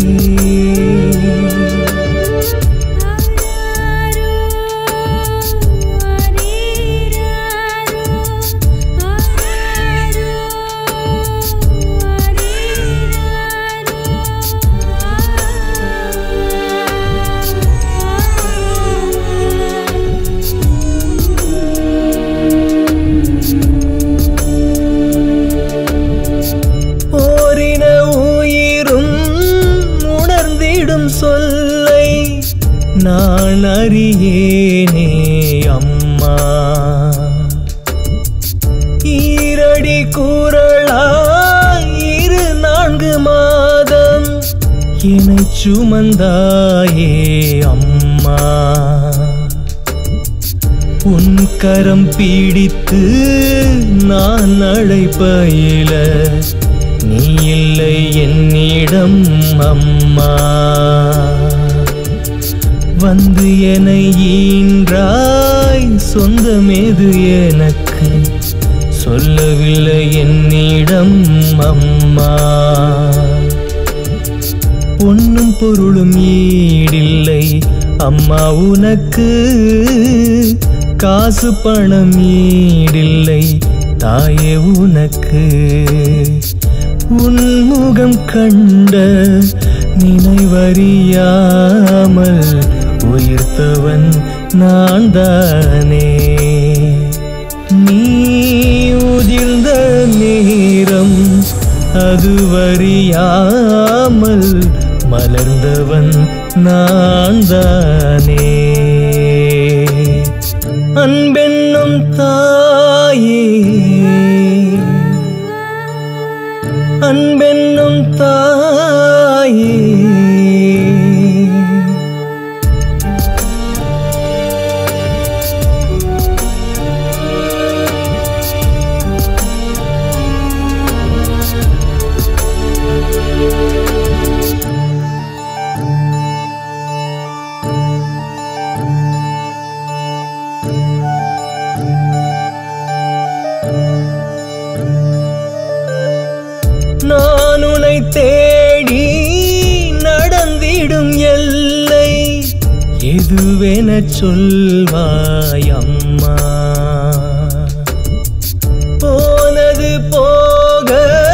போரின உயிரும் உணர்ந்திடும் சொல்லை நான் அறியேனே அம்மா ஈரடி கூறலாய் இரு நான்கு மாதம் என்னை சுமந்தாயே அம்மா உன் கரம் பிடித்து நான் அழைப்பயில நீ இல்லை என்னிடம் அம்மா என்னை ஈன்றாய் சொந்தமேது எனக்கு சொல்லவில்லை என்னிடம் அம்மா பொன்னும் பொருளும் ஈடில்லை அம்மா உனக்கு காசு பணம் ஈடில்லை தாயே உனக்கு உன்முகம் கண்ட நினைவறியாமல் உயிர்த்தவன் நான் தானே நீ உதிர்ந்த நேரம் அதுவறியாமல் மலர்ந்தவன் நான் தானே அன்பென்னும் தாயே அன்பென்னும் தாயே நான் உன்னை தேடி நடந்திடும் எல்லை எதுவென சொல்வாய் அம்மா போனது போக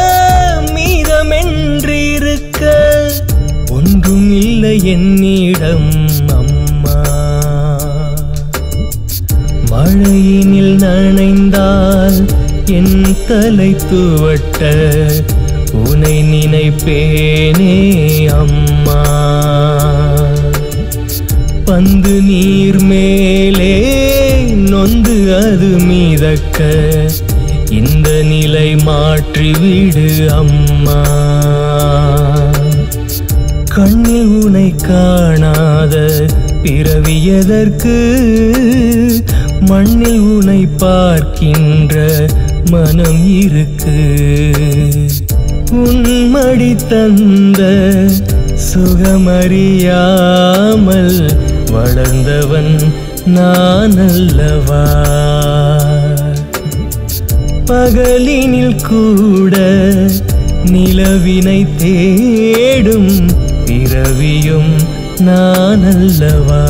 மீதமென்றிருக்க ஒன்றும் இல்லை என்னிடம் அம்மா மழையினில் நனைந்தால் என் தலை துவட்ட உனை நினைப்பேனே அம்மா பந்து நீர் மேலே நொந்து அது மீதக்க இந்த நிலை மாற்றிவிடு அம்மா கண்ணில் உனை காணாத பிறவி எதற்கு மண்ணில் உனை பார்க்கின்ற மனம் இருக்கு உன்மடி தந்த சுகமறியாமல் வளர்ந்தவன் நான் அல்லவா பகலினில் கூட நிலவினை தேடும் பிறவியும் நான் அல்லவா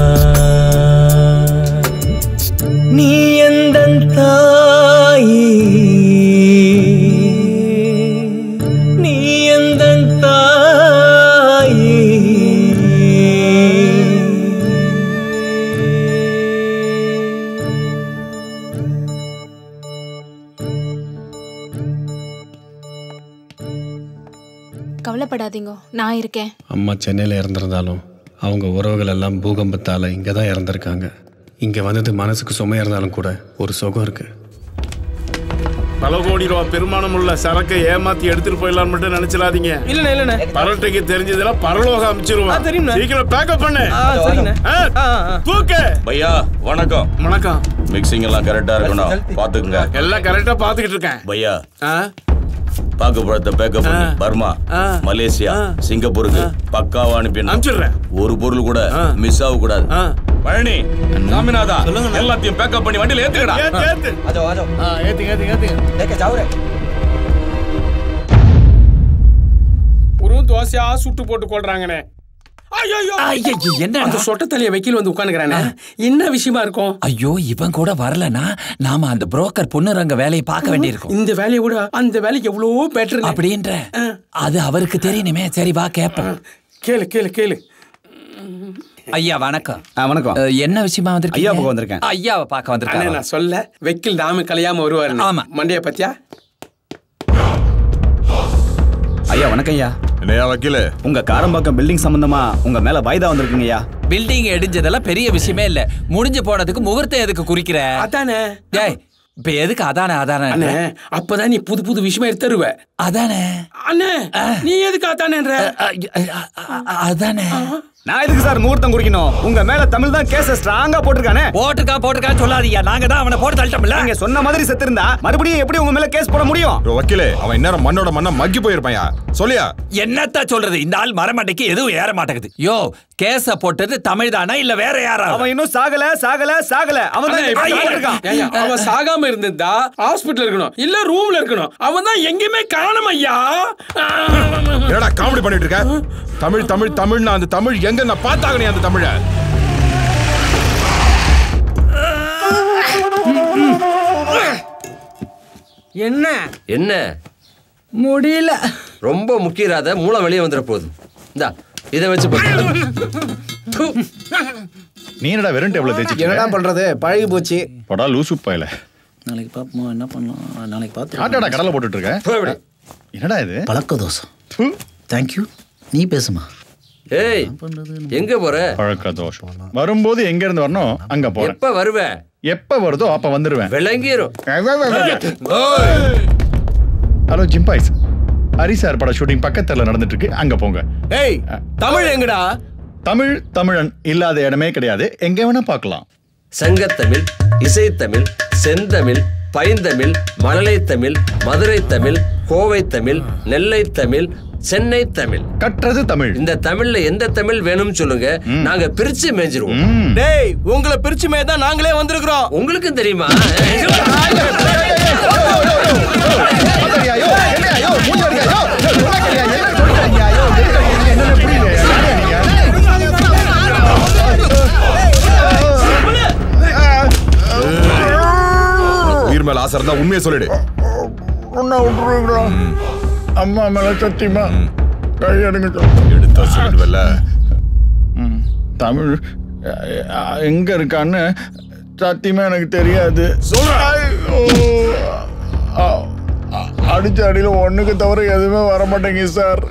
நீ எந்த தாயே நீ எந்த தாயே கவலைப்படாதீங்க நான் இருக்கேன் அம்மா சென்னையில் இறந்துருந்தாலும் அவங்க உறவுகள் எல்லாம் பூகம்பத்தால் இங்கே தான் இறந்துருக்காங்க இங்கே வந்தது மனசுக்கு சுமையாக இருந்தாலும் கூட ஒரு சுகம் இருக்குது பல கோடி ரூபா பெருமானம் உள்ள சரக்கை ஏமாத்தி எடுத்துட்டு போயிடலாம்னு மட்டும் நினைச்சிடாதீங்க இல்லண்ணே இல்லண்ணே பரட்டைக்கு தெரிஞ்சதுல பரலோகம் அமைச்சிருவான் தெரியும்ண்ணே. சீக்கிரம் பேக்கப் பண்ணு ஆ, சரிண்ணே. ஆ, தூக்கு பையா வணக்கம் வணக்கம் மிக்சிங் எல்லாம் கரெக்டா இருக்கணும் பாத்துக்குங்க எல்லாம் கரெக்டா பாத்துக்கிட்டு இருக்கேன் பையா பாக்கு பழத்தை பேக்கப் பண்ணி பர்மா மலேசியா சிங்கப்பூருக்கு பக்காவா அனுப்பிடணும் அனுப்பிச்சிடுறேன். ஒரு பொருள் கூட மிஸ் ஆக கூடாது பழனி சாமிநாதா எல்லாத்தையும் பேக்கப் பண்ணி வண்டியில ஏத்துக்கடா ஏத்து, ஏத்து. ஏத்துங்க ஏத்துங்க ஏத்துங்க ஒரு தோசையா சுட்டு போட்டு கொள்றாங்கண்ணே ஐயோ என்ன அந்த சொட்ட தலைய வைக்கல் வந்து உட்காந்துக்கிறானே என்ன விஷயமா இருக்கும் ஐயோ இவன் கூட வரலனா நாம அந்த புரோக்கர் பொண்ணுரங்க வேலையை பார்க்க வேண்டியிருக்கும் இந்த வேலையை விட அந்த வேலைக்கு எவ்வளவோ பெட்டர் அப்படின்ற அது அவருக்கு தெரியணுமே சரி வா கேப்போம் கேளு கேளு கேளு ஐயா வணக்கம் வணக்கம் அஹ், என்ன விஷயமா வந்திருக்கீங்க ஐயா பக்கம் வந்திருக்கேன். ஐயாவை பார்க்க அண்ணே வந்திருக்காங்க நான் சொல்ல வெக்கில் நாம கலையாம வருவாரு ஆமா மண்டைய பத்தியா ஐயா வணக்கம் ஐயா என்னையா வக்கீல உங்க காரம்பாக்கம் பில்டிங் சம்பந்தமா உங்க மேல வாய்தா வந்திருக்குங்க ஐயா பில்டிங் இடிஞ்சதெல்லாம் பெரிய விஷயமே இல்ல முடிஞ்சு போனதுக்கு முகூர்த்தம் எதுக்கு குறிக்கிற அதானே டேய் இப்ப எதுக்கு அதானே அதானே அண்ணே அப்பதான் நீ புது புது விஷயமா எடுத்து தருவ அதானே அண்ணே நீ எதுக்கு அதானேன்ற அதானே நான் எதுக்கு சார் முகூர்த்தம் குறிக்கணும் உங்க மேல தமிழ் தான் கேஸ ஸ்ட்ராங்கா போட்டிருக்கானே போட்டுக்கா போட்டுக்கா சொல்லாதீங்க நாங்க தான் அவனை போட்டு தள்ளிட்டோம்ல நீங்க சொன்ன மாதிரி செத்து இருந்தா மறுபடியும் எப்படி உங்க மேல கேஸ் போட முடியும் யோ, வக்கீலே அவன் இந்நேரம் மண்ணோட மண்ணா மக்கி போயிருப்பாயா சொல்லியா என்னத்த சொல்றது இந்த ஆள் மரமண்டைக்கு எதுவும் ஏற மாட்டேங்குது யோ கேஸ போட்டது தமிழ் தானா இல்ல வேற யாரா அவன் இன்னும் சாகல சாகல சாகல அவன் தான் இப்படி போட்டிருக்கான். ஏய்யா, அவன் சாகாம இருந்திருந்தா ஹாஸ்பிட்டல் இருக்கணும் இல்ல ரூம்ல இருக்கணும் அவன் தான் எங்கேயுமே காணும் ஐயா என்னடா காமெடி பண்ணிட்டு இருக்க தமிழ் தமிழ் தமிழ்னா அந்த தமிழ் எங்க நான் பார்த்தாங்க நீ அந்த தமிழ என்ன என்ன முடியல ரொம்ப முக்கியராத மூளை வெளியே வந்துட போகுது இந்தா இதை வச்சு பாரு. நீ என்னடா வெறும் டேபிள் தேய்ச்சி என்னடா பண்றது பழகி போச்சு படா லூசு பயல நாளைக்கு பார்ப்போமா என்ன பண்ணலாம் நாளைக்கு பார்த்து ஆட்டாடா கடலை போட்டுட்டு இருக்க என்னடா இது பழக்க தோசம் தேங்க்யூ நீ பேசுமா ஏய் எங்க போற பழக்க தோஷம் வரும்போது எங்க இருந்து வரணும் அங்க போறேன் எப்ப வருவ எப்ப வருதோ அப்ப வந்துருவேன் விளங்கிரும் ஹலோ ஜிம்பாய்ஸ் ஹரி சார் பட ஷூட்டிங் பக்கத்துல நடந்துட்டு இருக்கு அங்க போங்க ஏய் தமிழ் எங்கடா தமிழ் தமிழன் இல்லாத இடமே கிடையாது எங்க வேணா பார்க்கலாம் சங்கத்தமிழ் இசைத்தமிழ் செந்தமிழ் பைந்தமிழ் மழலை தமிழ் மதுரை தமிழ் கோவை தமிழ் நெல்லை தமிழ் சென்னை தமிழ் கற்றது தமிழ் இந்த தமிழ்ல எந்த தமிழ் வேணும்னு சொல்லுங்க நாங்க பிரிச்சு மேய்ஞ்சிருவோம் டேய் உங்களை பிரிச்சுமே தான் நாங்களே வந்திருக்கிறோம் உங்களுக்கும் தெரியுமா உயிர் மேல ஆசை இருந்தா உண்மையை சொல்லிடு உன்னை விட்டுருவீங்களா அம்மா மேல சத்தியமா கையெடுங்க எடுத்தா சொல்லிடுவல்ல தமிழ் அஹ், எங்க இருக்கான்னு சத்தியமா எனக்கு தெரியாது ஐயோ. அ- அ- அடிச்ச அடியில ஒண்ணுக்கு தவிர எதுவுமே வர மாட்டேங்குது சார்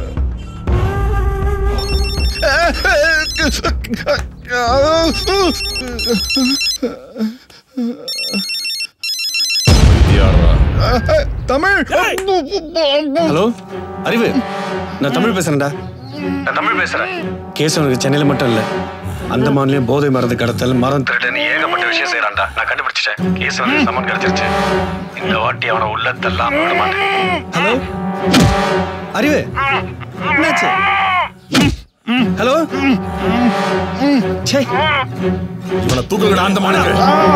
தமிழ் ஹலோ அறிவு நான் தமிழ் பேசுறேன்டா நான் தமிழ் பேசுறேன் கேஸ் உனக்கு சென்னையில மட்டும் இல்ல அந்தமான்லயும் போதை மருந்து கடத்தல் மரம் திருடன் ஏகப்பட்ட விஷயம் செய்யறான்டா நான் கண்டுபிடிச்சிட்டேன் கேஸ் வந்து சம்மன் கிடைச்சிருச்சு இந்த வாட்டி அவனை உள்ள தள்ளாம விட மாட்டேன் ஹலோ அறிவு என்னாச்சு ஹலோ சே இவனை தூக்குங்கடா அந்த மானுக்கு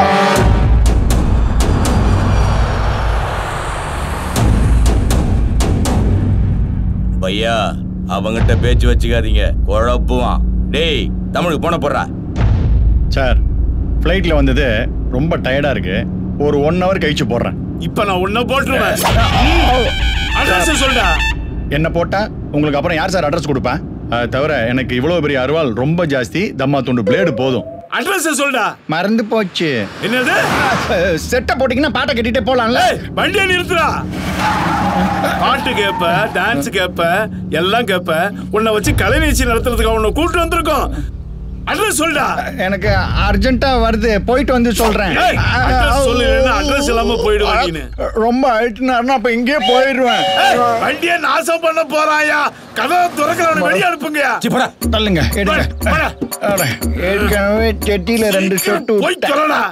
பையா அவங்கிட்ட பேச்சு வச்சுக்காதீங்க குழப்புவான் டேய் தமிழுக்கு போன போடுறா சார் ஃப்ளைட்ல வந்தது ரொம்ப டயர்டா இருக்கு ஒரு ஒன் ஹவர் கழிச்சு போடுறேன் இப்ப நான் உன்ன போட்டுருவேன் அட்ரஸ் சொல்டா என்ன போட்டா உங்களுக்கு அப்புறம் யார் சார் அட்ரஸ் கொடுப்பேன் அது தவிர எனக்கு இவ்வளவு பெரிய அருவாள் ரொம்ப ஜாஸ்தி தம்மா துண்டு பிளேடு போதும் அட்ரஸ் சொல்டா மறந்து போச்சு என்னது செட்டை போட்டீங்கன்னா பாட்டை கட்டிட்டே போலாம்ல வண்டியை நிறுத்துடா பாட்டு கேப்ப டான்ஸ் கேப்ப எல்லாம் கேப்ப உன்னை வச்சு கலை நிகழ்ச்சி நடத்துறதுக்கு உன்னை கூப்பிட்டு வந்திருக்கோம் அட்ரஸ் சொல்டா எனக்கு அர்ஜென்ட்டா வருது போயிட்டு வந்து சொல்றேன் ஏய், address சொல்லு, இல்லைன்னா address இல்லாம போயிடுவ நீனு. ரொம்ப ஆயிட்டுனா அப்ப இங்கே போயிடுவேன் ஏய், வண்டியை நாசம் பண்ண போறாயா கதவை துறக்கிறவனை வெளியே அனுப்புங்கயா தள்ளுங்க எடுங்க அட, ஏற்கனவே செட்டியில ரெண்டு சொட்டு போய் சொல்லடா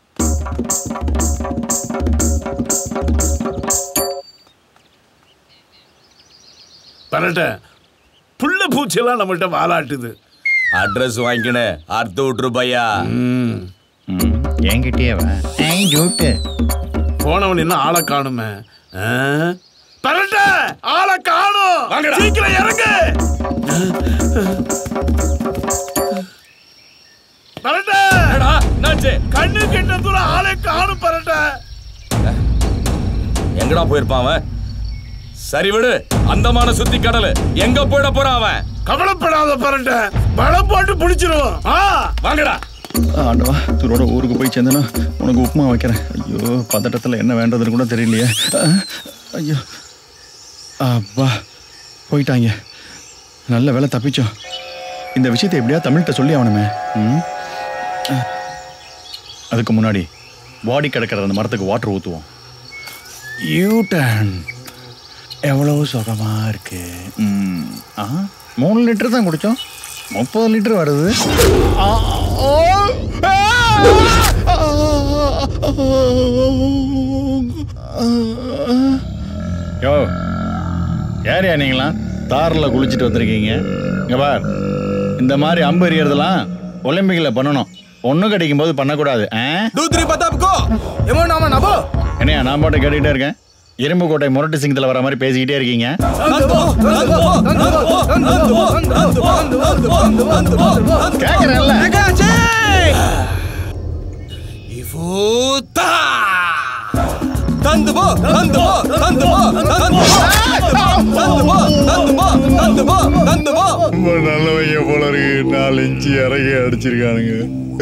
பரட்ட புள்ள பூச்சியெல்லாம் நம்மள்ட்ட வாலாட்டுது அட்ரஸ் வாங்கிக்கணு அறுத்து விட்டுரு பையா என்கிட்டயே ஜூட்டு போனவன் என்ன ஆளை காணுமே ஆ? பரட்ட ஆளை காணும் சீக்கிரம் இறங்கு பரட்ட கண்ணு கெட்ட தூரம் ஆளை காணும் பரட்ட எங்கடா போயிருப்பான் அவன் சரி விடு அந்தமான சுத்தி கடலு எங்க போயிட போறான் அவன் கவலைப்படாத பரட்ட பலம் போட்டு பிடிச்சிருவோம் ஆ வாங்கடா ஆண்டவா தூரோட ஊருக்கு போய் சேர்ந்தனா உனக்கு உப்புமா வைக்கிறேன் ஐயோ பதட்டத்தில் என்ன வேண்டதுன்னு கூட தெரியலையே அஹ், ஐயோ அப்பா போயிட்டாங்க நல்ல வேலை தப்பிச்சோம் இந்த விஷயத்தை எப்படியா தமிழ்கிட்ட சொல்லி ஆகணுமே ம்? அஹ். அதுக்கு முன்னாடி பாடி கிடக்கிற அந்த மரத்துக்கு வாட்டர் ஊற்றுவோம் யூ டர்ன் எவ்வளவு சுகமா இருக்கு ம். ஆ மூணு லிட்டர் தான் குடித்தோம் முப்பது லிட்டர் வருது ஆ, ஓ, ஆ, யோ யாரையா நீங்களா தாரில் குளிச்சுட்டு வந்திருக்கீங்க இங்க பார் இந்த மாதிரி அம்பு எறியறதெல்லாம் ஒலிம்பிக்கில் பண்ணணும் ஒன்று கிடைக்கும் போது பண்ணக்கூடாது ஆ தூத்ரி பத்தாப்கோ எமோ நாம நபோ என்னையா நான் பாட்டு கேட்டுக்கிட்டே இருக்கேன் இரும்பு கோட்டை முரட்டு சிங்கத்தில் வர மாதிரி பேசிக்கிட்டே இருக்கீங்க கேட்குறேன்ல இஃபூத்தா தந்து போ தந்து போ தந்து போ தந்து போ தந்து போ தந்து போ தந்து போ தந்து போ ரொம்ப நல்லவங்க போல இருக்கு நாலு இன்ச்சு இறகி அடிச்சிருக்கானுங்க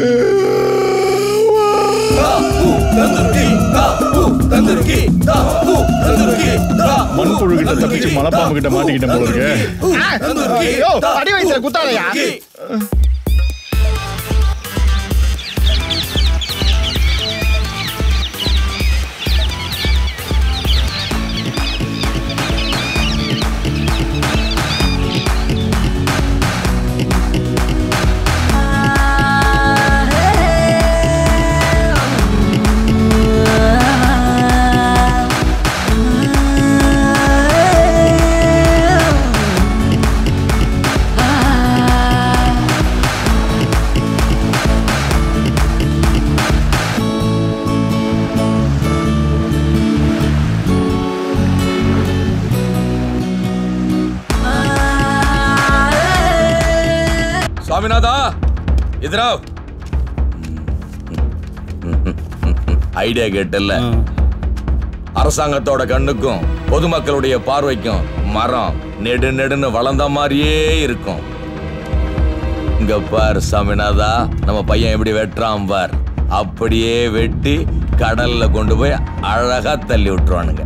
மண்புழு கிட்ட தப்பிச்சு மலைப்பாம்பு கிட்ட மாட்டிக்கிட்ட போல இருக்கு ஐயோ, அடி வயிற்றுல குத்தாலையா சுவாமிநாதா இதுரா ஐடியா கேட்டல்ல அரசாங்கத்தோட கண்ணுக்கும் பொதுமக்களுடைய பார்வைக்கும் மரம் நெடு நெடுன்னு வளர்ந்த மாதிரியே இருக்கும் இங்க பார் சாமிநாதா நம்ம பையன் எப்படி வெட்டுறான் பார் அப்படியே வெட்டி கடல்ல கொண்டு போய் அழகா தள்ளி விட்டுருவானுங்க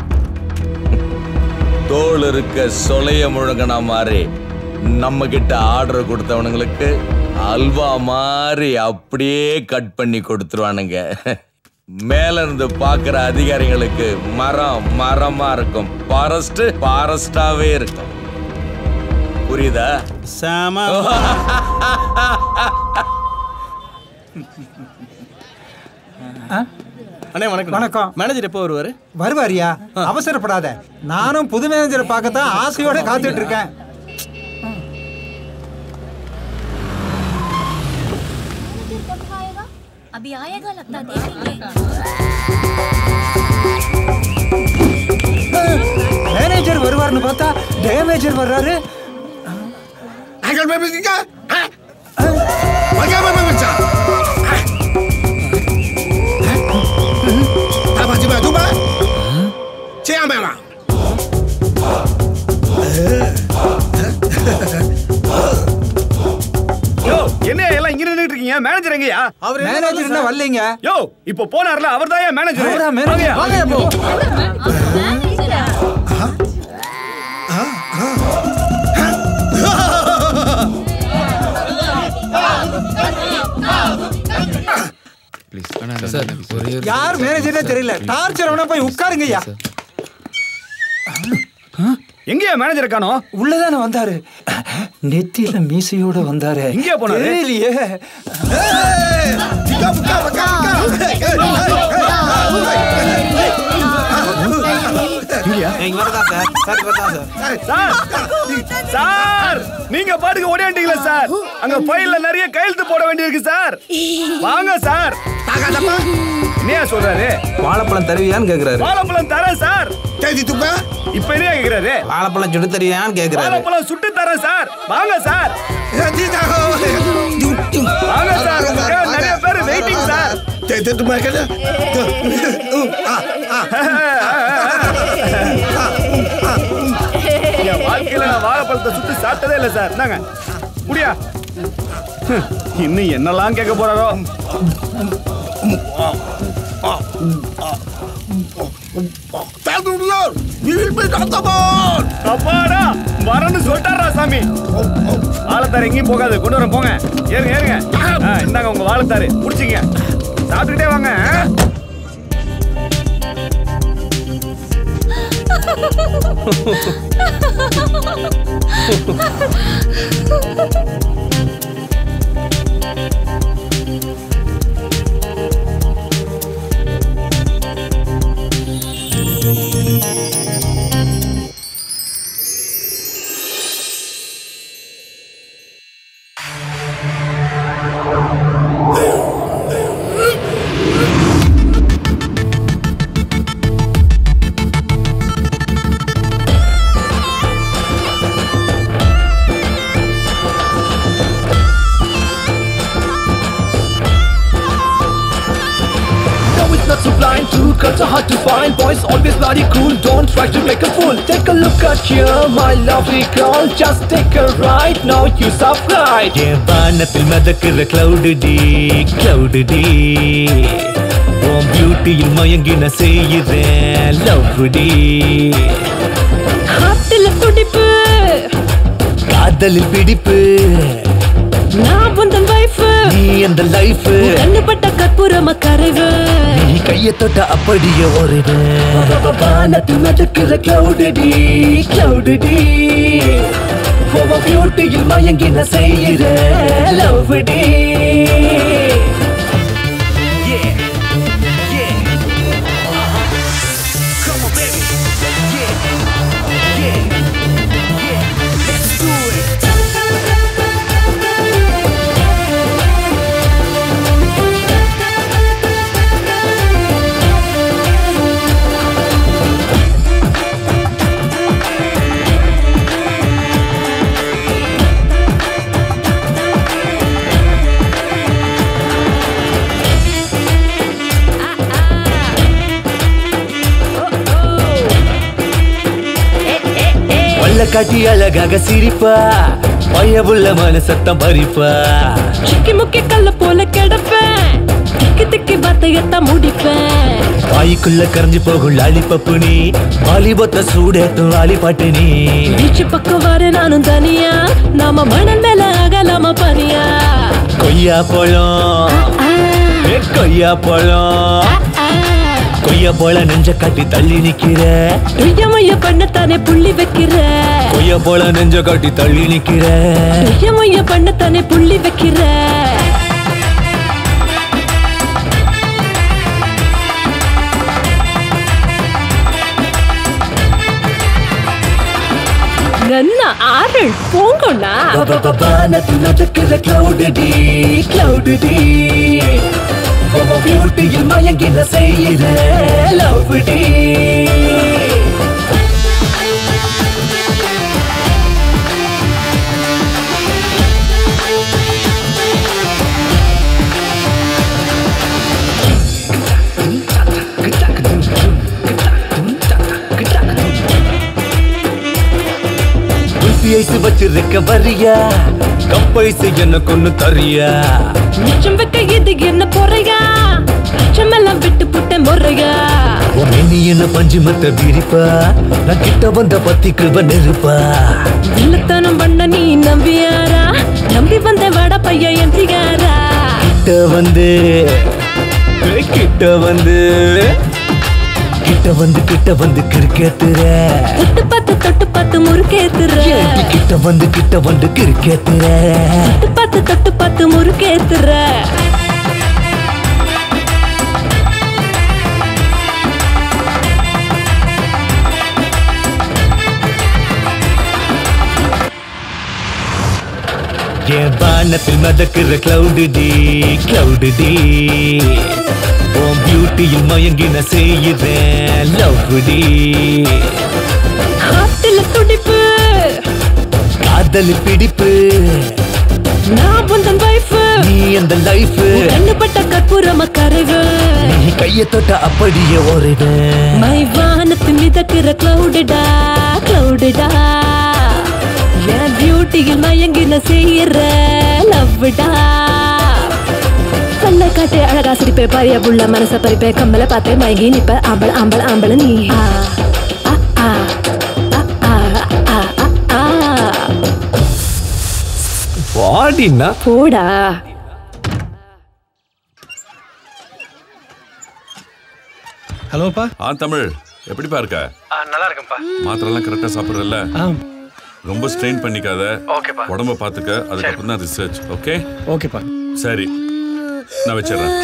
தோல் இருக்க சொலைய முழுங்கின மாதிரி நம்ம கிட்ட ஆர்டர் கொடுத்தவனுங்களுக்கு அல்வா மாதிரி அப்படியே கட் பண்ணி கொடுத்துருவானுங்க மேல இருந்து பாக்குற அதிகாரிகளுக்கு மரம் மரமா இருக்கும் ஃபாரஸ்ட் ஃபாரஸ்டாவே இருக்கும் புரியுதா சாம அண்ணே வணக்கம் வணக்கம் மேனேஜர் எப்போ வருவாரு வருவாரியா அவசரப்படாத நானும் புது மேனேஜரை பார்க்கத்தான் ஆசையோட காத்துட்டு இருக்கேன் अभी आएगा लगता देखेंगे மேனேஜர் வருவார்னு பார்த்தா டேமேஜர் வர்றாரு Angkat baby kita. Hah? Bagaimana baca? Apa coba coba? Siapa memang? யோ என்ன எல்லாம் இங்க நின்னுட்டு இருக்கீங்க மேனேஜர் எங்கயா அவர் மேனேஜர் என்ன வரலைங்க யோ இப்போ போனார்ல அவர் தான் மேனேஜர் அவரா manager? வாங்கய்யா போ. யார் மேனேஜரே தெரியல டார்ச்சர் அவன போய் உட்காருங்கய்யா எங்கயா மேனேஜர் காணோம் உள்ளதானே வந்தாரு நெத்தியில மீசையோட வந்தாரு எங்கேயா போனாரு? தெரியலையே Buka buka buka sir sir நீங்க பாட்டுக்கு ஓடியாண்டீங்களா சார் அங்க ஃபைல்ல நிறைய கையெழுத்து போட வேண்டியிருக்கு சார் வாங்க சார் என்னையா சொல்றாரு வாழைப்பழம் தருவியான்னு கேக்குறாரு வாழைப்பழம் தரேன் சார் தேதி துப்ப இப்ப என்ன கேக்குறாரு வாழைப்பழம் சுட்டு தருவியான்னு கேக்குறாரு வாழைப்பழம் சுட்டு தரேன் சார் வாங்க சார் வாங்க சார் உங்களுக்காக நிறைய பேர் வெயிட்டிங் சார் தேதி துப்ப kada. என் வாழ்க்கையில நான் வாழைப்பழத்தை சுட்டு சாப்பிட்டதே இல்லை சார் இந்தாங்க முடியா இன்னும் என்னெல்லாம் கேட்க போறாரோ Tell the Lord, we will be not the board. அப்பாடா வரன்னு சொல்லிட்டாரா சாமி வாழைத்தாரு எங்கேயும் போகாது கொண்டு வரேன் போங்க ஏறுங்க ஏறுங்க ஆ, இந்தாங்க உங்க வாழைத்தாரு புடிச்சிங்க சாப்பிட்டுக்கிட்டே வாங்க ஆ? Two girls are hard to find, boys always bloody cool. Don't try to make a fool. Take a look at you, my lovely girl. Just take a ride, now you subscribe. என் வானத்தில் மதக்கிற cloud டி cloud டி உன் பியூட்டியில் மயங்கின செய்கிறேன் love D ஹார்ட்டில் துடிப்பு காதலில் பிடிப்பு நான் உந்தன் வைஃப் நீ அந்த லைஃப் கண்ணுப்பட்ட கற்பூரம கரைவு நீ கைய தொட்ட அப்படியே ஒரு வானத்தில் மிதக்கிற கிளவுடு டி கிளவுடு டி உன் பியூட்டியில் மயங்கின செய்கிற லவ் டி வல்ல காட்டி அழகாக சிரிப்பா பயவுள்ள மனசத்தம் பறிப்பா சிக்கி முக்கி கல்ல போல கிடப்பேன் திக்கி திக்கி வார்த்தையத்தான் முடிப்பேன் வாய்க்குள்ள கரைஞ்சு போகும் லாலிபப்பு நீ வாலிபத்த சூடேத்தும் வாலிபாட்டு நீ பீச்சு பக்கம் வர நானும் தனியா நாம மணல் மேல ஆகலாம பனியா கொய்யா பழம் ஏ கொய்யா பழம் கொய்யா போல நெஞ்ச காட்டி தள்ளி நிக்கிற துய்யமைய பண்ணத்தானே புள்ளி வைக்கிற கொய்யா போல நெஞ்ச காட்டி தள்ளி நிக்கிற துய்யமைய பண்ணத்தானே புள்ளி வைக்கிற ನನ್ನ ಆರಳ್ ಪೋಂಗೋಣ வானத்தில் மிதக்கிற கிளவுடு டி கிளவுடு டி உன் பியூட்டியில் மயங்கின செய்கிற லவ் டி குல்ஃபி ஐஸ் வச்சிருக்க வரியா கப்பைஸ் என்ன கொண்டு தரியா மிச்சம் வைக்க இது என்ன பொறையா அச்சமெல்லாம் விட்டு புட்ட முறையா உன் மேனி என்ன பஞ்சு மத்த விரிப்பா நான் கிட்ட வந்த பத்திக்குள் நெருப்பா வில்லத்தனம் பண்ண நீ நம்பியாரா நம்பி வந்த வட பையன் என் சிகாரா கிட்ட வந்து ஏய், கிட்ட வந்து கிட்ட வந்து கிட்ட வந்து கிரிக்கெத்துற தொட்டு பார்த்து தொட்டு பார்த்து முறுக்கேத்துற ஏய், கிட்ட வந்து கிட்ட வந்து கிரிக்கெத்துற தொட்டு பார்த்து தொட்டு பார்த்து முறுக்கேத்துற என் வானத்தில் மதக்கிற கிளவுடு டி கிளவுடு டி உன் பியூட்டியில் மயங்கின செய்கிறேன் லவ் டி ஹார்ட்டில் துடிப்பு காதல் பிடிப்பு நான் உந்தன் வைஃப் நீ அந்த லைஃப் கண்ணுப்பட்ட கற்பூரம கரைவு நீ கைய தொட்ட அப்படியே ஒரு மை வானத்து மிதக்கிற கிளவுடுடா கிளவுடுடா என் பியூட்டியில் மயங்கின செய்யற லவ்டா பல்ல காட்டு அழகா சிரிப்பே பரிய புள்ள மனச பறிப்பே கம்மல பார்த்தே மயங்கி நிப்ப ஆம்பள ஆம்பள ஆம்பள நீ ஆ, ஆ, ஆ, ஆ, ஆ, ஆ, ஆ, ஆ. பாடினா போடா ஹலோப்பா ஆ தமிழ் எப்படிப்பா இருக்க நல்லா இருக்கேன்ப்பா மாத்திரெல்லாம் கரெக்டா சாப்பிடுறல்ல ஆ ரொம்ப ஸ்ட்ரெயின் பண்ணிக்காத ஓகேப்பா. உடம்ப பாத்துக்க அதுக்கப்புறம் தான் ரிசர்ச் ஓகே ஓகேப்பா சரி நான் வச்சிடுறேன்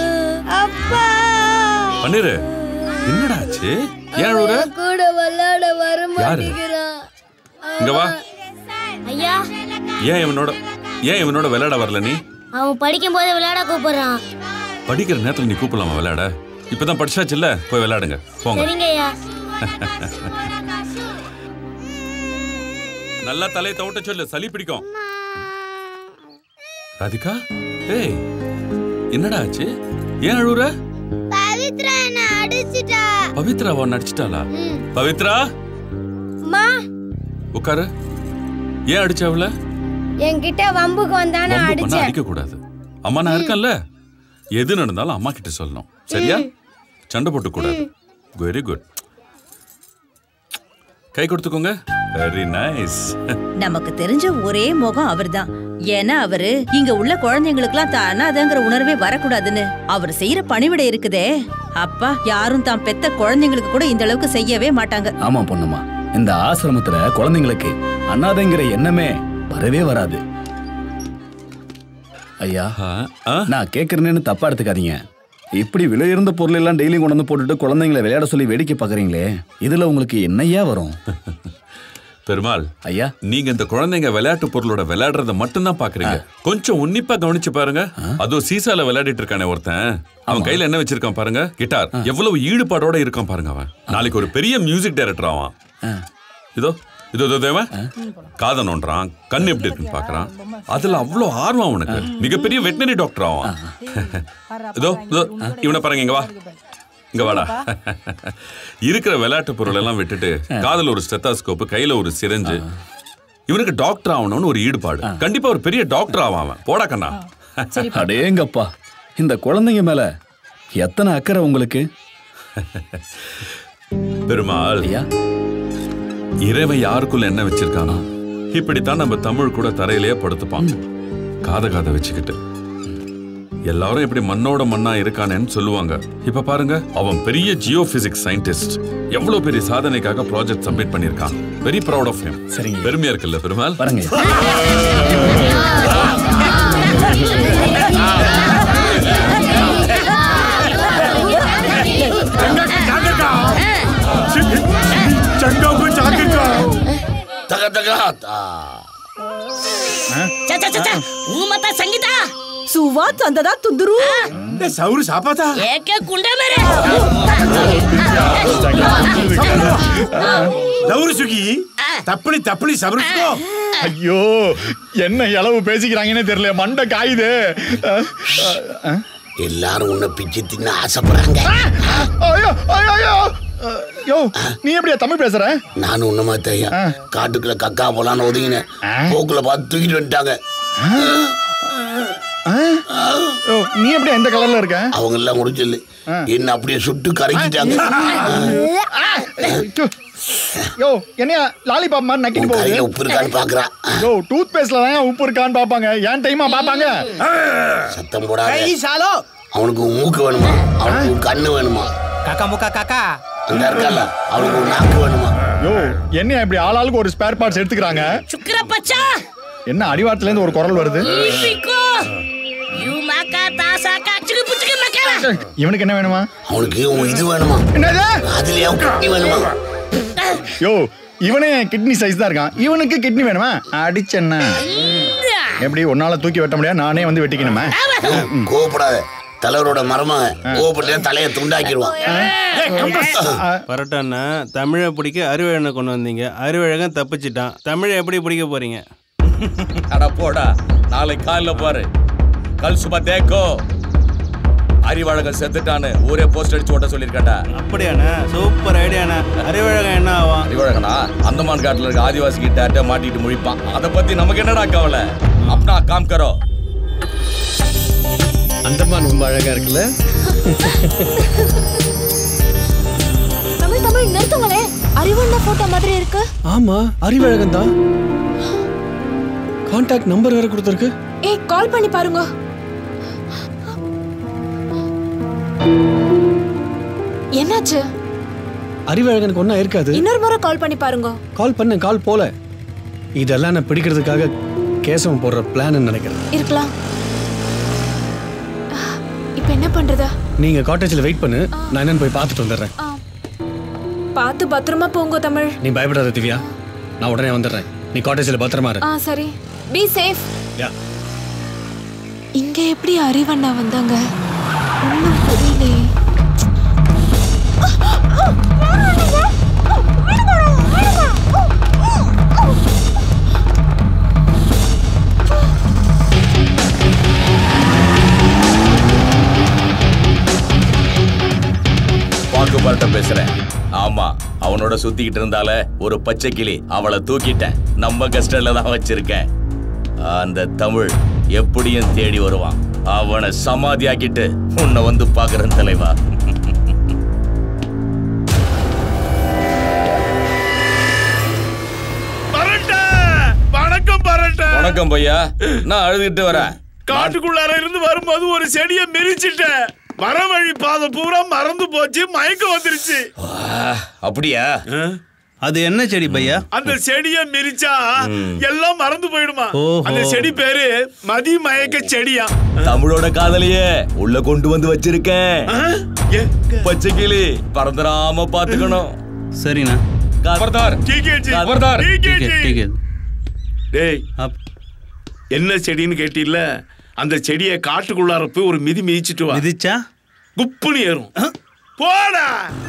பண்ணிரு என்னடா ஆச்சு ஏன் அழுவுற கூட விளையாட வர யாரு? மாட்டேங்கிறான் இங்க வா ஐயா ஏன் இவனோட ஏன் இவனோட விளையாட வரல நீ அவன் படிக்கும் போது விளையாட கூப்பிடுறான் படிக்கிற நேரத்துல நீ கூப்பிடலாமா விளையாட இப்பதான் படிச்சாச்சுல்ல போய் விளையாடுங்க போங்க சரிங்க ஐயா நல்லா தலையை தவிட்ட சொல்லு சளி பிடிக்கும் ராதிகா ஏய் என்னடா ஆச்சு ஏன் அழுவுற பவித்ரா என்ன பவித்ராவா நடிச்சிட்டாளா பவித்ரா மா உட்காரு ஏன் அடிச்ச அவள என்கிட்ட வம்புக்கு வந்தானே வம்பு பண்ணா அடிச்சேன் அடிக்க கூடாது அம்மா நான் இருக்கேன்ல எது நடந்தாலும் அம்மா கிட்ட சொல்லணும் சரியா சண்டை போட்டு கூடாது வெரி குட் கை கொடுத்துக்கோங்க வெரி நைஸ் நமக்கு தெரிஞ்ச ஒரே முகம் அவர்தான் ஏன்னா அவரு இங்க உள்ள குழந்தைங்களுக்குலாம் தான் அனாதைங்கிற உணர்வே வரக்கூடாதுன்னு அவர் செய்யற பணிவிடை இருக்குதே அப்பா யாரும் தான் பெத்த குழந்தைங்களுக்கு கூட இந்த அளவுக்கு செய்யவே மாட்டாங்க ஆமா பொண்ணுமா இந்த ஆசிரமத்துல குழந்தைங்களுக்கு அனாதைங்கிற எண்ணமே வரவே வராது ஐயா நான் கேக்குறேன்னு தப்பா எடுத்துக்காதீங்க இப்படி விலையுறந்த பொருள் எல்லாம் டெய்லி கொண்டு வந்து போட்டுட்டு குழந்தைங்களை விளையாட சொல்லி வேடிக்கை பாக்குறீங்களே இதுல உங்களுக்கு என்னையா வரும் பெருமாள் ஐயா நீங்க இந்த குழந்தைங்க விளையாட்டு பொருளோட விளையாடுறத மட்டும்தான் பாக்குறீங்க கொஞ்சம் உன்னிப்பா கவனிச்சு பாருங்க அதுவும் சீசால விளையாடிட்டு இருக்கானே ஒருத்தன் அவன் கையில என்ன வச்சிருக்கான் பாருங்க கிட்டார் எவ்வளவு ஈடுபாடோட இருக்கான் பாருங்க அவன் நாளைக்கு ஒரு பெரிய மியூசிக் டைரக்டர் ஆவான் இதோ இதோ இதோ தேவன் காதை நோண்டுறான் கண் எப்படி இருக்குன்னு பாக்குறான் அதுல அவ்வளோ ஆர்வம் அவனுக்கு மிகப்பெரிய வெட்டினரி டாக்டர் ஆவான் இதோ இதோ இவனை பாருங்க இங்க வா இங்க வாடா இருக்கிற விளையாட்டு பொருள் எல்லாம் விட்டுட்டு காதுல ஒரு ஸ்டெத்தாஸ்கோப் கையில ஒரு சிரஞ்சு இவனுக்கு டாக்டர் ஆகணும்னு ஒரு ஈடுபாடு கண்டிப்பா ஒரு பெரிய டாக்டர் ஆவான் அவன் போடா கண்ணா அடேங்கப்பா இந்த குழந்தைங்க மேல எத்தனை அக்கறை உங்களுக்கு பெருமாள் இறைவன் யாருக்குள்ள என்ன வச்சிருக்கானோ இப்படித்தான் நம்ம தமிழ் கூட தரையிலேயே படுத்துப்பான் காத காத வச்சுக்கிட்டு எல்லாரும் இப்படி மண்ணோட மண்ணா இருக்கானேன்னு சொல்லுவாங்க இப்ப பாருங்க அவன் பெரிய ஜியோ பிசிக்ஸ் சயின்டிஸ்ட் எவ்வளவு பெரிய சாதனைக்காக ப்ராஜெக்ட் சப்மிட் பண்ணிருக்கான் வெரி ப்ரௌட் ஆஃப் ஹிம் சரிங்க பெருமையா இருக்குல்ல பெருமாள் பாருங்க ಚಂಗಾಕು ಚಾಕಿಕ ತಗ ತಗ ಚ ಚ ಚ ಚ ಹೂ ಮತ್ತ ಸಂಗೀತ ಸುವಾತ್ ಅಂದದ ತುಂದುರು ಸೌರು ಸಾಪಾತ ಏಕೆ ಕುಂಡ ಮೇರೆ லவுரு சுகி தப்பளி தப்பளி சபரிச்சுக்கோ ஐயோ என்ன இளவு பேசிக்கிறாங்கன்னே தெரியல மண்டை காயுது எல்லாரும் உன்னை பிச்சு தின்ன ஆசைப்படுறாங்க ஐயோ ஐயோ ஐயோ யோ நீ எப்படியா தமிழ் பேசுற நானும் உன்ன மாதிரி தையா காட்டுக்குள்ள கக்கா போலான்னு ஒதுங்கினேன் போக்குல பார்த்து தூக்கிட்டு வந்துட்டாங்க யோ, நீ எப்படியா இந்த கலர்ல இருக்க அவங்க எல்லாம் முடிச்சல என்ன அப்படியே சுட்டு கரைக்கிட்டாங்க யோ என்னையா லாலிபாப் மாதிரி நக்கிட்டு உன் போகுது கையில உப்பு இருக்கான்னு பாக்குறான் யோ டூத் பேஸ்ட்ல தான் உப்பு இருக்கான்னு பாப்பாங்க ஏன் டைமா பாப்பாங்க சத்தம் போடாத சாலோ அவனுக்கு உன் மூக்கு வேணுமா அவனுக்கு உன் கண்ணு வேணுமா காக்கா முக்கா காக்கா அந்த இருக்கல அவனுக்கு ஒரு நாக்கு வேணுமா யோ என்னையா இப்படி ஆளாளுக்கு ஒரு ஸ்பேர் பார்ட்ஸ் எடுத்துக்கிறாங்க ಶುಕ್ರ ಪಚ್ಚ என்ன அடிவாரத்துல இருந்து ஒரு குரல் வருது ಈ ಪಿಕ್ಕು ಇವು ಮಕ ತಾಸಾಕ ಚಿಗಿ ಪುಚ್ಚಿಗೆ ಮಕಲ இவனுக்கு என்ன வேணுமா அவனுக்கு உன் இது வேணுமா என்னது அதுலயே அவன் கிட்னி வேணுமா யோ இவனே கிட்னி சைஸ் தான் இருக்கான் இவனுக்கு கிட்னி வேணுமா அடிச்சண்ணா எப்படி ஒன்னால தூக்கி வெட்ட முடியாது நானே வந்து வெட்டிக்கணுமா கோவப்படாத தலைவரோட மருமகன் கோவப்பட்டு தலையை துண்டாக்கிடுவான் பரட்டாண்ணா தமிழை பிடிக்க அறிவழகனை கொண்டு வந்தீங்க அறிவழகன் தப்பிச்சிட்டான் தமிழை எப்படி பிடிக்க போறீங்க அட போடா நாளைக்கு காலைல பாரு கல் சும்மா தேக்கோ அறிவாளகன் செத்துட்டான்னு ஊரே போஸ்ட் அடிச்சு ஓட்ட சொல்லியிருக்கேன்டா அப்படியாண்ணா சூப்பர் ஐடியாண்ணா அறிவழகன் என்ன ஆவான் அறிவாளகனா அந்தமான் காட்டுல இருக்க ஆதிவாசி கிட்ட அட்டை மாட்டிட்டு முழிப்பான் அதை பத்தி நமக்கு என்னடா கவலை அப்பனா காம் கரோ அந்தமான் ரொம்ப அழகா இருக்குல்ல தமிழ் தமிழ் நிறுத்துங்களே அறிவண்ண போட்டோ மாதிரி இருக்கு ஆமா அறிவழகன் தான் கான்டாக்ட் நம்பர் வேற கொடுத்துருக்கு ஏய் கால் பண்ணி பாருங்க என்னாச்சு அறிவழகனுக்கு ஒன்றும் இருக்காது இன்னொரு முறை கால் பண்ணி பாருங்க கால் பண்ண கால் போல இதெல்லாம் நான் பிடிக்கிறதுக்காக கேசவன் போடுற பிளான் நினைக்கிறேன் இருக்கலாம் இப்ப என்ன பண்றது நீங்க காட்டேஜ்ல வெயிட் பண்ணு நான் என்னன்னு போய் பார்த்துட்டு வந்துடுறேன் பார்த்து பத்திரமா போங்க தமிழ் நீ பயப்படாத திவ்யா நான் உடனே வந்துடுறேன் நீ காட்டேஜ்ல பத்திரமா இரு ஆ சரி பி சேஃப் யா இங்க எப்படி அறிவண்ணா வந்தாங்க ஒன்றும் புரியலையே வாக்கு பரட்ட பேசுறேன் ஆமா அவனோட சுத்திக்கிட்டு இருந்தால ஒரு பச்சை கிளி அவளை தூக்கிட்டேன் நம்ம கஸ்டர்ல தான் வச்சிருக்கேன் அந்த தமிழ் எப்படியும் தேடி வருவான் அவனை சமாதியாக்கிட்டு உன்னை வந்து பாக்குறேன் தலைவா வணக்கம் பரட்ட வணக்கம் பையா நான் அழுதுகிட்டு வரேன் காட்டுக்குள்ளார இருந்து வரும்போது ஒரு செடியை மிதிச்சிட்டேன் வர வழி பாதை பூரா மறந்து போச்சு மயக்கம் வந்துருச்சு அப்படியா அது என்ன செடி பையா அந்த செடியை மிரிச்சா ம். எல்லாம் மறந்து போயிடுமா ஓஹோ. அந்த செடி பேரு மதி மயக்க செடியா தமிழோட காதலியே உள்ள கொண்டு வந்து வச்சிருக்கேன் பச்சை கிளி பறந்துடாம பாத்துக்கணும் சரிண்ணா கபர்தார் டிகேஜி கபர்தார் டிகேஜி டேய் என்ன செடின்னு கேட்டில்ல அந்த செடியை காட்டுக்குள்ளார போய் ஒரு மிதி மிதிச்சிட்டு வா மிதிச்சா குப்புன்னு ஏறும் போடா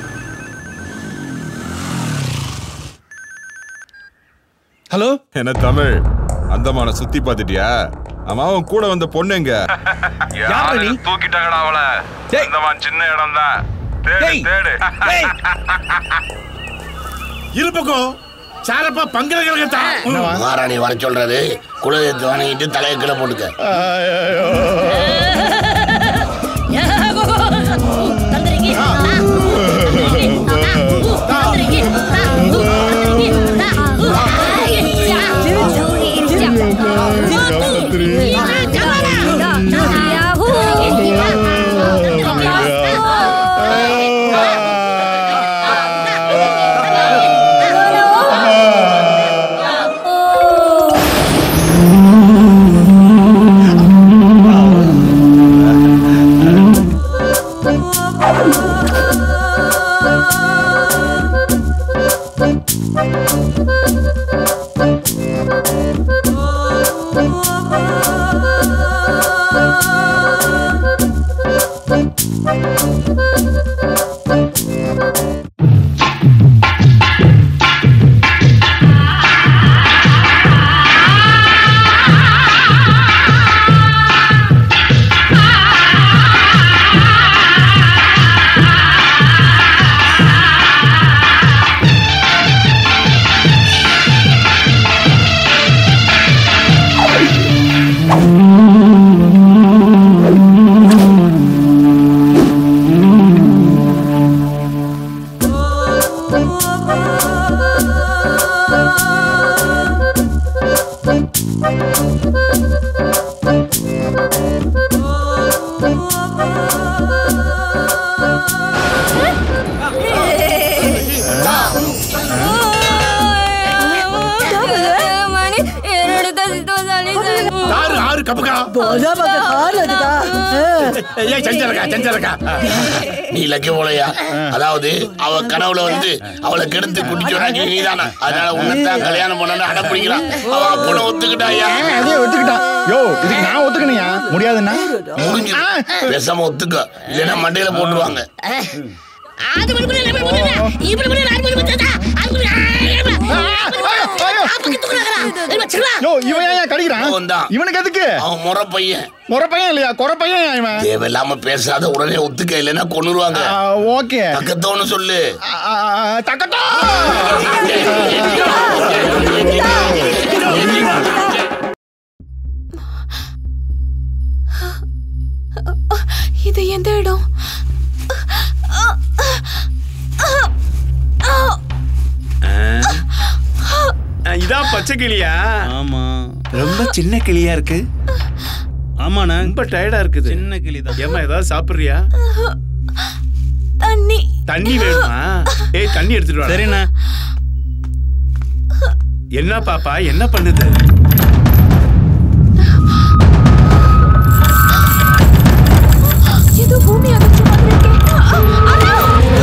ஹலோ என்ன தமிழ் அந்தமான சுத்தி பார்த்துட்டியா ஆமா அவன் கூட வந்த பொண்ணுங்க யாரு நீ? தூக்கிட்டாங்கடா அவளை அந்தமான் சின்ன இடம் தான் தேடு தேடு இரு பக்கம் சாரப்பா பங்கரகரகத்தா மாராணி வர சொல்றாரு குலதெய்வத்தை வணங்கிட்டு தலையை கீழே போட்டுக்க ஆறு ஆறு கப்புக்கா ஏய் செஞ்சரக்கா செஞ்சரக்கா நீ லக்கி போலையா அதாவது அவ கனவுல வந்து அவளை கெடுத்து குடிச்சோடாக்கி நீதானா அதனால உன்னைத்தான் கல்யாணம் பண்ணனு அடப்பிடிக்கிறான் அவ அப்பனை ஒத்துக்கிட்டாயா அதே ஒத்துக்கிட்டான் யோ இதுக்கு நான் ஒத்துக்கணையா முடியாதுன்னா முடிஞ்சு பேசாம ஒத்துக்க இல்லைன்னா மண்டையில போட்டுருவாங்க யோ இவன் ஏன் கடிக்கிறான் இவனுக்கு எதுக்கு அவன் முறை பையன் முறை பையன் இல்லையா குறை பையன் இவன் தேவையில்லாம பேசாத உடனே ஒத்துக்க இல்லைன்னா கொண்டுருவாங்க ஓகே பக்கத்தோன்னு சொல்லு தக்கட்டா இது எந்த இடம் இதான் பச்சை கிளியா ஆமா ரொம்ப சின்ன கிளியா இருக்கு ஆமாண்ணா ரொம்ப டயர்டா இருக்குது சின்ன கிளி தான் ஏமா ஏதாவது சாப்பிடுறியா தண்ணி தண்ணி வேணுமா ஏய் தண்ணி எடுத்துட்டு வா சரிண்ணா என்ன பாப்பா என்ன பண்ணுது ஏதோ பூமி அதிர்ச்சி மாதிரி இருக்கே. அண்ணா!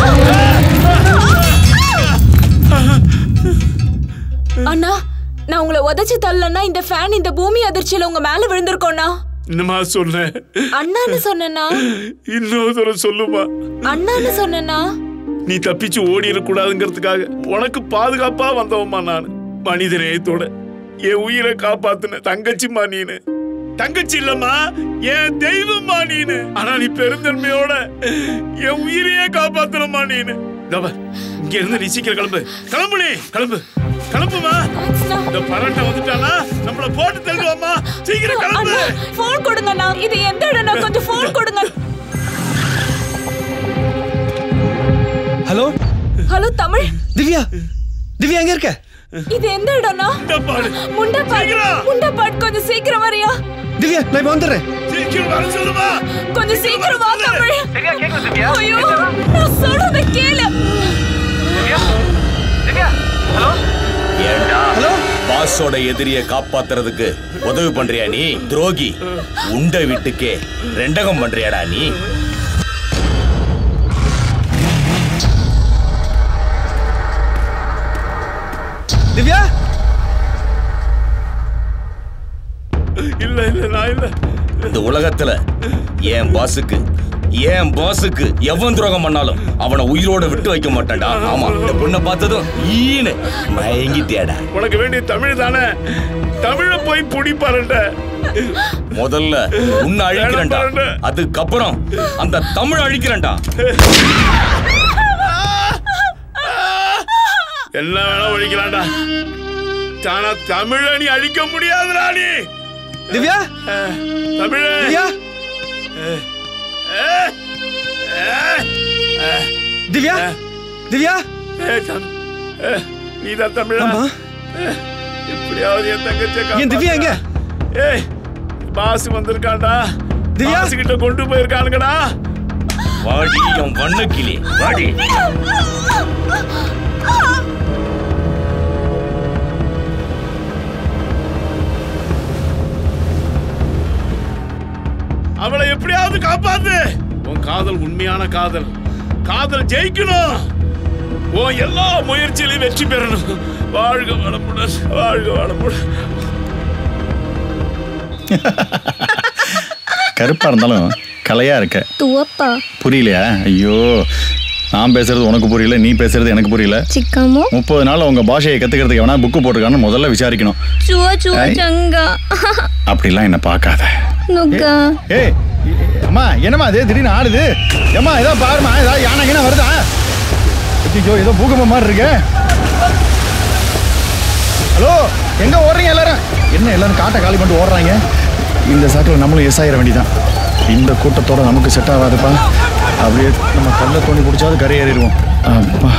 அண்ணா நான் உங்களை உதைச்சு தள்ளனா இந்த ஃபேன் இந்த பூமி அதிர்ச்சியில உங்க மேல விழுந்திருக்கோண்ணா என்னமா சொன்னேன் அண்ணான்னு சொன்னேனா இன்னொரு தடவை சொல்லுமா அண்ணான்னு சொன்னேனா நீ தப்பிச்சு ஓடிடக்கூடாதுங்கிறதுக்காக உனக்கு பாதுகாப்பா வந்தவம்மா நான் மனித நேயத்தோட என் உயிரை காப்பாத்துன தங்கச்சிம்மா நீனு தங்கச்சி இல்லம்மா என் தெய்வம்மா நீனு ஆனா நீ பெருந்தன்மையோட என் உயிரையே காப்பாத்துனம்மா நீனு இதோ பார், இங்க இருந்து நீ சீக்கிரம் கிளம்பு கிளம்பு நீ கிளம்பு கிளம்புமா இந்த பரட்டை வந்துட்டானா நம்மள போட்டு தள்ளுவாமா சீக்கிரம் கிளம்பு போன் கொடுங்கண்ணா இது எந்த இடம்னா கொஞ்சம் போன் கொடுங்க ஹலோ ஹலோ தமிழ் திவ்யா திவ்யா எங்க இருக்க இது எந்த இடம்னா முண்டப்பாடு முண்டப்பாடு கொஞ்சம் சீக்கிரம் வரியா திவ்யா நான் இப்ப வந்துடுறேன் சீக்கிரம் வர சொல்லுமா கொஞ்சம் சீக்கிரம் வா தமிழ் ஐயோ நான் சொல்றத கேளு ஏண்டா பாஸோட எதிரிய காப்பாத்துறதுக்கு உதவி பண்றியா நீ துரோகி உண்ட வீட்டுக்கே ரெண்டகம் பண்றியாடா நீ திவ்யா இல்ல இல்ல நான் இல்ல இந்த உலகத்துல என் பாஸுக்கு என் பாஸுக்கு எவன் துரோகம் பண்ணாலும் அவனை உயிரோட விட்டு வைக்க மாட்டான்டா ஆமா இந்த பொண்ணை பார்த்ததும் ஈனு மயங்கிட்டியாடா உனக்கு வேண்டிய தமிழ் தானே தமிழ போய் புடி பாருண்ட முதல்ல உன்னை அழிக்கிறேன்டா அதுக்கப்புறம் அந்த தமிழ் அழிக்கிறேன்டா என்ன வேணா ஒழிக்கலாம்டா ஆனா தமிழ நீ அழிக்க முடியாதுடா நீ திவ்யா தமிழ திவ்யா திவ்யா திவ்யா நீதான் தமிழா எப்படியாவது என் தங்கச்சியை என் திவ்யா எங்க? காப்பாத்துடா. ஏய் பாஸ் வந்திருக்கான்டா திவ்யா? பாஸ் கிட்ட கொண்டு போயிருக்கானுங்கடா வாடி என் வண்ணக்கிளி வாடி அவளை எப்படியாவது காப்பாத்து உன் காதல் உண்மையான காதல் காதல் ஜெயிக்கணும் உன் எல்லா முயற்சியிலையும் வெற்றி பெறணும் வாழ்க வளமுடன் வாழ்க வளமுடன் கருப்பா இருந்தாலும் கலையா இருக்க துவப்பா புரியலையா ஐயோ நான் பேசுறது உனக்கு புரியல நீ பேசுறது எனக்கு புரியல சிக்காமோ முப்பது நாள் உங்க பாஷையை கத்துக்கிறதுக்கு வேணா புக்கு போட்டிருக்கான்னு முதல்ல விசாரிக்கணும் சுவ சுவ ஐ. சங்கா அப்படிலாம் என்ன பார்க்காத நுக்கா ஏய் அம்மா என்னம்மா இது திடீர்னு ஆடுது ஏம்மா ஏதோ பாருமா ஏதாவது யானை கீனை வருதா ஐயோ ஏதோ பூகம்பம் மாதிரி இருக்கு ஹலோ எங்க ஓடுறீங்க எல்லாரும் என்ன எல்லாரும் காட்டை காலி பண்ணிட்டு ஓடுறாங்க இந்த சாக்கில் நம்மளும் எஸ் ஆயிட வேண்டியதான் இந்த கூட்டத்தோட நமக்கு செட் ஆகாதுப்பா அப்படியே நம்ம கல்ல தோணி பிடிச்சாவது கரை ஏறிடுவோம் அப்பா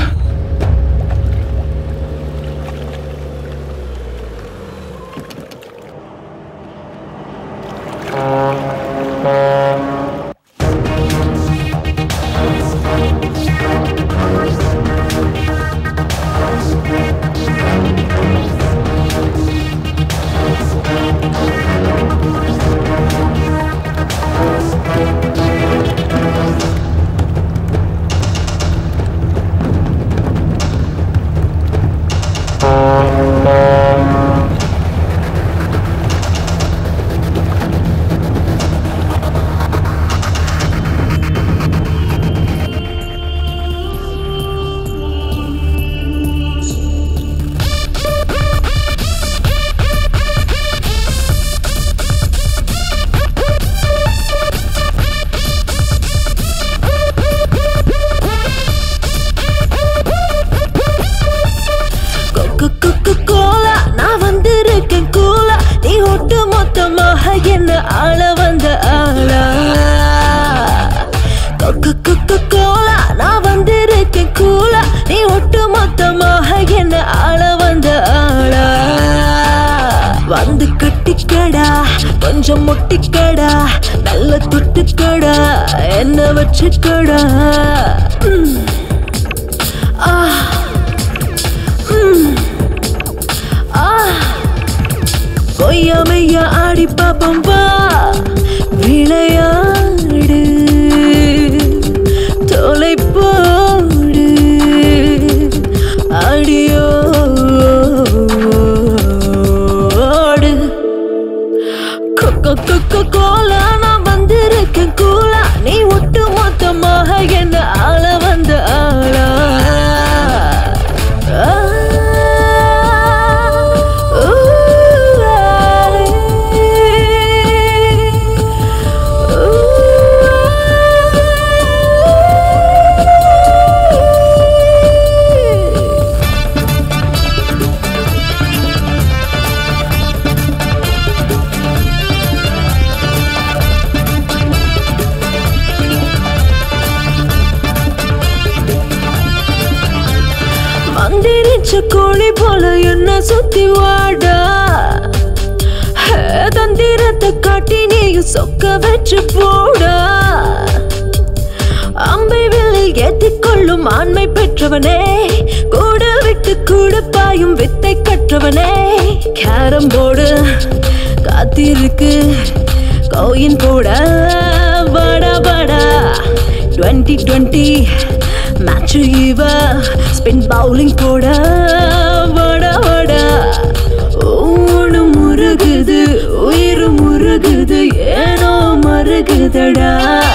கோலா நான் வந்திருக்கேன் கூலா நீ ஒட்டு மொத்தமாக என்ன ஆள வந்த ஆளா கோலா நான் வந்திருக்கேன் கூலா நீ ஒட்டு மொத்தமாக என்ன ஆள வந்த ஆளா வந்து கட்டிக்கடா கொஞ்சம் முட்டிக்கடா நல்ல தொட்டுக்கடா என்ன வச்சுக்கடா ம். ஆ ம். ஆ கொய்யாமையா ஆடி பாப்பம் வா விளையாடு தொலை போடு அடியோடு கொக்கோ கொக்கோ கோலா நான் வந்திருக்கேன் கூலா நீ ஒட்டு மொத்தமாக என்ன ஆள வந்த ஆளா ஆ, ஊ, ஆ, ஊ, வச்ச கோழி போல என்ன சுத்தி வாடா ஹே, தந்திரத்தை காட்டி நீயும் சொக்க வச்சு போடா அம்பை வில்லில் ஏத்திக்கொள்ளும் ஆண்மை பெற்றவனே கூட விட்டு கூட பாயும் வித்தை கற்றவனே கேரம் போர்டு காத்திருக்கு கோயின் போட வாடா வாடா டுவெண்ட்டி டுவெண்ட்டி மேட்ச் இவ ஸ்பின் பவுலிங் போட வாடா வாடா ஊனு முருகுது உயிர் முருகுது ஏனோ மருகுதடா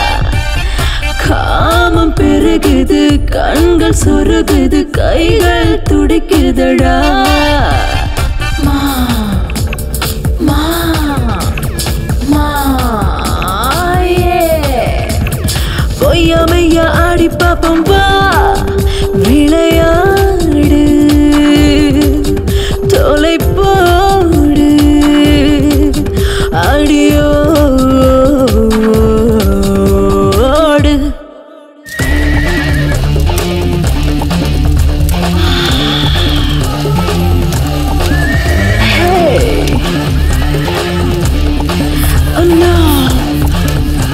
காமம் பெருகுது கண்கள் சொருகுது கைகள் துடிக்குதடா மா மா மா பொய்யாமைய ஆடி பாப்போம் வா விளையாடு தொலை போடு அடியோடு Hey. Oh no.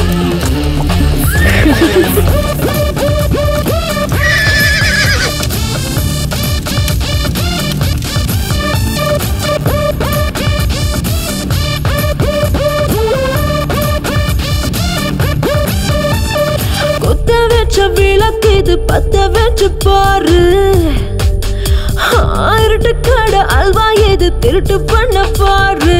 குத்த வச்ச விளக்கு இது பத்த வச்சு பாரு இருட்டு கடை அல்வா எது திருட்டு பண்ண பாரு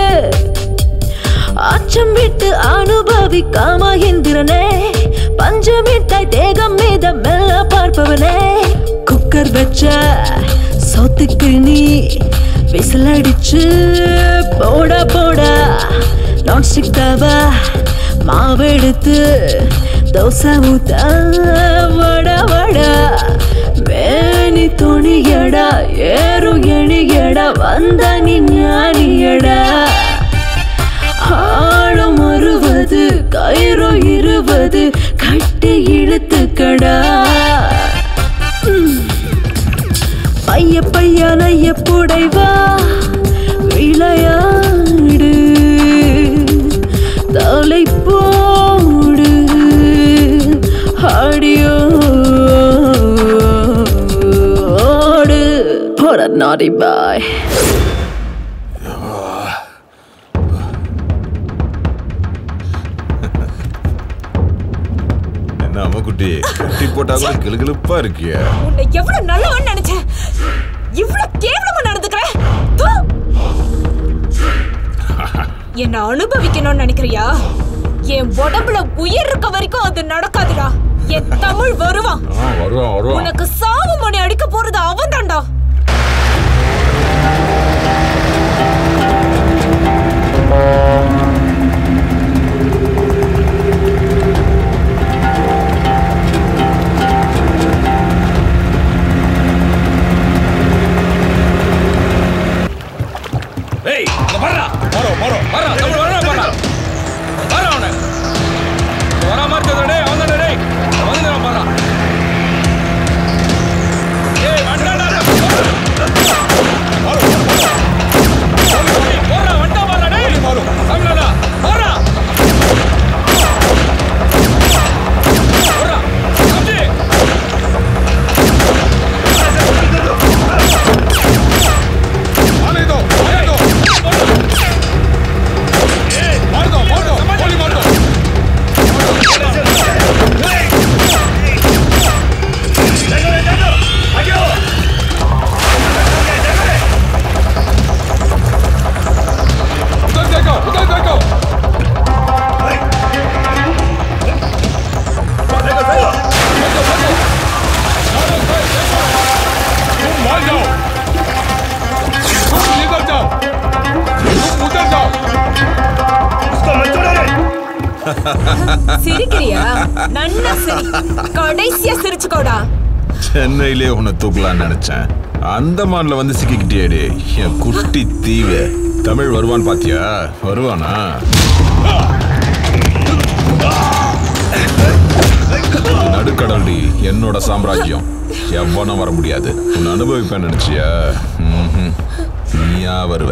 அச்சம் விட்டு அனுபவிக்காம இந்திரனே பஞ்சமிட்டாய் தேகம் மீத மெல்ல பார்ப்பவனே குக்கர் வச்ச சொத்துக்கு நீ விசில் அடிச்சு போட போட நான்ஸ்டிக் தவா மாவெடுத்து தோசை ஊத்த வட வட மேனி துணியடா ஏறும் எணியடா வந்த நீ ஞானியடா ஆழம் அறுபது கயிறு இருபது கட்டி இழுத்துக்கடா ம். பைய பைய நைய புடைவா விளையாடு தலை போடு அடியோடு போட நாடி பாய் என்ன அம்முக்குட்டி கட்டி போட்டா கூட கிளுகிளுப்பா இருக்கிய உன்னை எவ்வளவு நல்லவன் நினைச்சேன் இவ்வளவு கேவலமா நடந்துக்கிற தூ. என்ன அனுபவிக்கணும்னு நினைக்கிறியா என் உடம்புல உயிர் இருக்க வரைக்கும் அது நடக்காதுடா என் தமிழ் வருவான் வருவான் வருவான் உனக்கு சாவு மணி அடிக்க போறது அவன் தான்டா ஏய் இங்க வர்றா மரோ மரோ வர்றா தமிழ் வர்றா வர்றா வர்றா அவனை இங்க வராம இருக்கிறது டேய் அவன் தானே டேய் வந்து நான் வர்றா ஏய் வண்டாடா மரோ போறா வண்டா வர்றா டேய் மரோ தமிழடா போறா போறா சம்ஜி Maledo, maledo. Eh, mordo, mordo, poli mordo. उधर देखो, उधर देखो। तुम मार जाओ तुम इधर जाओ तुम उधर जाओ उसको मत छोड़ो रे சிரிக்கிறியா நன்னா சிரி கடைசியா சிரிச்சுக்கோடா சென்னையிலே உன்னை தூக்கலாம்னு நினைச்சேன் அந்தமான்ல வந்து சிக்கிக்கிட்டியேடி என் குட்டி தீவு தமிழ் வருவான் பாத்தியா வருவானா இது நடுக்கடல்டி என்னோட சாம்ராஜ்யம் எவனும் வர முடியாது உன்னை அனுபவிப்பேன் நினைச்சியா ம்ஹும். நீயா வருவ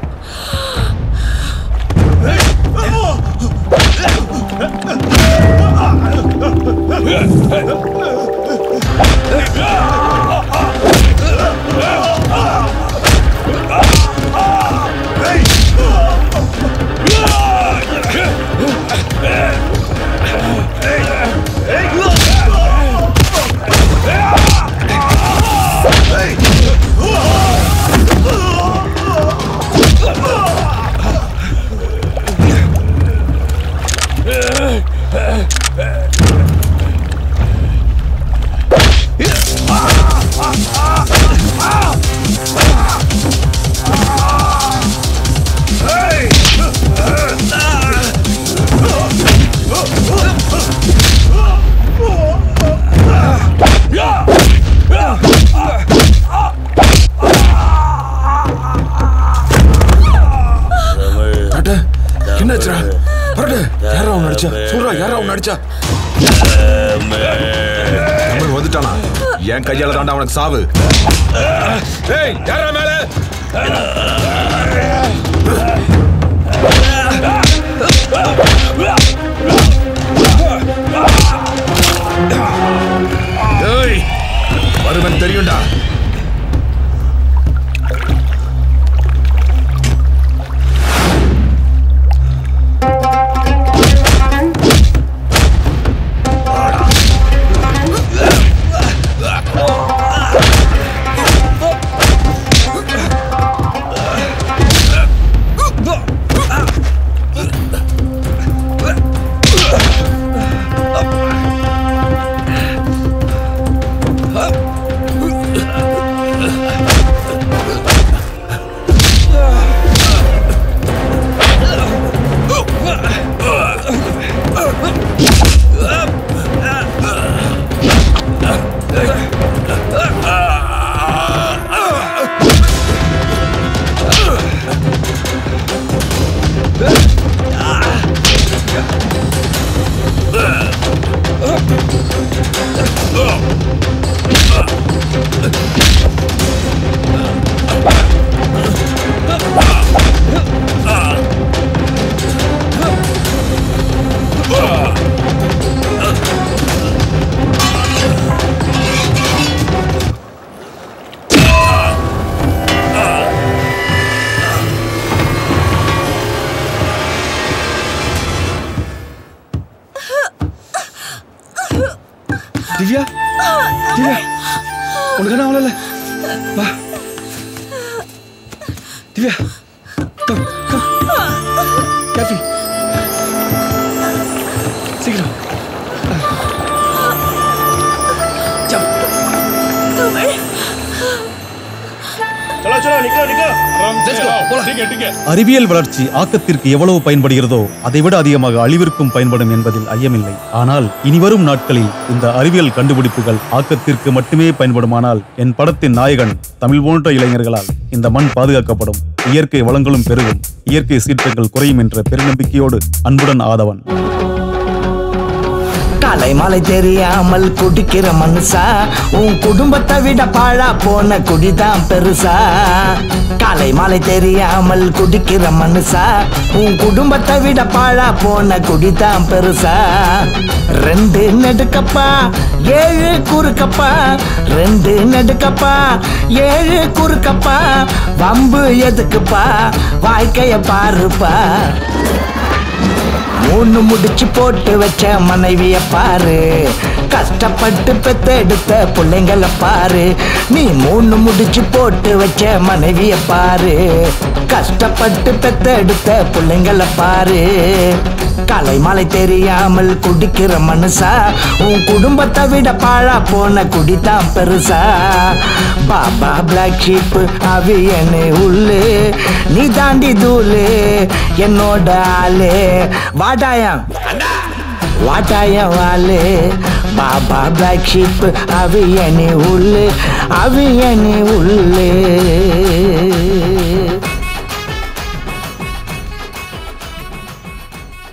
என்னாச்சுடா பரடு யாரா அவன் நடிச்சா சொல்றா யாரா அவன் நடிச்சா தமிழ் வந்துட்டானா என் கையால தாண்டா அவனுக்கு சாவு ஏய் யாரா மேல ஏய் வருவன் தெரியும்டா திவ்யா திவ்யா உனக்கு என்ன அவ்வளோ வா திவ்யா கம் கம் கேபி சீக்கிரம் चलो चलो निकलो निकलो அறிவியல் வளர்ச்சி ஆக்கத்திற்கு எவ்வளவு பயன்படுகிறதோ அதைவிட அதிகமாக அழிவிற்கும் பயன்படும் என்பதில் ஐயமில்லை ஆனால் இனிவரும் நாட்களில் இந்த அறிவியல் கண்டுபிடிப்புகள் ஆக்கத்திற்கு மட்டுமே பயன்படுமானால் என் படத்தின் நாயகன் தமிழ் போன்ற இளைஞர்களால் இந்த மண் பாதுகாக்கப்படும் இயற்கை வளங்களும் பெருகும் இயற்கை சீற்றங்கள் குறையும் என்ற பெருநம்பிக்கையோடு அன்புடன் ஆதவன் காலை மாலை தெரியாமல் குடிக்கிற மனுஷா உன் குடும்பத்தை விட பாழா போன குடிதான் பெருசா காலை மாலை தெரியாமல் குடிக்கிற மனுஷா உன் குடும்பத்தை விட பாழா போன குடிதான் பெருசா ரெண்டு நெடுக்கப்பா ஏழு குறுக்கப்பா ரெண்டு நெடுக்கப்பா ஏழு குறுக்கப்பா வம்பு எதுக்குப்பா வாழ்க்கைய பாருப்பா மூணு முடிச்சு போட்டு வச்ச மனைவிய பாரு கஷ்டப்பட்டு பெத்தெடுத்த பிள்ளைங்கள பாரு நீ மூணு முடிச்சு போட்டு வச்ச மனைவிய பாரு கஷ்டப்பட்டு பெத்தெடுத்த பிள்ளைங்கள பாரு காலை மாலை தெரியாமல் குடிக்கிற மனுஷா உன் குடும்பத்தை விட பாழா போன குடிதான் பெருசா பாபா பிளாக் ஷீப் அவியனு உள்ளு நீ தாண்டி தூளு என்னோட ஆளு வாடாயம் வாட்டாயம் ஆளு Baba black sheep have you any wool have you any உள்ளு